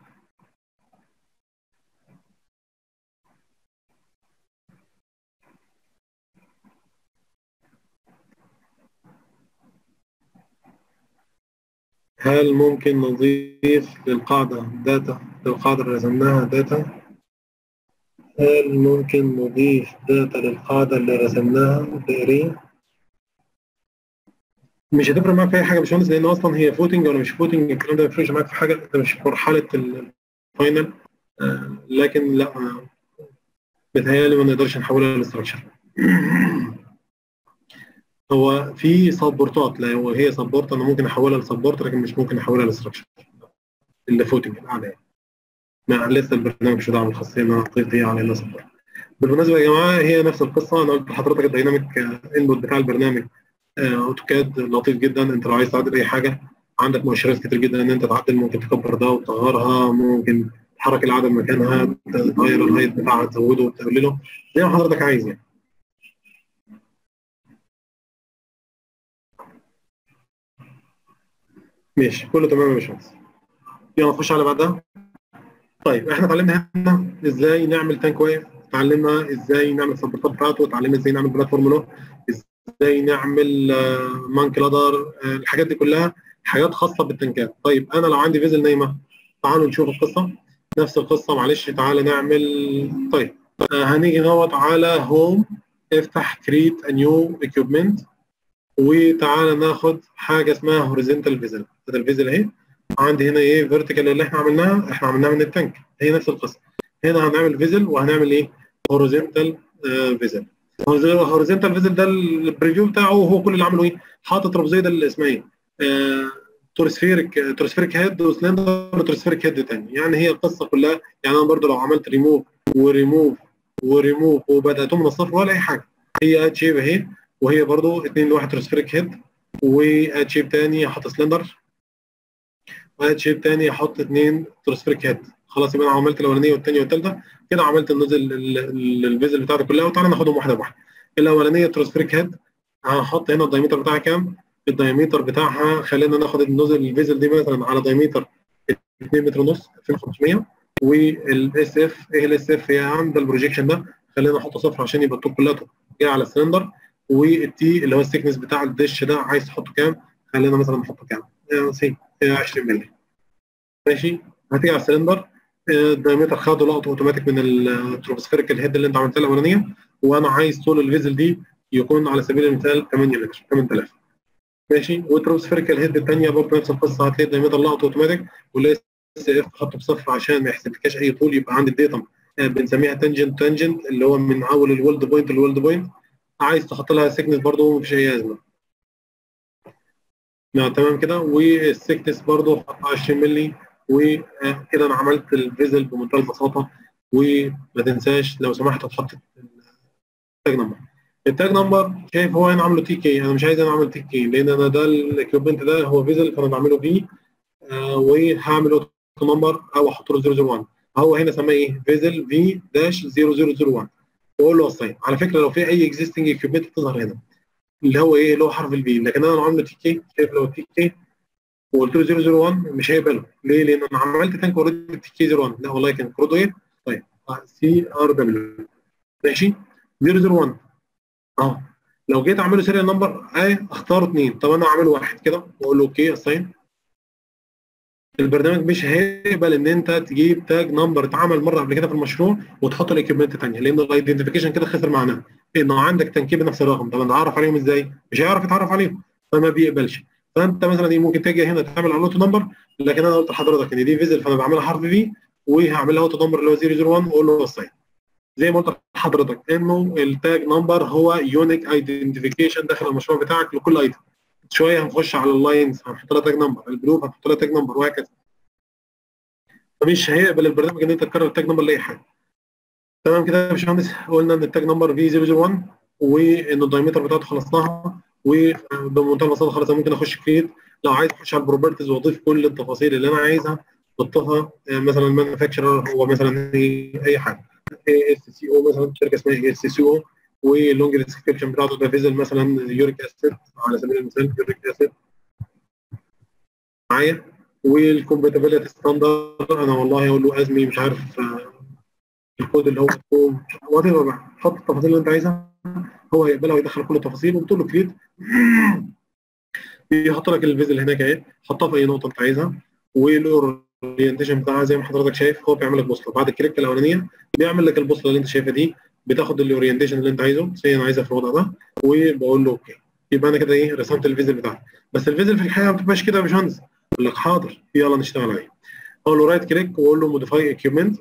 هل ممكن نضيف للقاعدة داتا للقاعدة اللي رسمناها داتا هل ممكن نضيف داتا للقاعدة اللي رسمناها دائرية مش هتفرق معاك في اي حاجه يا باشمهندس لان اصلا هي فوتنج ولا مش فوتنج الكلام ده ما يفرقش معاك في حاجه انت مش في مرحله الفاينل آه لكن لا آه بتهيألي ما نقدرش نحولها لستراكشر هو في سبورتات لا هو هي سبورت انا ممكن احولها لسبورت لكن مش ممكن احولها لستراكشر اللي فوتنج الاعلى يعني ما لسه البرنامج مش دعم الخاصيه ان انا اضيف دي على الا سبورت بالمناسبه يا جماعه هي نفس القصه انا قلت لحضرتك الديناميك انبوت بتاع البرنامج اوتوكاد لطيف جدا انت لو عايز تعدل اي حاجه عندك مؤشرات كتير جدا ان انت تعدل ممكن تكبر ده وتصغرها ممكن تحرك العدد مكانها تغير الهايت بتاعها تزوده وتقلله زي ما حضرتك عايز يعني ماشي كله تمام يا باشمهندس يلا نخش على بعدها طيب احنا اتعلمنا هنا ازاي نعمل تانك واقف اتعلمنا ازاي نعمل السبورتات بتاعته اتعلمنا ازاي نعمل بلاتفورم له ازاي نعمل مانك لادر الحاجات دي كلها حاجات خاصه بالتنكات طيب انا لو عندي فيزل نايمه تعالوا نشوف القصه نفس القصه معلش تعالى نعمل طيب آه هنيجي نوت على هوم افتح كريت ا نيو اكيوبمنت وتعالى ناخد حاجه اسمها هوريزونتال فيزل ده الفيزل اهي عندي هنا ايه فيرتيكال اللي احنا عملناها احنا عملناها من التانك هي نفس القصه هنا هنعمل فيزل وهنعمل ايه هوريزونتال آه فيزل هوريزونتال فيزل ده البريفيو بتاعه هو كل اللي عمله ايه حاطط رمزيه ده اللي اسمها ايه آه تورسفيرك تورسفيرك هيد وسلندر تورسفيرك هيد تاني يعني هي القصه كلها يعني انا برضو لو عملت ريموف وريموف وريموف وبداتهم من الصفر ولا اي حاجه هي اد شيب اهي وهي برضو 2 لواحد تورسفيرك هيد واد شيب تاني احط سلندر واد شيب تاني احط 2 تورسفيرك هيد خلاص يبقى انا عملت الاولانيه والثانيه والثالثه كده عملت النزل الفيزل بتاعتي كلها وتعالى ناخدهم واحده بواحده الاولانيه ترانسفيرك هيد هحط هنا الدايمتر بتاعها كام؟ الدايمتر بتاعها خلينا ناخد النزل الفيزل دي مثلا على دايمتر 2 متر ونص 2500 والاس اف ايه الاس اف هي عند البروجيكشن ده خلينا نحط صفر عشان يبقى الطول كلته جاي على السلندر والتي اللي هو السكنس بتاع الدش ده عايز تحطه كام؟ خلينا مثلا نحطه كام؟ يعني سي 20 مللي ماشي هتيجي على السلندر الدايمتر خده لقطه اوتوماتيك من التروبوسفيريكال هيد اللي انت عملتها الاولانيه وانا عايز طول الفيزل دي يكون على سبيل المثال 8 متر 8000 ماشي والتروبوسفيريكال هيد الثانيه برضه نفس القصه هتلاقي الدايمتر لقطه اوتوماتيك والاس اف حطه بصفر عشان ما يحسبلكاش اي طول يبقى عندي الداتا بنسميها تنجنت تنجنت اللي هو من اول الولد بوينت للولد بوينت عايز تحط لها سيكنس برضه مفيش اي ازمه نعم تمام كده والسيكنس برضه حط 20 مللي وكده انا عملت الفيزل بمنتهى البساطه وما تنساش لو سمحت تحط التاج نمبر التاج نمبر شايف هو هنا عامله تي كي انا مش عايز انا اعمل تي كي لان انا ده الاكيوبمنت ده هو فيزل فانا بعمله بيه آه وهعمل اوتو نمبر او احط له 001 هو هنا سماه ايه فيزل في داش 0001 واقول له وصين على فكره لو في اي اكزيستنج اكيوبمنت بتظهر هنا اللي هو ايه اللي هو حرف البي لكن انا لو عامله تي كي شايف لو تي كي وقلت له 001 مش هيقبله ليه؟ لان انا عملت تانك اوريدي تي كي 01 لا والله كان كودو ايه؟ طيب سي ار دبليو ماشي 001 اه لو جيت اعمله سيريال نمبر اه اختار اثنين طب انا اعمله واحد كده واقول له اوكي اساين البرنامج مش هيقبل ان انت تجيب تاج نمبر اتعمل مره قبل كده في المشروع وتحط الاكيوبمنت ثانيه لان الايدنتيفيكيشن كده خسر معناه انه عندك تنكيب بنفس الرقم طب انا اعرف عليهم ازاي؟ مش هيعرف يتعرف عليهم فما بيقبلش فانت مثلا ايه ممكن تيجي هنا تعمل على نمبر لكن انا قلت لحضرتك ان دي فيزل فانا بعملها حرف في وهعمل لها اوتو نمبر اللي هو 001 واقول له وصين زي ما قلت لحضرتك انه التاج نمبر هو يونيك ايدنتيفيكيشن داخل المشروع بتاعك لكل ايتم شويه هنخش على اللاينز هنحط لها تاج نمبر الجروب هنحط لها تاج نمبر وهكذا فمش هيقبل البرنامج ان انت تكرر التاج نمبر لاي حاجه تمام كده يا باشمهندس قلنا ان التاج نمبر في 001 وان الدايمتر بتاعته خلصناها وبمنتهى البساطه خلاص ممكن اخش كريت لو عايز اخش على البروبرتيز واضيف كل التفاصيل اللي انا عايزها احطها مثلا المانيفاكتشرر هو مثلا اي حاجه اس سي او مثلا شركه اسمها اس سي او واللونج ديسكربشن بتاعته ده فيزل مثلا يوريك اسيد على سبيل المثال يوريك اسيد معايا والكومباتيبلتي ستاندرد انا والله اقول له ازمي مش عارف الكود اللي هو وات ايفر بقى حط التفاصيل اللي انت عايزها هو هيقبلها ويدخل كل التفاصيل وبتقول له كريت بيحط لك الفيزل هناك اهي حطها في اي نقطه انت عايزها والاورينتيشن بتاعها زي ما حضرتك شايف هو بيعمل لك بوصله بعد الكليك الاولانيه بيعمل لك البوصله اللي انت شايفها دي بتاخد الاورينتيشن اللي انت عايزه زي انا عايزها في الوضع ده وبقول له اوكي يبقى انا كده ايه رسمت الفيزل بتاعي بس الفيزل في الحقيقه ما بتبقاش كده يا باشمهندس اقول لك حاضر يلا نشتغل عليه اقول له رايت كليك واقول له موديفاي اكيوبمنت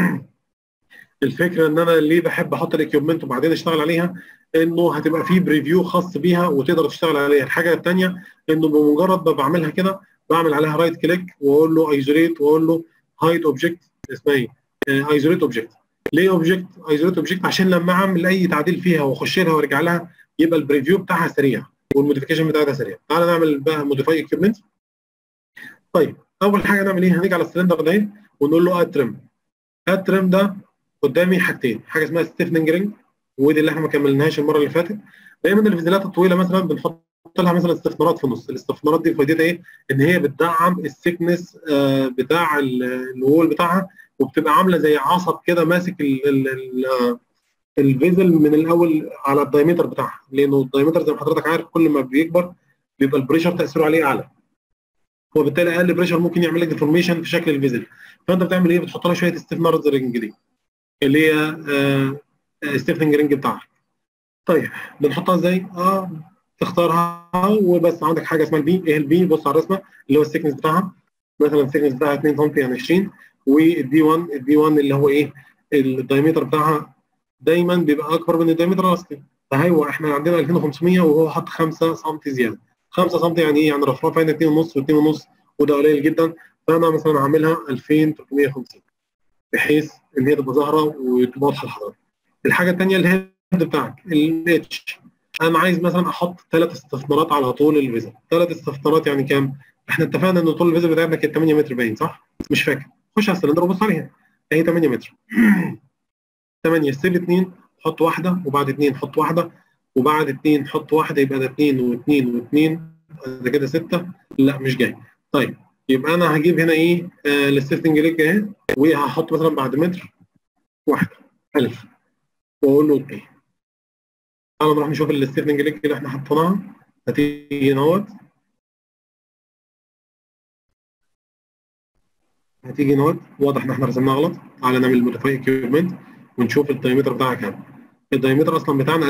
الفكره ان انا ليه بحب احط الاكيوبمنت وبعدين اشتغل عليها انه هتبقى في بريفيو خاص بيها وتقدر تشتغل عليها الحاجه الثانيه انه بمجرد ما بعملها كده بعمل عليها رايت كليك واقول له ايزوليت واقول له هايد اوبجكت اسمها ايه ايزوليت اوبجكت ليه اوبجكت ايزوليت اوبجكت عشان لما اعمل اي تعديل فيها واخش لها وارجع لها يبقى البريفيو بتاعها سريع والموديفيكيشن بتاعتها سريع تعالى نعمل بقى موديفاي اكيوبمنت طيب اول حاجه نعمل ايه هنيجي على السلندر ده ونقول له اد ترم اد ترم ده قدامي حاجتين حاجه اسمها ستيفننج رينج ودي اللي احنا ما كملناهاش المره اللي فاتت دايما الفيزيلات الطويله مثلا بنحط لها مثلا استثمارات في النص الاستثمارات دي فائدتها ايه ان هي بتدعم السكنس آه بتاع الوول بتاعها وبتبقى عامله زي عصب كده ماسك ال ال ال الفيزل من الاول على الدايمتر بتاعها لانه الدايمتر زي ما حضرتك عارف كل ما بيكبر بيبقى البريشر تاثيره عليه اعلى وبالتالي اقل بريشر ممكن يعمل لك ديفورميشن في شكل الفيزل فانت بتعمل ايه بتحط لها شويه استثمار رينج دي اللي هي آه ستيفنج رينج بتاعك طيب بنحطها ازاي اه تختارها وبس عندك حاجه اسمها البي ايه البي بص على الرسمه اللي هو السكنس بتاعها مثلا السكنس بتاعها 2 سم يعني 20 والدي 1 الدي 1 اللي هو ايه الدايمتر بتاعها دايما بيبقى اكبر من الدايمتر الاصلي فهو احنا عندنا 2500 وهو حط 5 سم زياده 5 سم يعني ايه يعني رفرفه هنا 2 ونص و2 ونص وده قليل جدا فانا مثلا عاملها 2350 بحيث ان هي تبقى ظاهره وتبقى واضحه لحضرتك. الحاجه الثانيه الهيد بتاعك الاتش انا عايز مثلا احط ثلاث استثمارات على طول الفيزل ثلاث استثمارات يعني كام؟ احنا اتفقنا ان طول الفيزل بتاعتنا كانت 8 متر باين صح؟ مش فاكر خش على السلندر وبص عليها اهي 8 متر 8 سيب 2 حط واحده وبعد 2 حط واحده وبعد 2 حط واحده يبقى ده 2 و2 و2 ده كده 6 لا مش جاي طيب يبقى انا هجيب هنا ايه آه الستنج ريج اهي وهحط مثلا بعد متر واحده 1000 واقول له اوكي تعالوا نروح نشوف الستنج ريج اللي احنا حطيناها هتيجي نوت هتيجي نوت واضح ان احنا رسمناها غلط تعالى نعمل موديفاي اكيوبمنت ونشوف الدايمتر بتاعها كام الدايمتر اصلا بتاعنا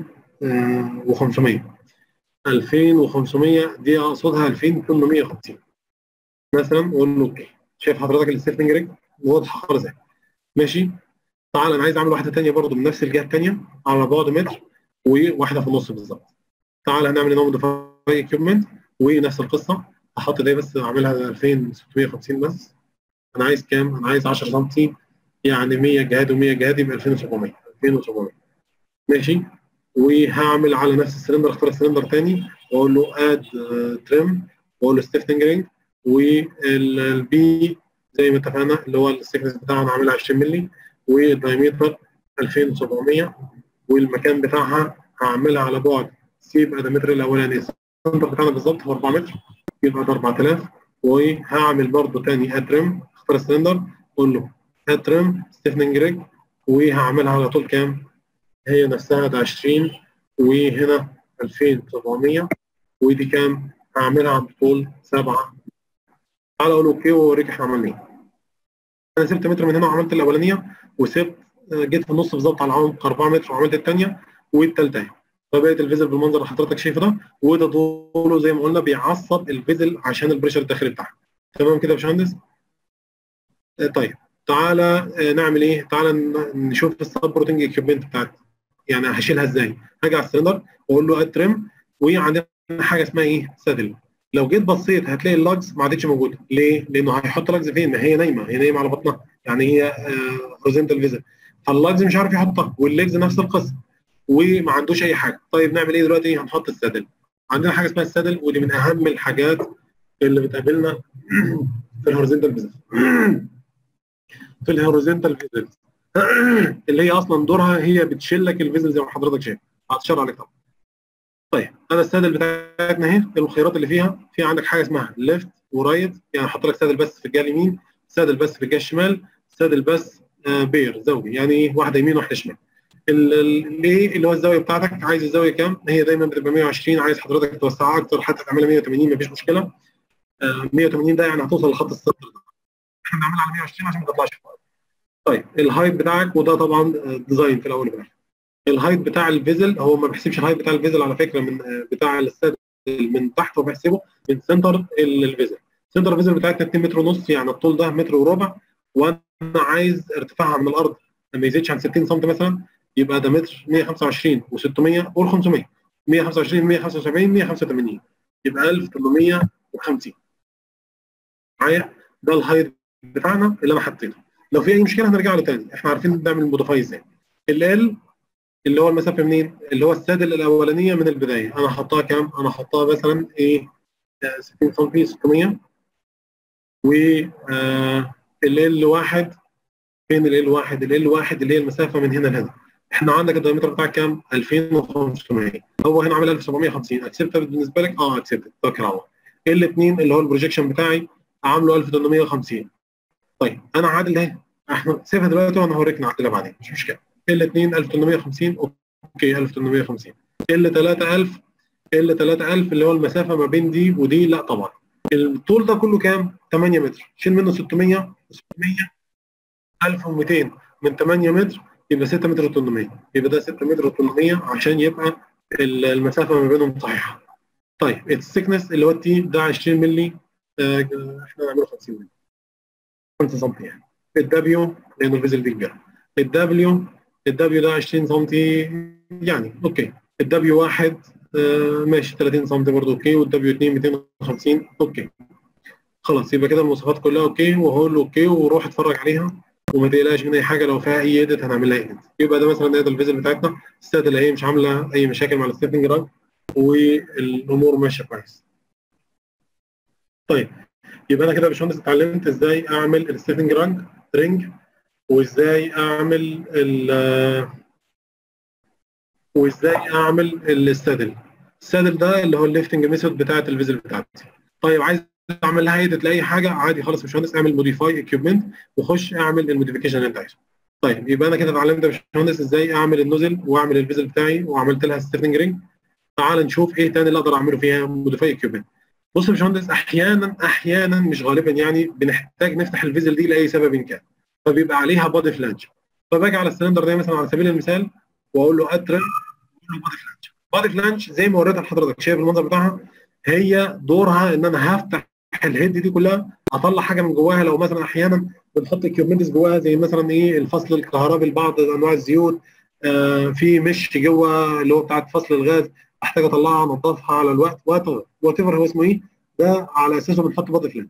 2500 2500 دي اقصدها 2850 مثلا واقول له اوكي شايف حضرتك الستنج ريج واضحه خالص اهي ماشي تعالى انا عايز اعمل واحده ثانيه برضو من نفس الجهه الثانيه على بعد متر وواحده في النص بالظبط تعالى هنعمل هنا موديفاي اكيوبمنت ونفس القصه هحط ده بس اعملها 2650 بس انا عايز كام؟ انا عايز 10 سم يعني 100 جهاد و100 جهاد يبقى 2700 2700 ماشي وهعمل على نفس السلندر اختار السلندر ثاني واقول له اد تريم واقول له ستيفتنج رينج والبي زي ما اتفقنا اللي هو السكنس بتاعنا عاملها 20 مللي والدايمتر 2700 والمكان بتاعها هعملها على بعد سي يبقى ده المتر الاولاني السلندر بتاعنا بالظبط هو 4 متر يبقى ده 4000 وهعمل برضه ثاني اد تريم اختار السلندر اقول له اد تريم ستيفننج ريج وهعملها على طول كام؟ هي نفسها ده 20 وهنا 2700 ودي كام؟ هعملها على طول 7 تعالى اقول اوكي واوريك احنا عملنا ايه. انا سبت متر من هنا وعملت الاولانيه وسبت جيت في النص بالظبط على عمق 4 متر وعملت الثانيه والثالثه اهي. فبقت الفيزل بالمنظر اللي حضرتك شايفه ده وده طوله زي ما قلنا بيعصب الفيزل عشان البريشر الداخلي بتاعها. تمام كده يا باشمهندس؟ طيب تعالى نعمل ايه؟ تعالى نشوف السبورتنج اكيوبمنت بتاعتي يعني هشيلها ازاي؟ هاجي على السلندر واقول له اد تريم وعندنا حاجه اسمها ايه؟ سادل لو جيت بصيت هتلاقي اللاجز ما عادتش موجوده ليه؟ لانه هيحط لاجز فين؟ ما هي نايمه هي نايمه على بطنها يعني هي هوريزونتال فيزل فاللاجز مش عارف يحطها والليجز نفس القصه وما عندوش اي حاجه طيب نعمل ايه دلوقتي؟ هنحط السادل عندنا حاجه اسمها السادل ودي من اهم الحاجات اللي بتقابلنا في الهوريزونتال فيزل في الهوريزونتال فيزل اللي هي اصلا دورها هي بتشيل لك الفيزل زي ما حضرتك شايف هتشرح عليك طبعا طيب انا السادل بتاعتنا اهي الخيارات اللي فيها في عندك حاجه اسمها ليفت ورايت يعني احط لك سادل بس في الجهه اليمين سادل بس في الجهه الشمال سادل بس آه بير زوجي يعني ايه واحده يمين واحده شمال ليه اللي هو الزاويه بتاعتك عايز الزاويه كام؟ هي دايما بتبقى 120 عايز حضرتك توسعها اكتر حتى تعملها 180 مفيش مشكله آه 180 ده يعني هتوصل لخط الصفر ده احنا بنعملها على 120 عشان ما تطلعش فوق طيب الهايت بتاعك وده طبعا ديزاين في الاول وفي الاخر الهايت بتاع الفيزل هو ما بيحسبش الهايت بتاع الفيزل على فكره من بتاع السادل من تحت هو بيحسبه من سنتر الفيزل سنتر الفيزل بتاعتنا 2 متر ونص يعني الطول ده متر وربع وانا عايز ارتفاعها من الارض ما يزيدش عن 60 سم مثلا يبقى ده متر 125 و600 قول 500 125 175 185 يبقى 1850 معايا ده الهايت بتاعنا اللي انا حطيته لو في اي مشكله هنرجع له تاني احنا عارفين نعمل موديفاي ازاي ال اللي هو المسافه منين اللي هو السادل الاولانيه من البدايه انا هحطها كام انا هحطها مثلا ايه 60 سم 600 و ال واحد فين ال واحد ال واحد اللي هي المسافه من هنا لهنا احنا عندك الدايمتر بتاعك كام 2500 هو هنا عامل 1750 اكسبت بالنسبه لك اه اكسبت توكل على الله الاثنين اللي هو البروجيكشن بتاعي عامله 1850 طيب انا عادل اهي احنا سيبها دلوقتي وانا هوريك نعدلها بعدين مش مشكله الاثنين 1850 اوكي 1850 ال 3000 ال 3000 اللي هو المسافه ما بين دي ودي لا طبعا الطول ده كله كام 8 متر شيل منه 600 600 1200 من 8 متر يبقى 6 متر و800 يبقى ده 6 متر و800 عشان يبقى المسافه ما بينهم صحيحه طيب السكنس اللي هو التي ده 20 مللي آه احنا نعمله 50 مللي 5 سم يعني الدبليو لان الفيزل دي كبيره الدبليو الدبليو ده 20 سم يعني اوكي الدبليو واحد آه ماشي 30 سم برضه اوكي والدبليو 2 250 اوكي خلاص يبقى كده المواصفات كلها اوكي وهقول له اوكي وروح اتفرج عليها وما تقلقش من اي حاجه لو فيها اي ايديت هنعملها ايديت يبقى ده مثلا ده الفيزل بتاعتنا السادة اللي هي مش عامله اي مشاكل مع الستيفنج راج والامور ماشيه كويس طيب يبقى انا كده يا باشمهندس اتعلمت ازاي اعمل الستيفنج رانج رينج وازاي اعمل ال وازاي اعمل السادل السادل ده اللي هو الليفتنج ميثود بتاعت الفيزل بتاعتي طيب عايز اعمل لها ايديت لاي حاجه عادي خالص يا باشمهندس اعمل موديفاي اكيوبمنت وخش اعمل الموديفيكيشن اللي انت عايزه طيب يبقى انا كده اتعلمت يا باشمهندس ازاي اعمل النوزل واعمل الفيزل بتاعي وعملت لها ستيفنج رينج تعال نشوف ايه تاني اللي اقدر اعمله فيها موديفاي اكيوبمنت بص يا باشمهندس احيانا احيانا مش غالبا يعني بنحتاج نفتح الفيزل دي لاي سبب كان فبيبقى عليها بادي فلانج فباجي على السلندر ده مثلا على سبيل المثال واقول له اترن اقول له بادي فلانج بادي فلانج زي ما وريتها لحضرتك شايف المنظر بتاعها هي دورها ان انا هفتح الهيد دي كلها اطلع حاجه من جواها لو مثلا احيانا بنحط اكيوبمنتس جواها زي مثلا ايه الفصل الكهربي لبعض انواع الزيوت آه في مش جوه اللي هو بتاعت فصل الغاز احتاج اطلعها انضفها على الوقت وات ايفر هو اسمه ايه ده على اساسه بنحط بادي فلانج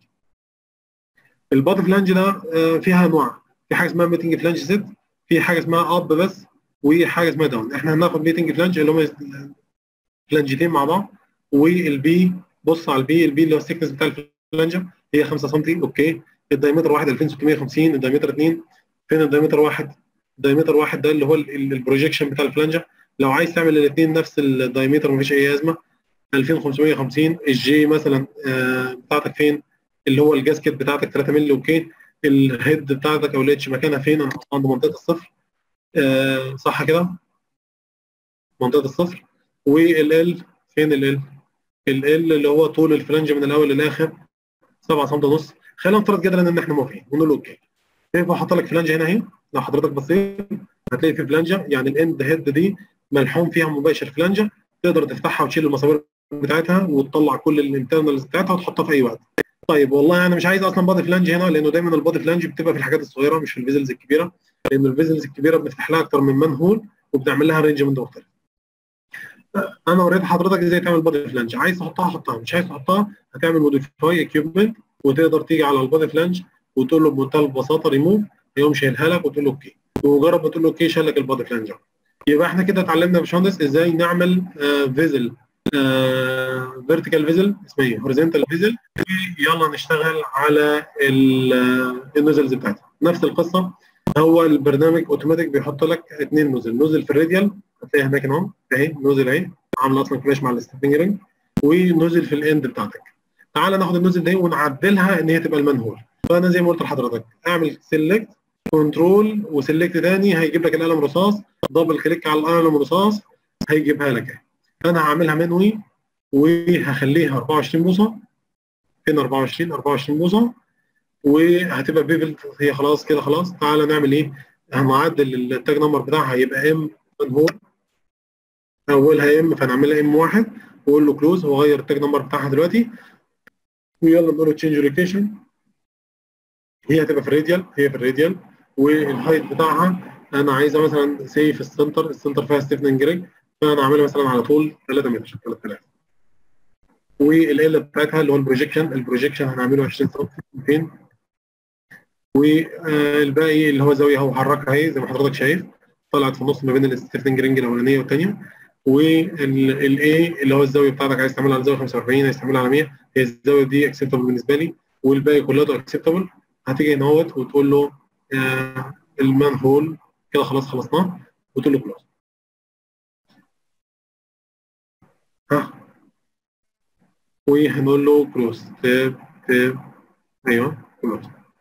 البادي فلانج ده آه فيها انواع في حاجه اسمها ميتنج فلانج سيت في حاجه اسمها اب بس وحاجه اسمها داون احنا هناخد ميتنج فلانج اللي هم فلانجتين مع بعض والبي بص على البي البي اللي هو السكنس بتاع الفلانجه هي 5 سم اوكي الدايمتر واحد 2650 الدايمتر 2 فين الدايمتر واحد الدايمتر واحد ده اللي هو البروجيكشن بتاع الفلانجه لو عايز تعمل الاثنين نفس الدايمتر مفيش اي ازمه 2550 الجي مثلا آه بتاعتك فين اللي هو الجاسكت بتاعتك 3 مللي اوكي الهيد بتاعتك او الاتش مكانها فين انا عند منطقه الصفر آه صح كده منطقه الصفر والال فين ال ال اللي هو طول الفلانج من الاول للاخر 7 سم ونص خلينا نفترض جدلا ان احنا موافقين ونقول اوكي شايف حاطط لك فلانجه هنا اهي لو حضرتك بصيت هتلاقي في فلانجه يعني الاند هيد دي ملحوم فيها مباشر فلانجه تقدر تفتحها وتشيل المسامير بتاعتها وتطلع كل الانترنالز بتاعتها وتحطها في اي وقت طيب والله انا مش عايز اصلا بادي فلانج هنا لانه دايما البادي فلانج بتبقى في الحاجات الصغيره مش في الفيزلز الكبيره لان الفيزلز الكبيره بنفتح لها اكتر من منهول وبنعمل لها رينجمنت مختلف انا وريت حضرتك ازاي تعمل بادي فلانج عايز تحطها حطها مش عايز تحطها هتعمل موديفاي اكيوبمنت وتقدر تيجي على البادي فلانج وتقول له بمنتهى البساطه ريموف هيقوم شايلها لك وتقول له اوكي ومجرد ما تقول له اوكي شال لك البادي فلانج يبقى احنا كده اتعلمنا يا باشمهندس ازاي نعمل آه فيزل فيرتيكال فيزل اسمها ايه هوريزونتال فيزل يلا نشتغل على النوزلز بتاعتها نفس القصه هو البرنامج اوتوماتيك بيحط لك اثنين نوزل نوزل في الراديال هتلاقيها هناك اهو اهي نوزل اهي عامله اصلا كلاش مع الستيبنج رينج ونوزل في الاند بتاعتك تعال ناخد النوزل دي ونعدلها ان هي تبقى المنهول فانا زي ما قلت لحضرتك اعمل سيلكت كنترول وسيلكت تاني هيجيب لك القلم رصاص دبل كليك على القلم رصاص هيجيبها لك اهي انا هعملها منوي وهخليها 24 بوصه فين 24 24 بوصه وهتبقى بيفل هي خلاص كده خلاص تعالى نعمل ايه هنعدل التاج نمبر بتاعها هيبقى ام منهول اولها ام فنعملها ام واحد واقول له كلوز واغير التاج نمبر بتاعها دلوقتي ويلا نقول له تشينج لوكيشن هي هتبقى في الراديال هي في الراديال والهايت بتاعها انا عايزه مثلا سي في السنتر السنتر فيها ستيفننج ريج فانا اعملها مثلا على طول 3 متر 3000 والال بتاعتها اللي هو البروجيكشن البروجيكشن هنعمله 20 سم فين والباقي اللي هو زاويه اهو حركها اهي زي ما حضرتك شايف طلعت في النص ما بين الستيفننج رينج الاولانيه والثانيه والاي اللي هو الزاويه بتاعتك عايز تعملها على زاويه 45 عايز تعملها على 100 هي الزاويه دي اكسبتبل بالنسبه لي والباقي كلها اكسبتبل هتيجي هنا اهوت وتقول له آه المان هول كده خلاص خلصناه وتقول له كلوز ها وهنقول له كلوز تاب تاب ايوه كلوز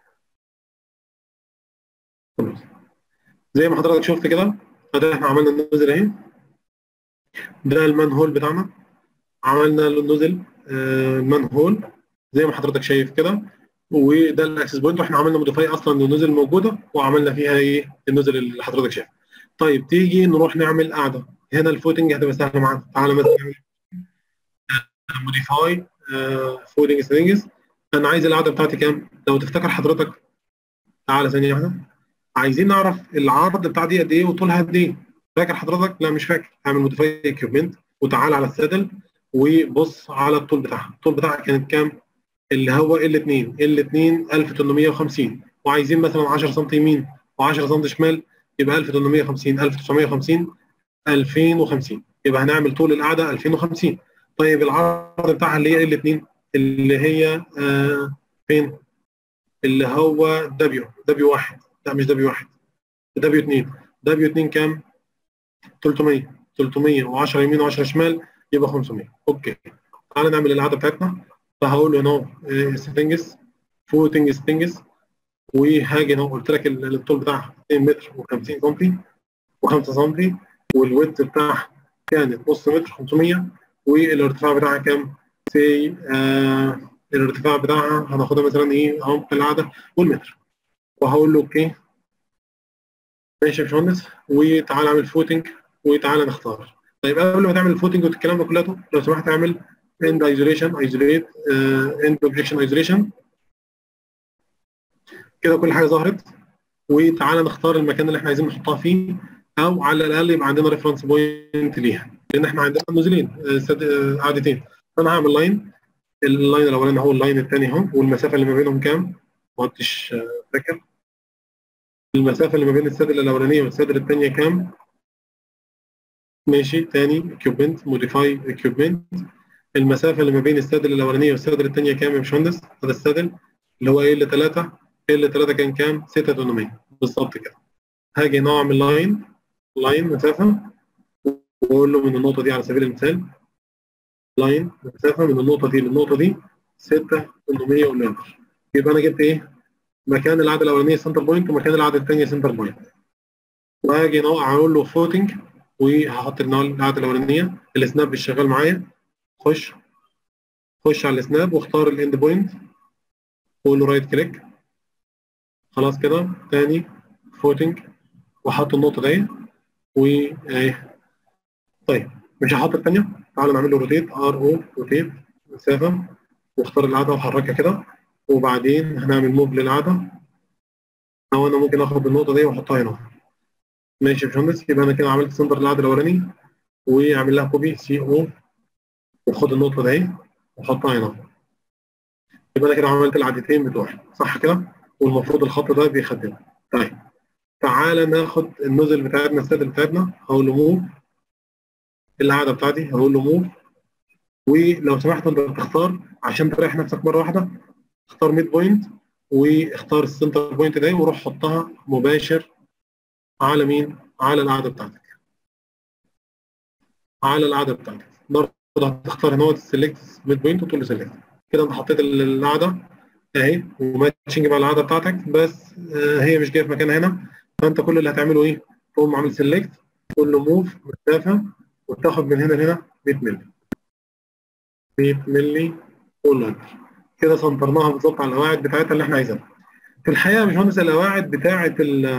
كلوز زي ما حضرتك شفت كده ادي احنا عملنا النوزل اهي ده المان هول بتاعنا عملنا النوزل آه المان هول زي ما حضرتك شايف كده وده الاكسس بوينت واحنا عملنا موديفاي اصلا للنوزل موجوده وعملنا فيها ايه النوزل اللي حضرتك شايفه طيب تيجي نروح نعمل قاعده هنا الفوتنج هتبقى سهله معانا تعالى مثلا نعمل موديفاي فوتنج سيتنجز انا عايز القاعده بتاعتي كام لو تفتكر حضرتك تعالى ثانيه واحده عايزين نعرف العرض بتاع دي قد ايه وطولها قد ايه فاكر حضرتك لا مش فاكر اعمل موديفاي اكيوبمنت وتعال على السادل وبص على الطول بتاعها الطول بتاعها كانت كام اللي هو ال 2 ال 2 1850 وعايزين مثلا 10 سم يمين و10 سم شمال يبقى 1850 1950 2050 يبقى هنعمل طول القاعده 2050 طيب العرض بتاعها اللي هي ال 2 اللي هي آه فين؟ اللي هو دبليو دبليو واحد لا مش دبليو واحد دبليو 2 دبليو 2 كام؟ 300 310 يمين و10 شمال يبقى 500 اوكي تعالى نعمل القعده بتاعتنا فهقول له هنا ستنجز فوتنج ستنجز وهاجي هنا قلت لك الطول بتاعها 2 متر و50 سم و5 سم والويت بتاعها كانت نص متر 500 والارتفاع بتاعها كام؟ سي آه الارتفاع بتاعها هناخدها مثلا ايه عمق القعده والمتر وهقول له اوكي ماشي يا باشمهندس وتعالى اعمل فوتنج وتعالى نختار طيب قبل ما تعمل الفوتنج والكلام ده كله لو سمحت اعمل end isolation isolate uh, end projection isolation كده كل حاجه ظهرت وتعالى نختار المكان اللي احنا عايزين نحطها فيه او على الاقل يبقى عندنا ريفرنس بوينت ليها لان احنا عندنا نزلين قاعدتين فانا هعمل لاين اللاين الاولاني هو اللاين الثاني اهو والمسافه اللي ما بينهم كام؟ ما كنتش فاكر المسافه اللي ما بين السادل الاولانيه والسادل الثانيه كام؟ ماشي تاني اكيوبمنت موديفاي اكيوبمنت المسافه اللي ما بين السادل الاولانيه والسادل الثانيه كام يا باشمهندس؟ هذا السادل اللي هو ايه اللي 3 ايه اللي 3 كان كام؟ 6800 بالظبط كده هاجي هنا اعمل لاين لاين مسافه واقول له من النقطه دي على سبيل المثال لاين مسافه من النقطه دي للنقطه دي 6800 متر يبقى انا جبت ايه؟ مكان العدد الاولانيه سنتر بوينت ومكان العدد الثانيه سنتر بوينت وهاجي هنا اقول له فوتنج وهحط القاعده الاولانيه السناب مش شغال معايا خش خش على السناب واختار الاند بوينت وقول له رايت كليك خلاص كده تاني فوتنج واحط النقطه دي و طيب مش هحط الثانيه تعالى نعمل له روتيت ار او روتيت مسافه واختار القاعده وحركها كده وبعدين هنعمل موف للقاعده او انا ممكن اخد النقطه دي واحطها هنا ماشي يا باشمهندس يبقى انا كده عملت سنتر القاعده الاولاني واعمل لها كوبي سي او وخد النقطه دي واحطها هنا يبقى انا كده عملت العدتين بتوعي صح كده والمفروض الخط ده بيخدم طيب تعالى ناخد النزل بتاعتنا السادل بتاعتنا هقول له موف القاعده بتاعتي هقول له موف ولو سمحت انت تختار عشان تريح نفسك مره واحده اختار ميد بوينت واختار السنتر بوينت ده وروح حطها مباشر على مين؟ على القاعده بتاعتك. على القاعده بتاعتك. برضه هتختار هنا السلكت ميد بوينت وتقول له سلكت. كده انت حطيت القاعده اهي وماتشنج مع القاعده بتاعتك بس آه هي مش جايه في مكانها هنا فانت كل اللي هتعمله ايه؟ تقوم عامل سلكت تقول له موف مسافه وتاخد من هنا لهنا 100 مللي. 100 مللي اول كده سنطرناها بالظبط على القواعد بتاعتها اللي احنا عايزينها. في الحقيقه يا باشمهندس القواعد بتاعه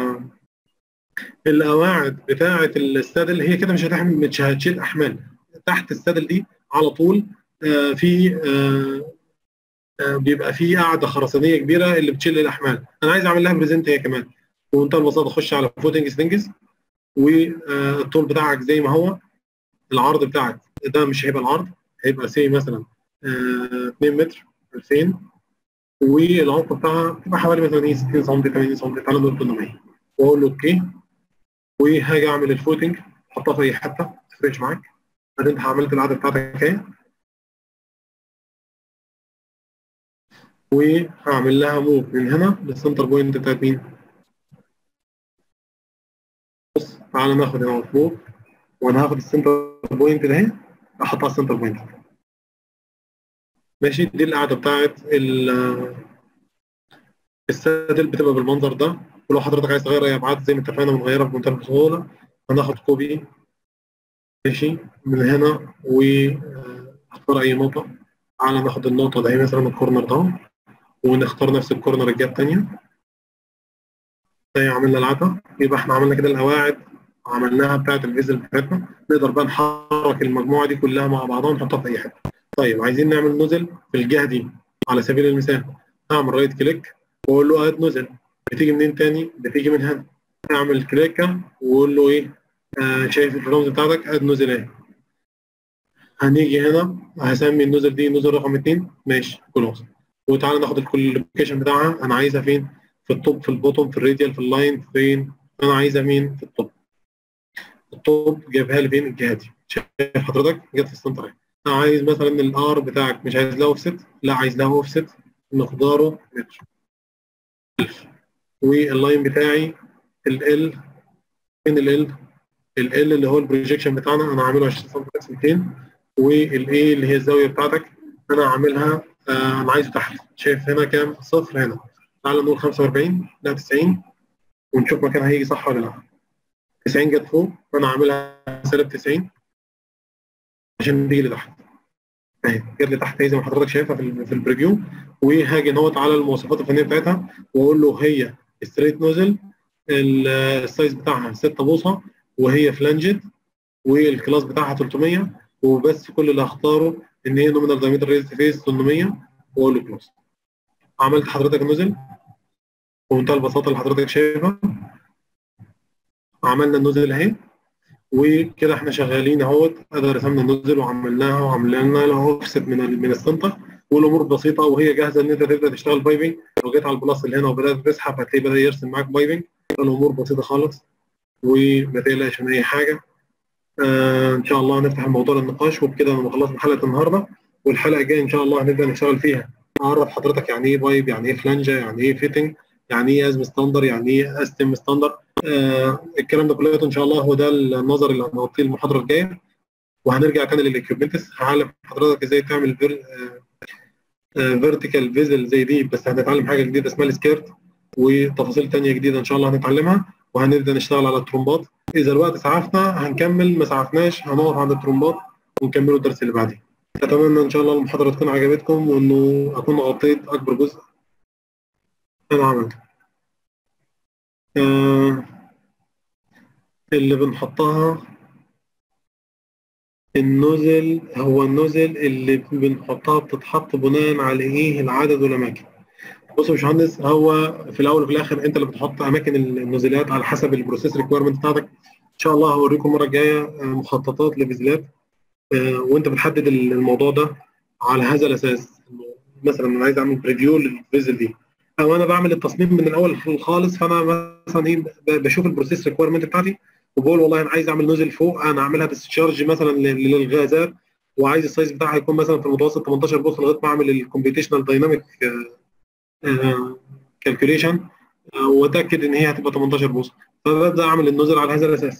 القواعد بتاعه السادل هي كده مش هتحمل مش هتشيل احمال تحت السادل دي على طول آه في آه آه بيبقى في قاعده خرسانيه كبيره اللي بتشيل الاحمال انا عايز اعمل لها بريزنت هي كمان بمنتهى البساطه اخش على فوتنج ستنجز والطول بتاعك زي ما هو العرض بتاعك ده مش هيبقى العرض هيبقى سي مثلا 2 متر 2000 والعمق بتاعها بتبقى حوالي مثلا 60 سم 80 سم تعالى نقول 800 واقول له اوكي وهاجي اعمل الفوتنج احطها في اي حته ما تفرقش معاك بعدين انت عملت العدد بتاعتك اهي وهعمل لها موف من هنا للسنتر بوينت بتاعت مين؟ بص تعالى ناخد هنا موف وانا هاخد السنتر بوينت ده اهي احطها على السنتر بوينت ماشي دي القاعده بتاعت السادل بتبقى بالمنظر ده ولو حضرتك عايز تغير اي ابعاد زي ما اتفقنا بنغيرها بمنتهى السهوله هناخد كوبي ماشي من هنا واختار اي نقطه تعالى ناخد النقطه دي مثلا الكورنر ده ونختار نفس الكورنر الجهه الثانيه زي عملنا العتا يبقى احنا عملنا كده القواعد عملناها بتاعت الفيزل بتاعتنا نقدر بقى نحرك المجموعه دي كلها مع بعضها ونحطها في اي حته طيب عايزين نعمل نزل في الجهه دي على سبيل المثال هعمل رايت كليك واقول له اد نزل بتيجي منين تاني؟ بتيجي من هنا اعمل كليكه واقول له ايه؟ آه شايف الرمز بتاعتك اد نزل اهي هنيجي هنا هسمي النزل دي نزل رقم 2 ماشي خلاص وتعالى ناخد اللوكيشن بتاعها انا عايزها فين؟ في التوب في البوتوم في الراديال في اللاين فين؟ انا عايزها مين؟ في التوب التوب جايبها لي فين؟ الجهه دي شايف حضرتك؟ جت في السنتر اهي انا عايز مثلا الار بتاعك مش عايز لها اوفست لا عايز لها اوفست مقداره متر واللاين بتاعي ال ال فين ال ال ال ال اللي هو البروجيكشن بتاعنا انا عامله 20 سم بس 200 والاي اللي هي الزاويه بتاعتك انا عاملها آه انا عايزه تحت شايف هنا كام صفر هنا تعال نقول 45 لا 90 ونشوف مكانها هيجي صح ولا لا 90 جت فوق فانا عاملها سالب 90 عشان تيجي لتحت اهي جت لتحت زي ما حضرتك شايفها في, في البريفيو وهاجي نوت على المواصفات الفنيه بتاعتها واقول له هي ستريت نوزل السايز بتاعها 6 بوصه وهي فلانجد والكلاس بتاعها 300 وبس كل اللي هختاره ان هي نومينال دايمتر ريزد فيس 800 واقول له كلوز عملت حضرتك النوزل بمنتهى البساطه اللي حضرتك شايفها عملنا النوزل اهي وكده احنا شغالين اهوت ادي رسمنا النوزل وعملناها وعملنا لها اوفست من من السنتر والامور بسيطه وهي جاهزه ان انت تبدا تشتغل بايبنج لو جيت على البلاس اللي هنا وبدات تسحب هتلاقيه بدا يرسم معاك بايبنج الامور بسيطه خالص وما تقلقش من اي حاجه آه ان شاء الله هنفتح الموضوع للنقاش وبكده انا خلصنا حلقه النهارده والحلقه الجايه ان شاء الله هنبدا نشتغل فيها اعرف حضرتك يعني ايه بايب يعني ايه فلانجه يعني ايه فيتنج يعني ايه ازم ستاندر يعني ايه استم ستاندر آه الكلام ده كله ان شاء الله هو ده النظر اللي هنغطيه المحاضره الجايه وهنرجع تاني للاكيوبمنتس هعلم حضرتك ازاي تعمل فير آه فيرتيكال فيزل زي دي بس هنتعلم حاجه جديده اسمها السكيرت وتفاصيل ثانيه جديده ان شاء الله هنتعلمها وهنبدا نشتغل على الترومبات اذا الوقت سعفنا هنكمل ما سعفناش هنقف عند الترومبات ونكملوا الدرس اللي بعديه اتمنى ان شاء الله المحاضره تكون عجبتكم وانه اكون غطيت اكبر جزء انا عملته آه اللي بنحطها النوزل هو النوزل اللي بنحطها بتتحط بناء على ايه العدد والاماكن بص يا باشمهندس هو في الاول وفي الاخر انت اللي بتحط اماكن النوزلات على حسب البروسيس ريكويرمنت بتاعتك ان شاء الله هوريكم المره الجايه مخططات لفيزلات وانت بتحدد الموضوع ده على هذا الاساس مثلا انا عايز اعمل بريفيو للفيزل دي او انا بعمل التصميم من الاول خالص فانا مثلا ايه بشوف البروسيس ريكويرمنت بتاعتي وبقول والله انا عايز اعمل نوزل فوق انا اعملها ديسشارج مثلا للغازات وعايز السايز بتاعها يكون مثلا في المتوسط 18 بوصه لغايه ما اعمل الكمبيوتيشنال دايناميك كالكوليشن واتاكد ان هي هتبقى 18 بوصه فببدا اعمل النوزل على هذا الاساس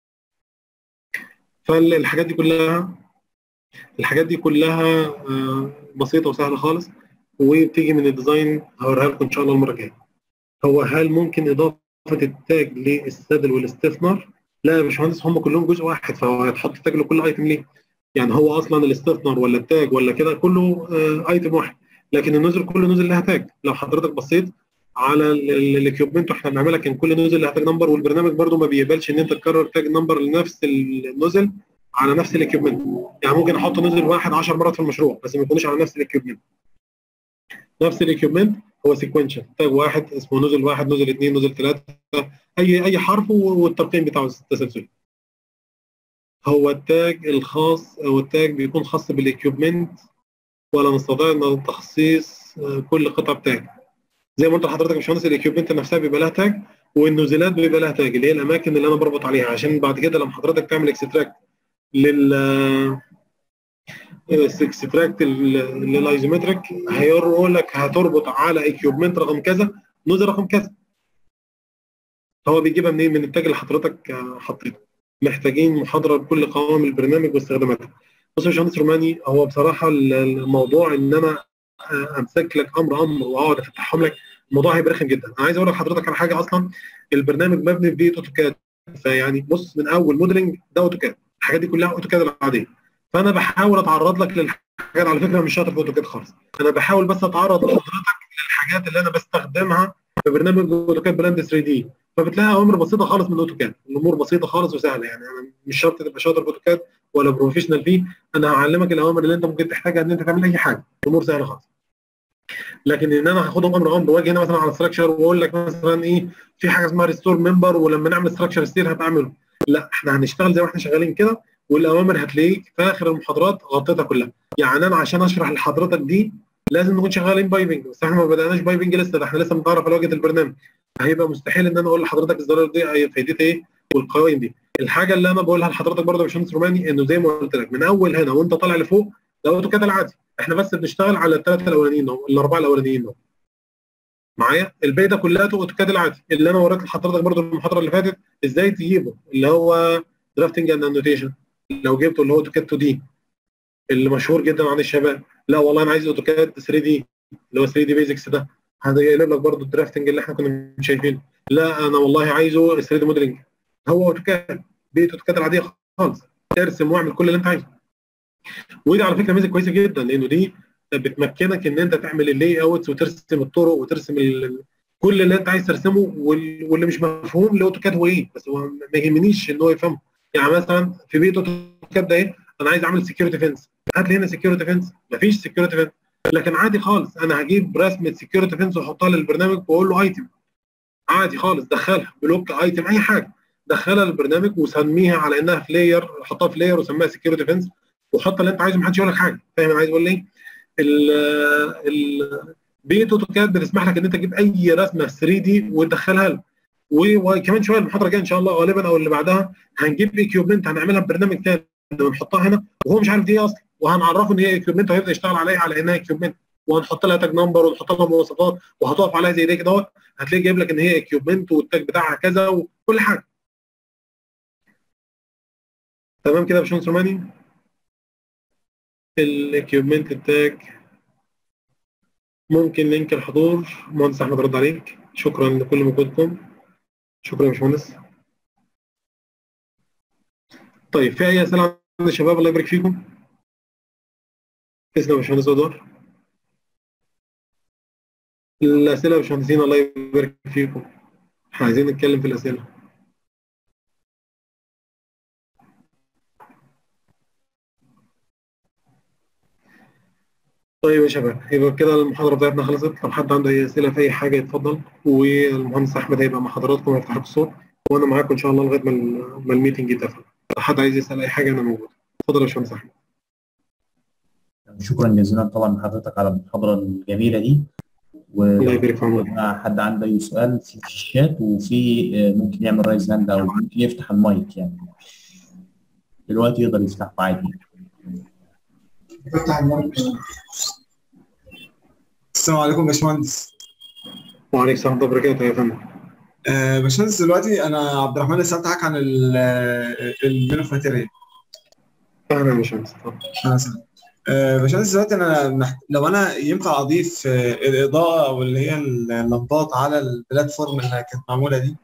فالحاجات دي كلها الحاجات دي كلها بسيطه وسهله خالص وبتيجي من الديزاين هوريها لكم ان شاء الله المره الجايه هو هل ممكن اضافه التاج للسادل والاستثمار لا يا باشمهندس هم كلهم جزء واحد فهو هيتحط تاج لكل ايتم ليه يعني هو اصلا الاستثمار ولا التاج ولا كده كله ايتم واحد لكن النزل كل نزل لها تاج لو حضرتك بصيت على الاكيوبمنت واحنا بنعملها كان كل نزل لها تاج نمبر والبرنامج برده ما بيقبلش ان انت تكرر تاج نمبر لنفس النزل على نفس الاكيوبمنت يعني ممكن احط نزل واحد 10 مرات في المشروع بس ما يكونوش على نفس الاكيوبمنت نفس الاكيوبمنت هو سيكونشال تاج واحد اسمه نزل واحد نزل اثنين نزل ثلاثه اي اي حرف والترقيم بتاعه تسلسلي هو التاج الخاص او التاج بيكون خاص بالاكيوبمنت ولا نستطيع ان تخصيص كل قطعه بتاج زي ما قلت لحضرتك يا باشمهندس الاكيوبمنت نفسها بيبقى لها تاج والنزلات بيبقى لها تاج اللي هي الاماكن اللي انا بربط عليها عشان بعد كده لما حضرتك تعمل اكستراكت لل اكستراكت للايزومتريك هيقول لك هتربط على اكيوبمنت رقم كذا نزل رقم كذا هو بيجيبها منين من التاج اللي حضرتك حطيته محتاجين محاضره بكل قوائم البرنامج واستخداماتها بص يا باشمهندس روماني هو بصراحه الموضوع ان انا امسك لك امر امر واقعد افتحهم لك الموضوع هيبقى رخم جدا انا عايز اقول لحضرتك على حاجه اصلا البرنامج مبني في بيئه اوتوكاد فيعني بص من اول موديلنج ده اوتوكاد الحاجات دي كلها اوتوكاد العاديه فانا بحاول اتعرض لك للحاجات على فكره مش شاطر في اوتوكاد خالص انا بحاول بس اتعرض لحضرتك للحاجات اللي انا بستخدمها في برنامج اوتوكاد بلاند 3 دي فبتلاقي اوامر بسيطه خالص من اوتوكاد الامور بسيطه خالص وسهله يعني انا مش شرط تبقى شاطر في اوتوكاد ولا بروفيشنال فيه انا هعلمك الاوامر اللي انت ممكن تحتاجها ان انت تعمل اي حاجه الامور سهله خالص لكن ان انا هاخدهم امر امر واجي هنا مثلا على ستراكشر واقول لك مثلا ايه في حاجه اسمها ريستور ممبر ولما نعمل ستراكشر ستير هبقى اعمله لا احنا هنشتغل زي ما احنا شغالين كده والاوامر هتلاقيك في اخر المحاضرات غطيتها كلها يعني انا عشان اشرح لحضرتك دي لازم نكون شغالين بايبنج بس احنا ما بداناش بايبنج لسه ده احنا لسه بنتعرف على واجهه البرنامج هيبقى مستحيل ان انا اقول لحضرتك الزرار دي فايدتها ايه والقوائم دي الحاجه اللي انا بقولها لحضرتك برضه يا باشمهندس روماني انه زي ما قلت لك من اول هنا وانت طالع لفوق ده اوتوكاد العادي احنا بس بنشتغل على الثلاثه الاولانيين دول الاربعه الاولانيين دول معايا الباقي ده كلها اوتوكاد العادي اللي انا وريت لحضرتك برضو المحاضره اللي فاتت ازاي تجيبه اللي هو درافتنج اند انوتيشن لو جبته اللي هو اوتوكاد 2 دي اللي مشهور جدا عند الشباب لا والله انا عايز اوتوكاد 3 دي اللي هو 3 دي بيزكس ده هيقلب لك برضو الدرافتنج اللي احنا كنا شايفينه لا انا والله عايزه 3 دي موديلنج هو اوتوكاد بيئه اوتوكاد العاديه خالص ارسم واعمل كل اللي انت عايزه ودي على فكره ميزه كويسه جدا لانه دي بتمكنك ان انت تعمل اللاي اوتس وترسم الطرق وترسم ال... كل اللي انت عايز ترسمه وال... واللي مش مفهوم الاوتوكاد هو ايه بس هو ما يهمنيش ان هو يفهمه يعني مثلا في بيئه اوتوكاد ده ايه انا عايز اعمل سكيورتي فينس هات لي هنا سكيورتي فينس مفيش سكيورتي فينس لكن عادي خالص انا هجيب رسمه سكيورتي فينس واحطها للبرنامج واقول له ايتم عادي خالص دخلها بلوك ايتم اي حاجه دخلها للبرنامج وسميها على انها في لاير حطها في لاير وسميها سكيورتي فينس وحط اللي انت عايزه محدش يقول لك حاجه فاهم انا عايز اقول ايه؟ ال ال بيئه اوتوكاد بتسمح لك ان انت تجيب اي رسمه 3 دي وتدخلها له وكمان شويه المحاضره الجايه ان شاء الله غالبا او اللي بعدها هنجيب اكيوبمنت هنعملها ببرنامج تاني ونحطها هنا وهو مش عارف دي ايه اصلا وهنعرفه ان هي اكيوبمنت وهيبدا يشتغل عليها على انها اكيوبمنت وهنحط لها تاج نمبر ونحط لها مواصفات وهتقف عليها زي دي كده هتلاقي جايب لك ان هي اكيوبمنت والتاج بتاعها كذا وكل حاجه تمام كده يا باشمهندس روماني الاكيوبمنت التاج ممكن لينك الحضور مهندس احمد رد عليك شكرا لكل مجهودكم شكرا يا باشمهندس طيب في اي اسئله عند الشباب الله يبارك فيكم تسلم يا باشمهندس ادوار الاسئله يا باشمهندسين الله يبارك فيكم احنا عايزين نتكلم في الاسئله طيب يا شباب يبقى كده المحاضرة بتاعتنا خلصت لو حد عنده أي أسئلة في أي حاجة يتفضل والمهندس أحمد هيبقى مع حضراتكم ويفتح لكم الصوت وأنا معاكم إن شاء الله لغاية ما ما الميتنج يتقفل لو حد عايز يسأل أي حاجة أنا موجود اتفضل يا باشمهندس أحمد شكرا جزيلا طبعا لحضرتك على المحاضرة الجميلة دي الله يبارك في عمرك ولو حد عنده أي سؤال في الشات وفي ممكن يعمل رايز هاند أو ممكن يفتح المايك يعني دلوقتي يقدر يفتحه عادي فتح المايك السلام عليكم يا باشمهندس وعليكم السلام ورحمة الله وبركاته يا فندم آه، باشمهندس دلوقتي انا عبد الرحمن لسه سالتك عن المينو ماتيريال أهلا يا باشمهندس اتفضل. انا سامع آه، باشمهندس دلوقتي انا محت... لو انا ينفع اضيف آه، الاضاءه او اللي هي اللمبات على البلاتفورم اللي كانت معموله دي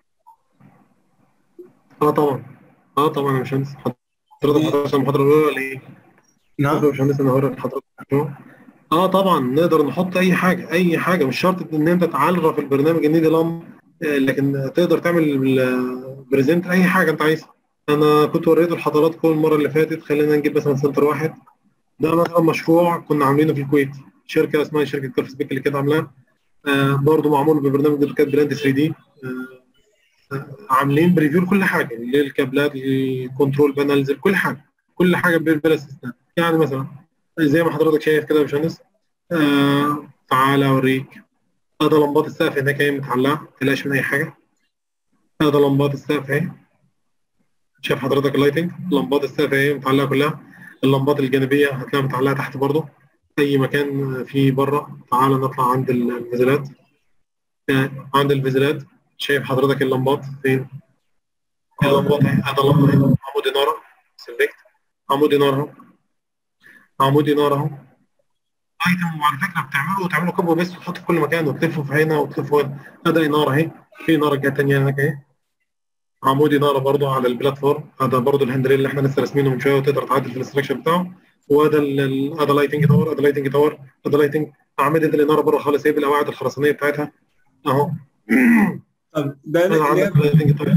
أه طبعا أه طبعا يا باشمهندس حضرتك حضرتك المحاضرة الأولى ولا إيه؟ نعم يا باشمهندس أنا هوري لحضرتك اه طبعا نقدر نحط اي حاجه اي حاجه مش شرط ان انت تعرف البرنامج ان دي لم لكن تقدر تعمل بريزنت اي حاجه انت عايزها انا كنت وريت لحضراتكم المره اللي فاتت خلينا نجيب مثلا سنتر واحد ده مثلا مشروع كنا عاملينه في الكويت شركه اسمها شركه كلف سبيك اللي كانت عاملاه آه برضه معمول ببرنامج اوتوكاد براند 3 دي آه عاملين بريفيو لكل حاجه للكابلات الكنترول بانلز كل حاجه كل حاجه بلا استثناء يعني مثلا زي ما حضرتك شايف كده يا باشمهندس آه تعالى اوريك هذا لمبات السقف هناك اهي متعلقه ما تقلقش من اي حاجه هذا لمبات السقف اهي شايف حضرتك اللايتنج لمبات السقف اهي متعلقه كلها اللمبات الجانبيه هتلاقيها متعلقه تحت برضه اي مكان فيه بره تعالى نطلع عند الفيزلات آه عند الفيزلات شايف حضرتك اللمبات فين؟ اللمبات اهي هذا لمبه عمود اناره سلكت عمود اناره عمود اناره اهو ايتم وعلى فكره بتعمله وتعمله كوبي بيست وتحطه في كل مكان وتلفه في هنا وتلفه هنا هذا اناره اهي في اناره جايه ثانيه هناك اهي عمود اناره برضه على البلاتفورم هذا برضه الهاندريل اللي احنا لسه راسمينه من شويه وتقدر تعدل في الاستراكشر بتاعه وهذا هذا لايتنج تاور هذا لايتنج تاور هذا لايتنج اعمده الاناره بره خالص هي بالقواعد الخرسانيه بتاعتها اهو طب ده هذا عندك لايتنج تاور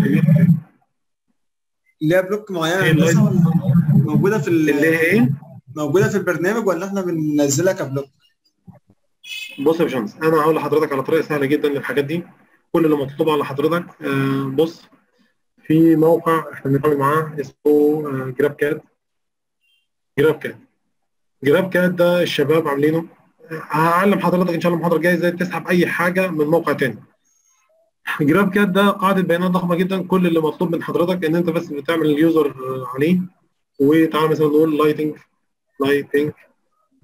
ليها بلوك معينه إيه هندسة اللايت؟ ولا موجوده في ال- اللي هي ايه؟ موجوده في البرنامج ولا احنا بننزلها كبلوك؟ بص يا باشمهندس انا هقول لحضرتك على طريقه سهله جدا للحاجات دي كل اللي مطلوب على حضرتك آه بص في موقع احنا بنتعامل معاه اسمه آه جراب كاد جراب كاد جراب كاد ده الشباب عاملينه آه، هعلم حضرتك ان شاء الله المحاضره الجايه ازاي تسحب اي حاجه من موقع تاني جراب كاد ده قاعده بيانات ضخمه جدا كل اللي مطلوب من حضرتك ان انت بس بتعمل اليوزر آه، عليه وتعالى مثلا نقول لايتنج لايتنج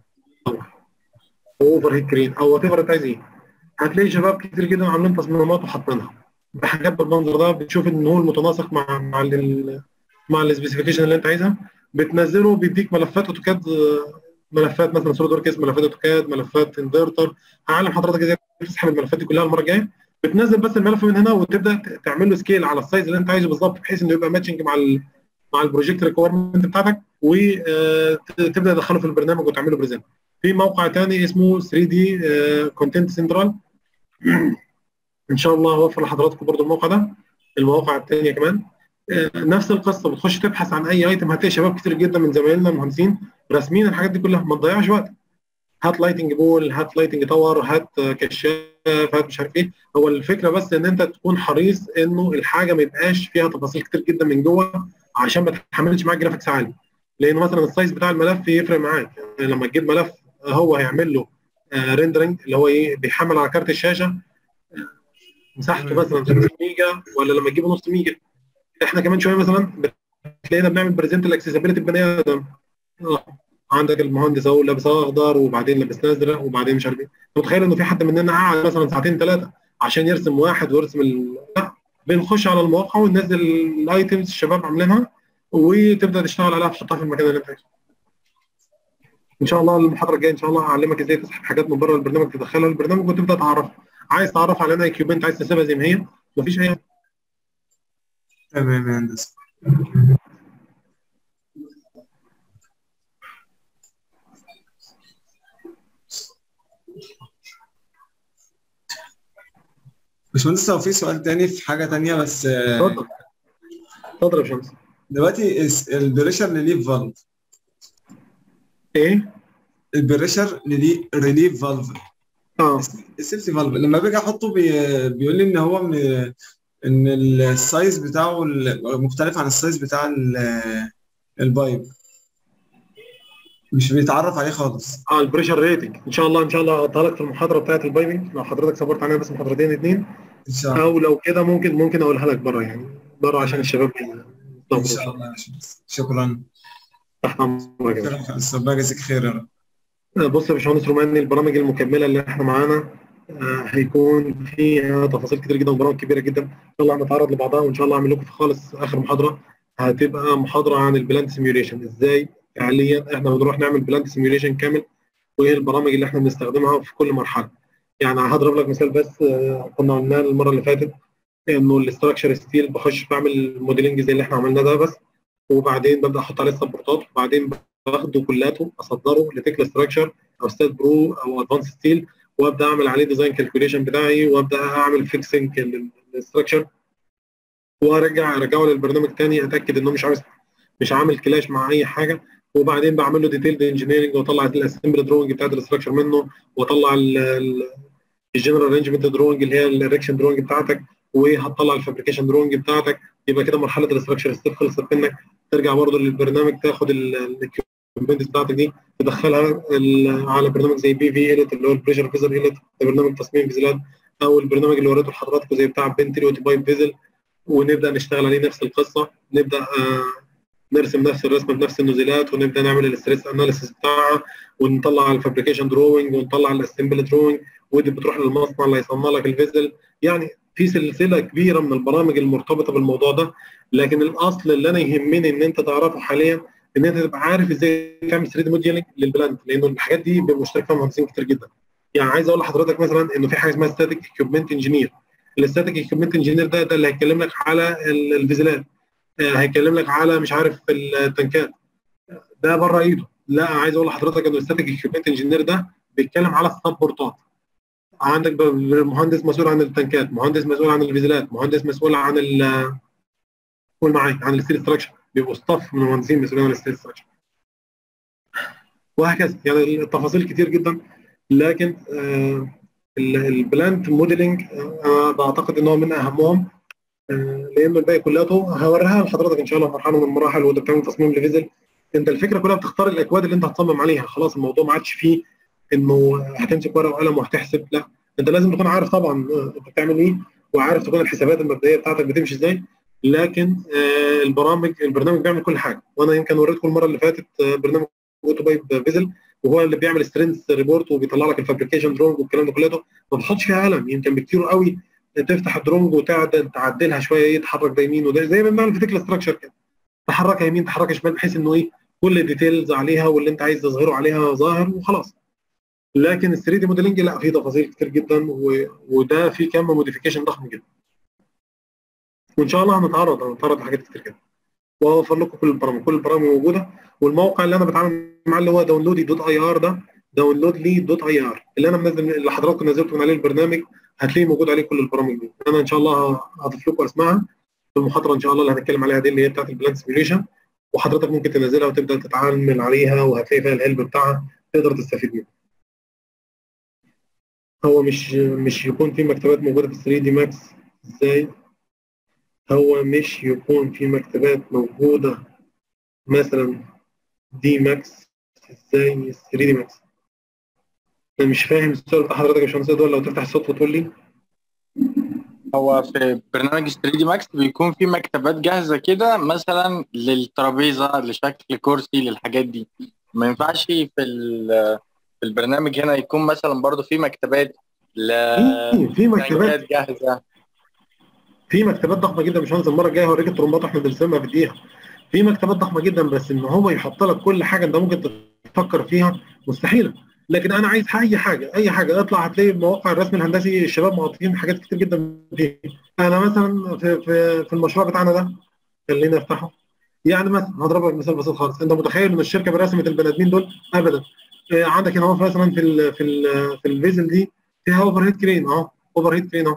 اوفر هيت كرين او وات ايفر انت عايز ايه هتلاقي شباب كتير جدا عاملين تصميمات وحاطينها بحاجات بالمنظر ده بتشوف ان هو المتناسق مع مع ال مع السبيسيفيكيشن اللي انت عايزها بتنزله بيديك ملفات اوتوكاد ملفات مثلا سوليد وركس ملفات اوتوكاد ملفات انفرتر هعلم حضرتك ازاي تسحب الملفات دي كلها المره الجايه بتنزل بس الملف من هنا وتبدا تعمل له سكيل على السايز اللي انت عايزه بالظبط بحيث انه يبقى ماتشنج مع ال مع البروجكت ريكويرمنت بتاعتك وتبدا تدخله في البرنامج وتعمله بريزنت في موقع تاني اسمه 3 دي كونتنت سنترال ان شاء الله هوفر لحضراتكم برضو الموقع ده المواقع الثانيه كمان نفس القصه بتخش تبحث عن اي ايتم هتلاقي شباب كتير جدا من زمايلنا المهندسين راسمين الحاجات دي كلها ما تضيعش وقت هات لايتنج بول هات لايتنج تاور هات كشاف هات مش عارف ايه هو الفكره بس ان انت تكون حريص انه الحاجه ما يبقاش فيها تفاصيل كتير جدا من جوه عشان ما تتحملش معاك جرافيكس عالي لان مثلا السايز بتاع الملف يفرق معاك يعني لما تجيب ملف هو هيعمل له ريندرنج اللي هو ايه بيحمل على كارت الشاشه مساحته مثلا 3 ميجا ولا لما تجيبه نص ميجا احنا كمان شويه مثلا تلاقينا بنعمل بريزنت الاكسسبيلتي بني ادم عندك المهندس اهو لابس اخضر وبعدين لابس ازرق وبعدين مش عارف ايه متخيل انه في حد مننا قعد مثلا ساعتين ثلاثه عشان يرسم واحد ويرسم ال... لا بنخش على المواقع وننزل الايتمز الشباب عاملينها وتبدا تشتغل عليها تحطها في المكان اللي انت عايزه ان شاء الله المحاضره الجايه ان شاء الله هعلمك ازاي تسحب حاجات من بره البرنامج تدخلها البرنامج وتبدا تعرف عايز تعرف على انها كيوبنت عايز تسيبها زي ما هي مفيش اي تمام يا هندسه باشمهندس لو في سؤال تاني في حاجه تانيه بس اتفضل اتفضل يا باشمهندس دلوقتي البريشر ريليف فالف ايه؟ البريشر ريليف فالف اه السيفتي فالف لما باجي احطه بي... بيقول لي ان هو م... ان السايز بتاعه مختلف عن السايز بتاع ال... البايب مش بيتعرف عليه خالص اه البريشر ريتنج ان شاء الله ان شاء الله احطها لك في المحاضره بتاعت البايبنج لو حضرتك صبرت عليها بس محاضرتين اثنين ان شاء الله او لو كده ممكن ممكن اقولها لك بره يعني بره عشان الشباب ان شاء الله يا باشمهندس شكرا تحت امرك يا شكرا ربنا يجزيك خير يا رب بص يا باشمهندس روماني البرامج المكمله اللي احنا معانا آه هيكون فيها تفاصيل كتير جدا وبرامج كبيره جدا ان شاء الله هنتعرض لبعضها وان شاء الله اعمل لكم في خالص اخر محاضره هتبقى محاضره عن البلانت سيميوليشن ازاي فعليا احنا بنروح نعمل بلانت سيميوليشن كامل وايه البرامج اللي احنا بنستخدمها في كل مرحله يعني هضرب لك مثال بس آه كنا قلناه المره اللي فاتت انه الاستراكشر ستيل بخش بعمل موديلنج زي اللي احنا عملناه ده بس وبعدين ببدا احط عليه سبورتات وبعدين باخده كلاته اصدره لتكلا ستراكشر او ستات برو او ادفانس ستيل وابدا اعمل عليه ديزاين كالكوليشن بتاعي وابدا اعمل فيكسنج للستراكشر وارجع ارجعه للبرنامج تاني اتاكد انه مش عاوز مش عامل كلاش مع اي حاجه وبعدين بعمل له ديتيلد انجينيرنج واطلع الاسمبل دروينج بتاعت الاستراكشر منه واطلع الجنرال ارينجمنت دروينج اللي هي الاريكشن دروينج بتاعتك وهتطلع الفابريكيشن دروينج بتاعتك يبقى كده مرحله الاستراكشر ستيب خلصت منك ترجع برضه للبرنامج تاخد الكومبوننتس بتاعتك دي تدخلها على برنامج زي بي في ايلت اللي هو البريشر فيزل ايلت ده برنامج تصميم فيزلات او البرنامج اللي وريته لحضراتكم زي بتاع بنتلي بايب فيزل ونبدا نشتغل عليه نفس القصه نبدا آه نرسم نفس الرسمه بنفس النزلات ونبدا نعمل الاستريس اناليسيس بتاعها ونطلع الفابريكيشن دروينج ونطلع الاسمبل دروينج ودي بتروح للمصنع اللي هيصنع لك الفيزل يعني في سلسله كبيره من البرامج المرتبطه بالموضوع ده لكن الاصل اللي انا يهمني ان انت تعرفه حاليا ان انت تبقى عارف ازاي تعمل 3 دي موديلنج للبلانت لانه الحاجات دي مشترك فيها مهندسين كتير جدا يعني عايز اقول لحضرتك مثلا انه في حاجه اسمها ستاتيك اكيوبمنت انجينير الستاتيك اكيوبمنت انجينير ده ده اللي هيتكلم لك على الفيزلات هيتكلم لك على مش عارف التنكات ده بره ايده لا عايز اقول لحضرتك انه الستاتيك اكيوبمنت انجينير ده بيتكلم على السبورتات عندك مهندس مسؤول عن التنكات مهندس مسؤول عن الفيزلات مهندس مسؤول عن ال قول معايا عن الستيل ستراكشر بيبقوا ستاف من المهندسين مسؤولين عن الستيل ستراكشر وهكذا يعني التفاصيل كتير جدا لكن آه البلانت موديلنج انا بعتقد ان هو من اهمهم آه لانه الباقي كلياته هوريها لحضرتك ان شاء الله في مرحله من المراحل وانت بتعمل تصميم لفيزل انت الفكره كلها بتختار الاكواد اللي انت هتصمم عليها خلاص الموضوع ما عادش فيه انه هتمسك ورقه وقلم وهتحسب لا انت لازم تكون عارف طبعا انت بتعمل ايه وعارف تكون الحسابات المبدئيه بتاعتك بتمشي ازاي لكن آه البرامج البرنامج بيعمل كل حاجه وانا يمكن وريتكم المره اللي فاتت آه برنامج اوتو بايب فيزل وهو اللي بيعمل سترينث ريبورت وبيطلع لك الفابريكيشن درونج والكلام ده كله ما بتحطش فيها قلم يمكن بكتير قوي تفتح الدرونج وتعدل تعدلها شويه يتحرك ده يمين وده زي ما بنعمل في تكلا ستراكشر كده تحركها يمين تحركها شمال بحيث انه ايه كل الديتيلز عليها واللي انت عايز تظهره عليها ظاهر وخلاص لكن ال 3 دي موديلنج لا فيه تفاصيل كتير جدا و... وده فيه كم موديفيكيشن ضخم جدا وان شاء الله هنتعرض هنتعرض لحاجات كتير جدا واوفر لكم كل البرامج كل البرامج موجوده والموقع اللي انا بتعامل معاه اللي هو داونلودي دوت اي ار ده داونلود لي دوت اي ار اللي انا منزل اللي حضراتكم نزلتوا من عليه البرنامج هتلاقيه موجود عليه كل البرامج دي انا ان شاء الله هضيف لكم اسمها في المحاضره ان شاء الله اللي هنتكلم عليها دي اللي هي بتاعت البلان سيميوليشن وحضرتك ممكن تنزلها وتبدا تتعامل عليها وهتلاقي فيها الهلب بتاعها تقدر تستفيد منه هو مش مش يكون في مكتبات موجوده في 3 دي ماكس ازاي هو مش يكون في مكتبات موجوده مثلا دي ماكس ازاي 3 دي ماكس انا مش فاهم السؤال بتاع حضرتك يا باشمهندس ادوار لو تفتح الصوت وتقول لي هو في برنامج 3 دي ماكس بيكون في مكتبات جاهزه كده مثلا للترابيزه لشكل كرسي للحاجات دي ما ينفعش في في البرنامج هنا يكون مثلا برضو في مكتبات ل في في مكتبات جاهزه في مكتبات ضخمه جدا مش المره الجايه هوريك الترمبات احنا بنرسمها في دقيقه في مكتبات ضخمه جدا بس ان هو يحط لك كل حاجه انت ممكن تفكر فيها مستحيله لكن انا عايز اي حاجه اي حاجه اطلع هتلاقي مواقع الرسم الهندسي الشباب مغطيين حاجات كتير جدا فيه انا مثلا في في في المشروع بتاعنا ده خلينا افتحه يعني مثلا هضرب لك مثال بسيط خالص انت متخيل ان الشركه برسمت البني ادمين دول ابدا إيه عندك هنا مثلا في ال في ال في الفيزل دي فيها اوفر هيد كرين اهو اوفر هيد كرين اهو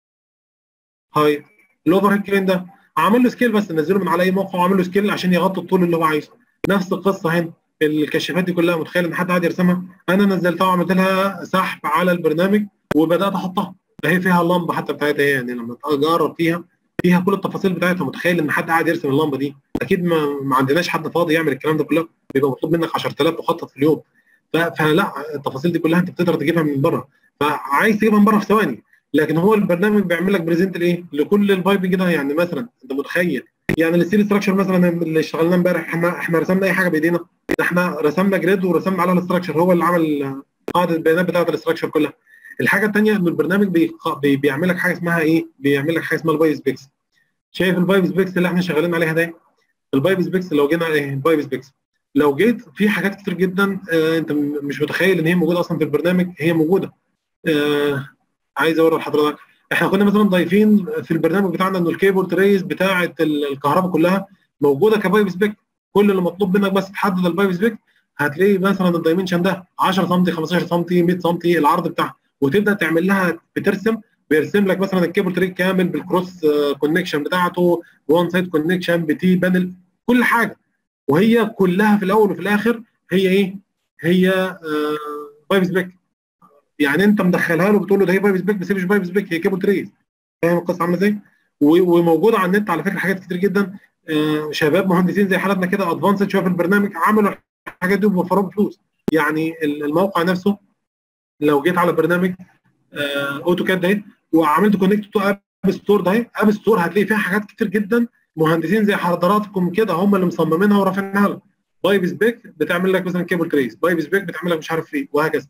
هاي الاوفر هيد كرين ده عمل له سكيل بس نزله من على اي موقع وعمل له سكيل عشان يغطي الطول اللي هو عايزه نفس القصه هنا الكشافات دي كلها متخيل ان حد قاعد يرسمها انا نزلتها وعملت لها سحب على البرنامج وبدات احطها هي فيها اللمبه حتى بتاعتها يعني لما تجرب فيها فيها كل التفاصيل بتاعتها متخيل ان حد قاعد يرسم اللمبه دي اكيد ما, ما عندناش حد فاضي يعمل الكلام ده كله بيبقى مطلوب منك 10000 مخطط في اليوم فلا التفاصيل دي كلها انت بتقدر تجيبها من بره فعايز تجيبها من بره في ثواني لكن هو البرنامج بيعمل لك بريزنت لايه؟ لكل البايب كده يعني مثلا انت متخيل يعني الستيل ستراكشر مثلا اللي اشتغلناه امبارح احنا احنا رسمنا اي حاجه بايدينا احنا رسمنا جريد ورسمنا على الاستراكشر هو اللي عمل قاعده البيانات بتاعه الاستراكشر كلها الحاجه الثانيه ان البرنامج بي... بي... بيعمل لك حاجه اسمها ايه؟ بيعمل لك حاجه اسمها البايب سبيكس شايف البايب سبيكس اللي احنا شغالين عليها ده البايب سبيكس لو جينا عليه البايب سبيكس لو جيت في حاجات كتير جدا اه انت مش متخيل ان هي موجوده اصلا في البرنامج هي موجوده اه عايز اوري لحضرتك احنا كنا مثلا ضايفين في البرنامج بتاعنا انه الكيبل تريز بتاعه الكهرباء كلها موجوده كبايب سبيك كل اللي مطلوب منك بس تحدد البايب سبيك هتلاقي مثلا الدايمنشن ده 10 سم 15 سم 100 سم العرض بتاعها وتبدا تعمل لها بترسم بيرسم لك مثلا الكيبل تري كامل بالكروس كونكشن بتاعته وان سايد كونكشن بتي بانل كل حاجه وهي كلها في الاول وفي الاخر هي ايه؟ هي آه بايب سبيك يعني انت مدخلها له بتقول له ده هي بايب سبيك بس هي مش بايب سبيك هي كيبل تريز فاهم القصه عامله ازاي؟ وموجوده على النت على فكره حاجات كتير جدا آه شباب مهندسين زي حالاتنا كده ادفانسد شويه في البرنامج عملوا الحاجات دي ووفروها بفلوس يعني الموقع نفسه لو جيت على برنامج آه اوتوكاد ده وعملت كونكت تو اب ستور ده اب ستور هتلاقي فيها حاجات كتير جدا مهندسين زي حضراتكم كده هم اللي مصممينها ورافعينها لك بايب سبيك بتعمل لك مثلا كيبل تريز بايب سبيك بتعمل لك مش عارف ايه وهكذا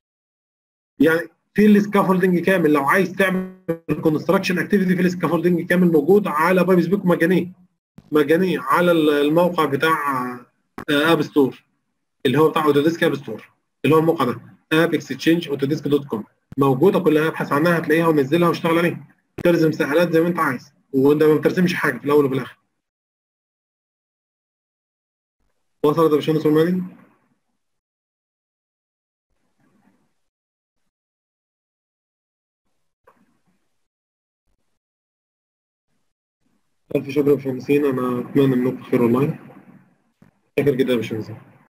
يعني في السكافولدنج كامل لو عايز تعمل كونستراكشن اكتيفيتي في السكافولدنج كامل موجود على بايب سبيك مجانيه مجانيه على الموقع بتاع اب ستور اللي هو بتاع اوتوديسك اب ستور اللي هو الموقع ده اب اكستشينج اوتوديسك دوت كوم موجوده كلها ابحث عنها هتلاقيها ونزلها واشتغل عليها ترسم سهلات زي ما انت عايز وانت ما بترسمش حاجه في الاول وفي الاخر وصلت يا باشمهندس سلماني؟ ألف شكر يا باشمهندسين أنا أتمنى منكم خير والله شاكر جدا يا باشمهندسين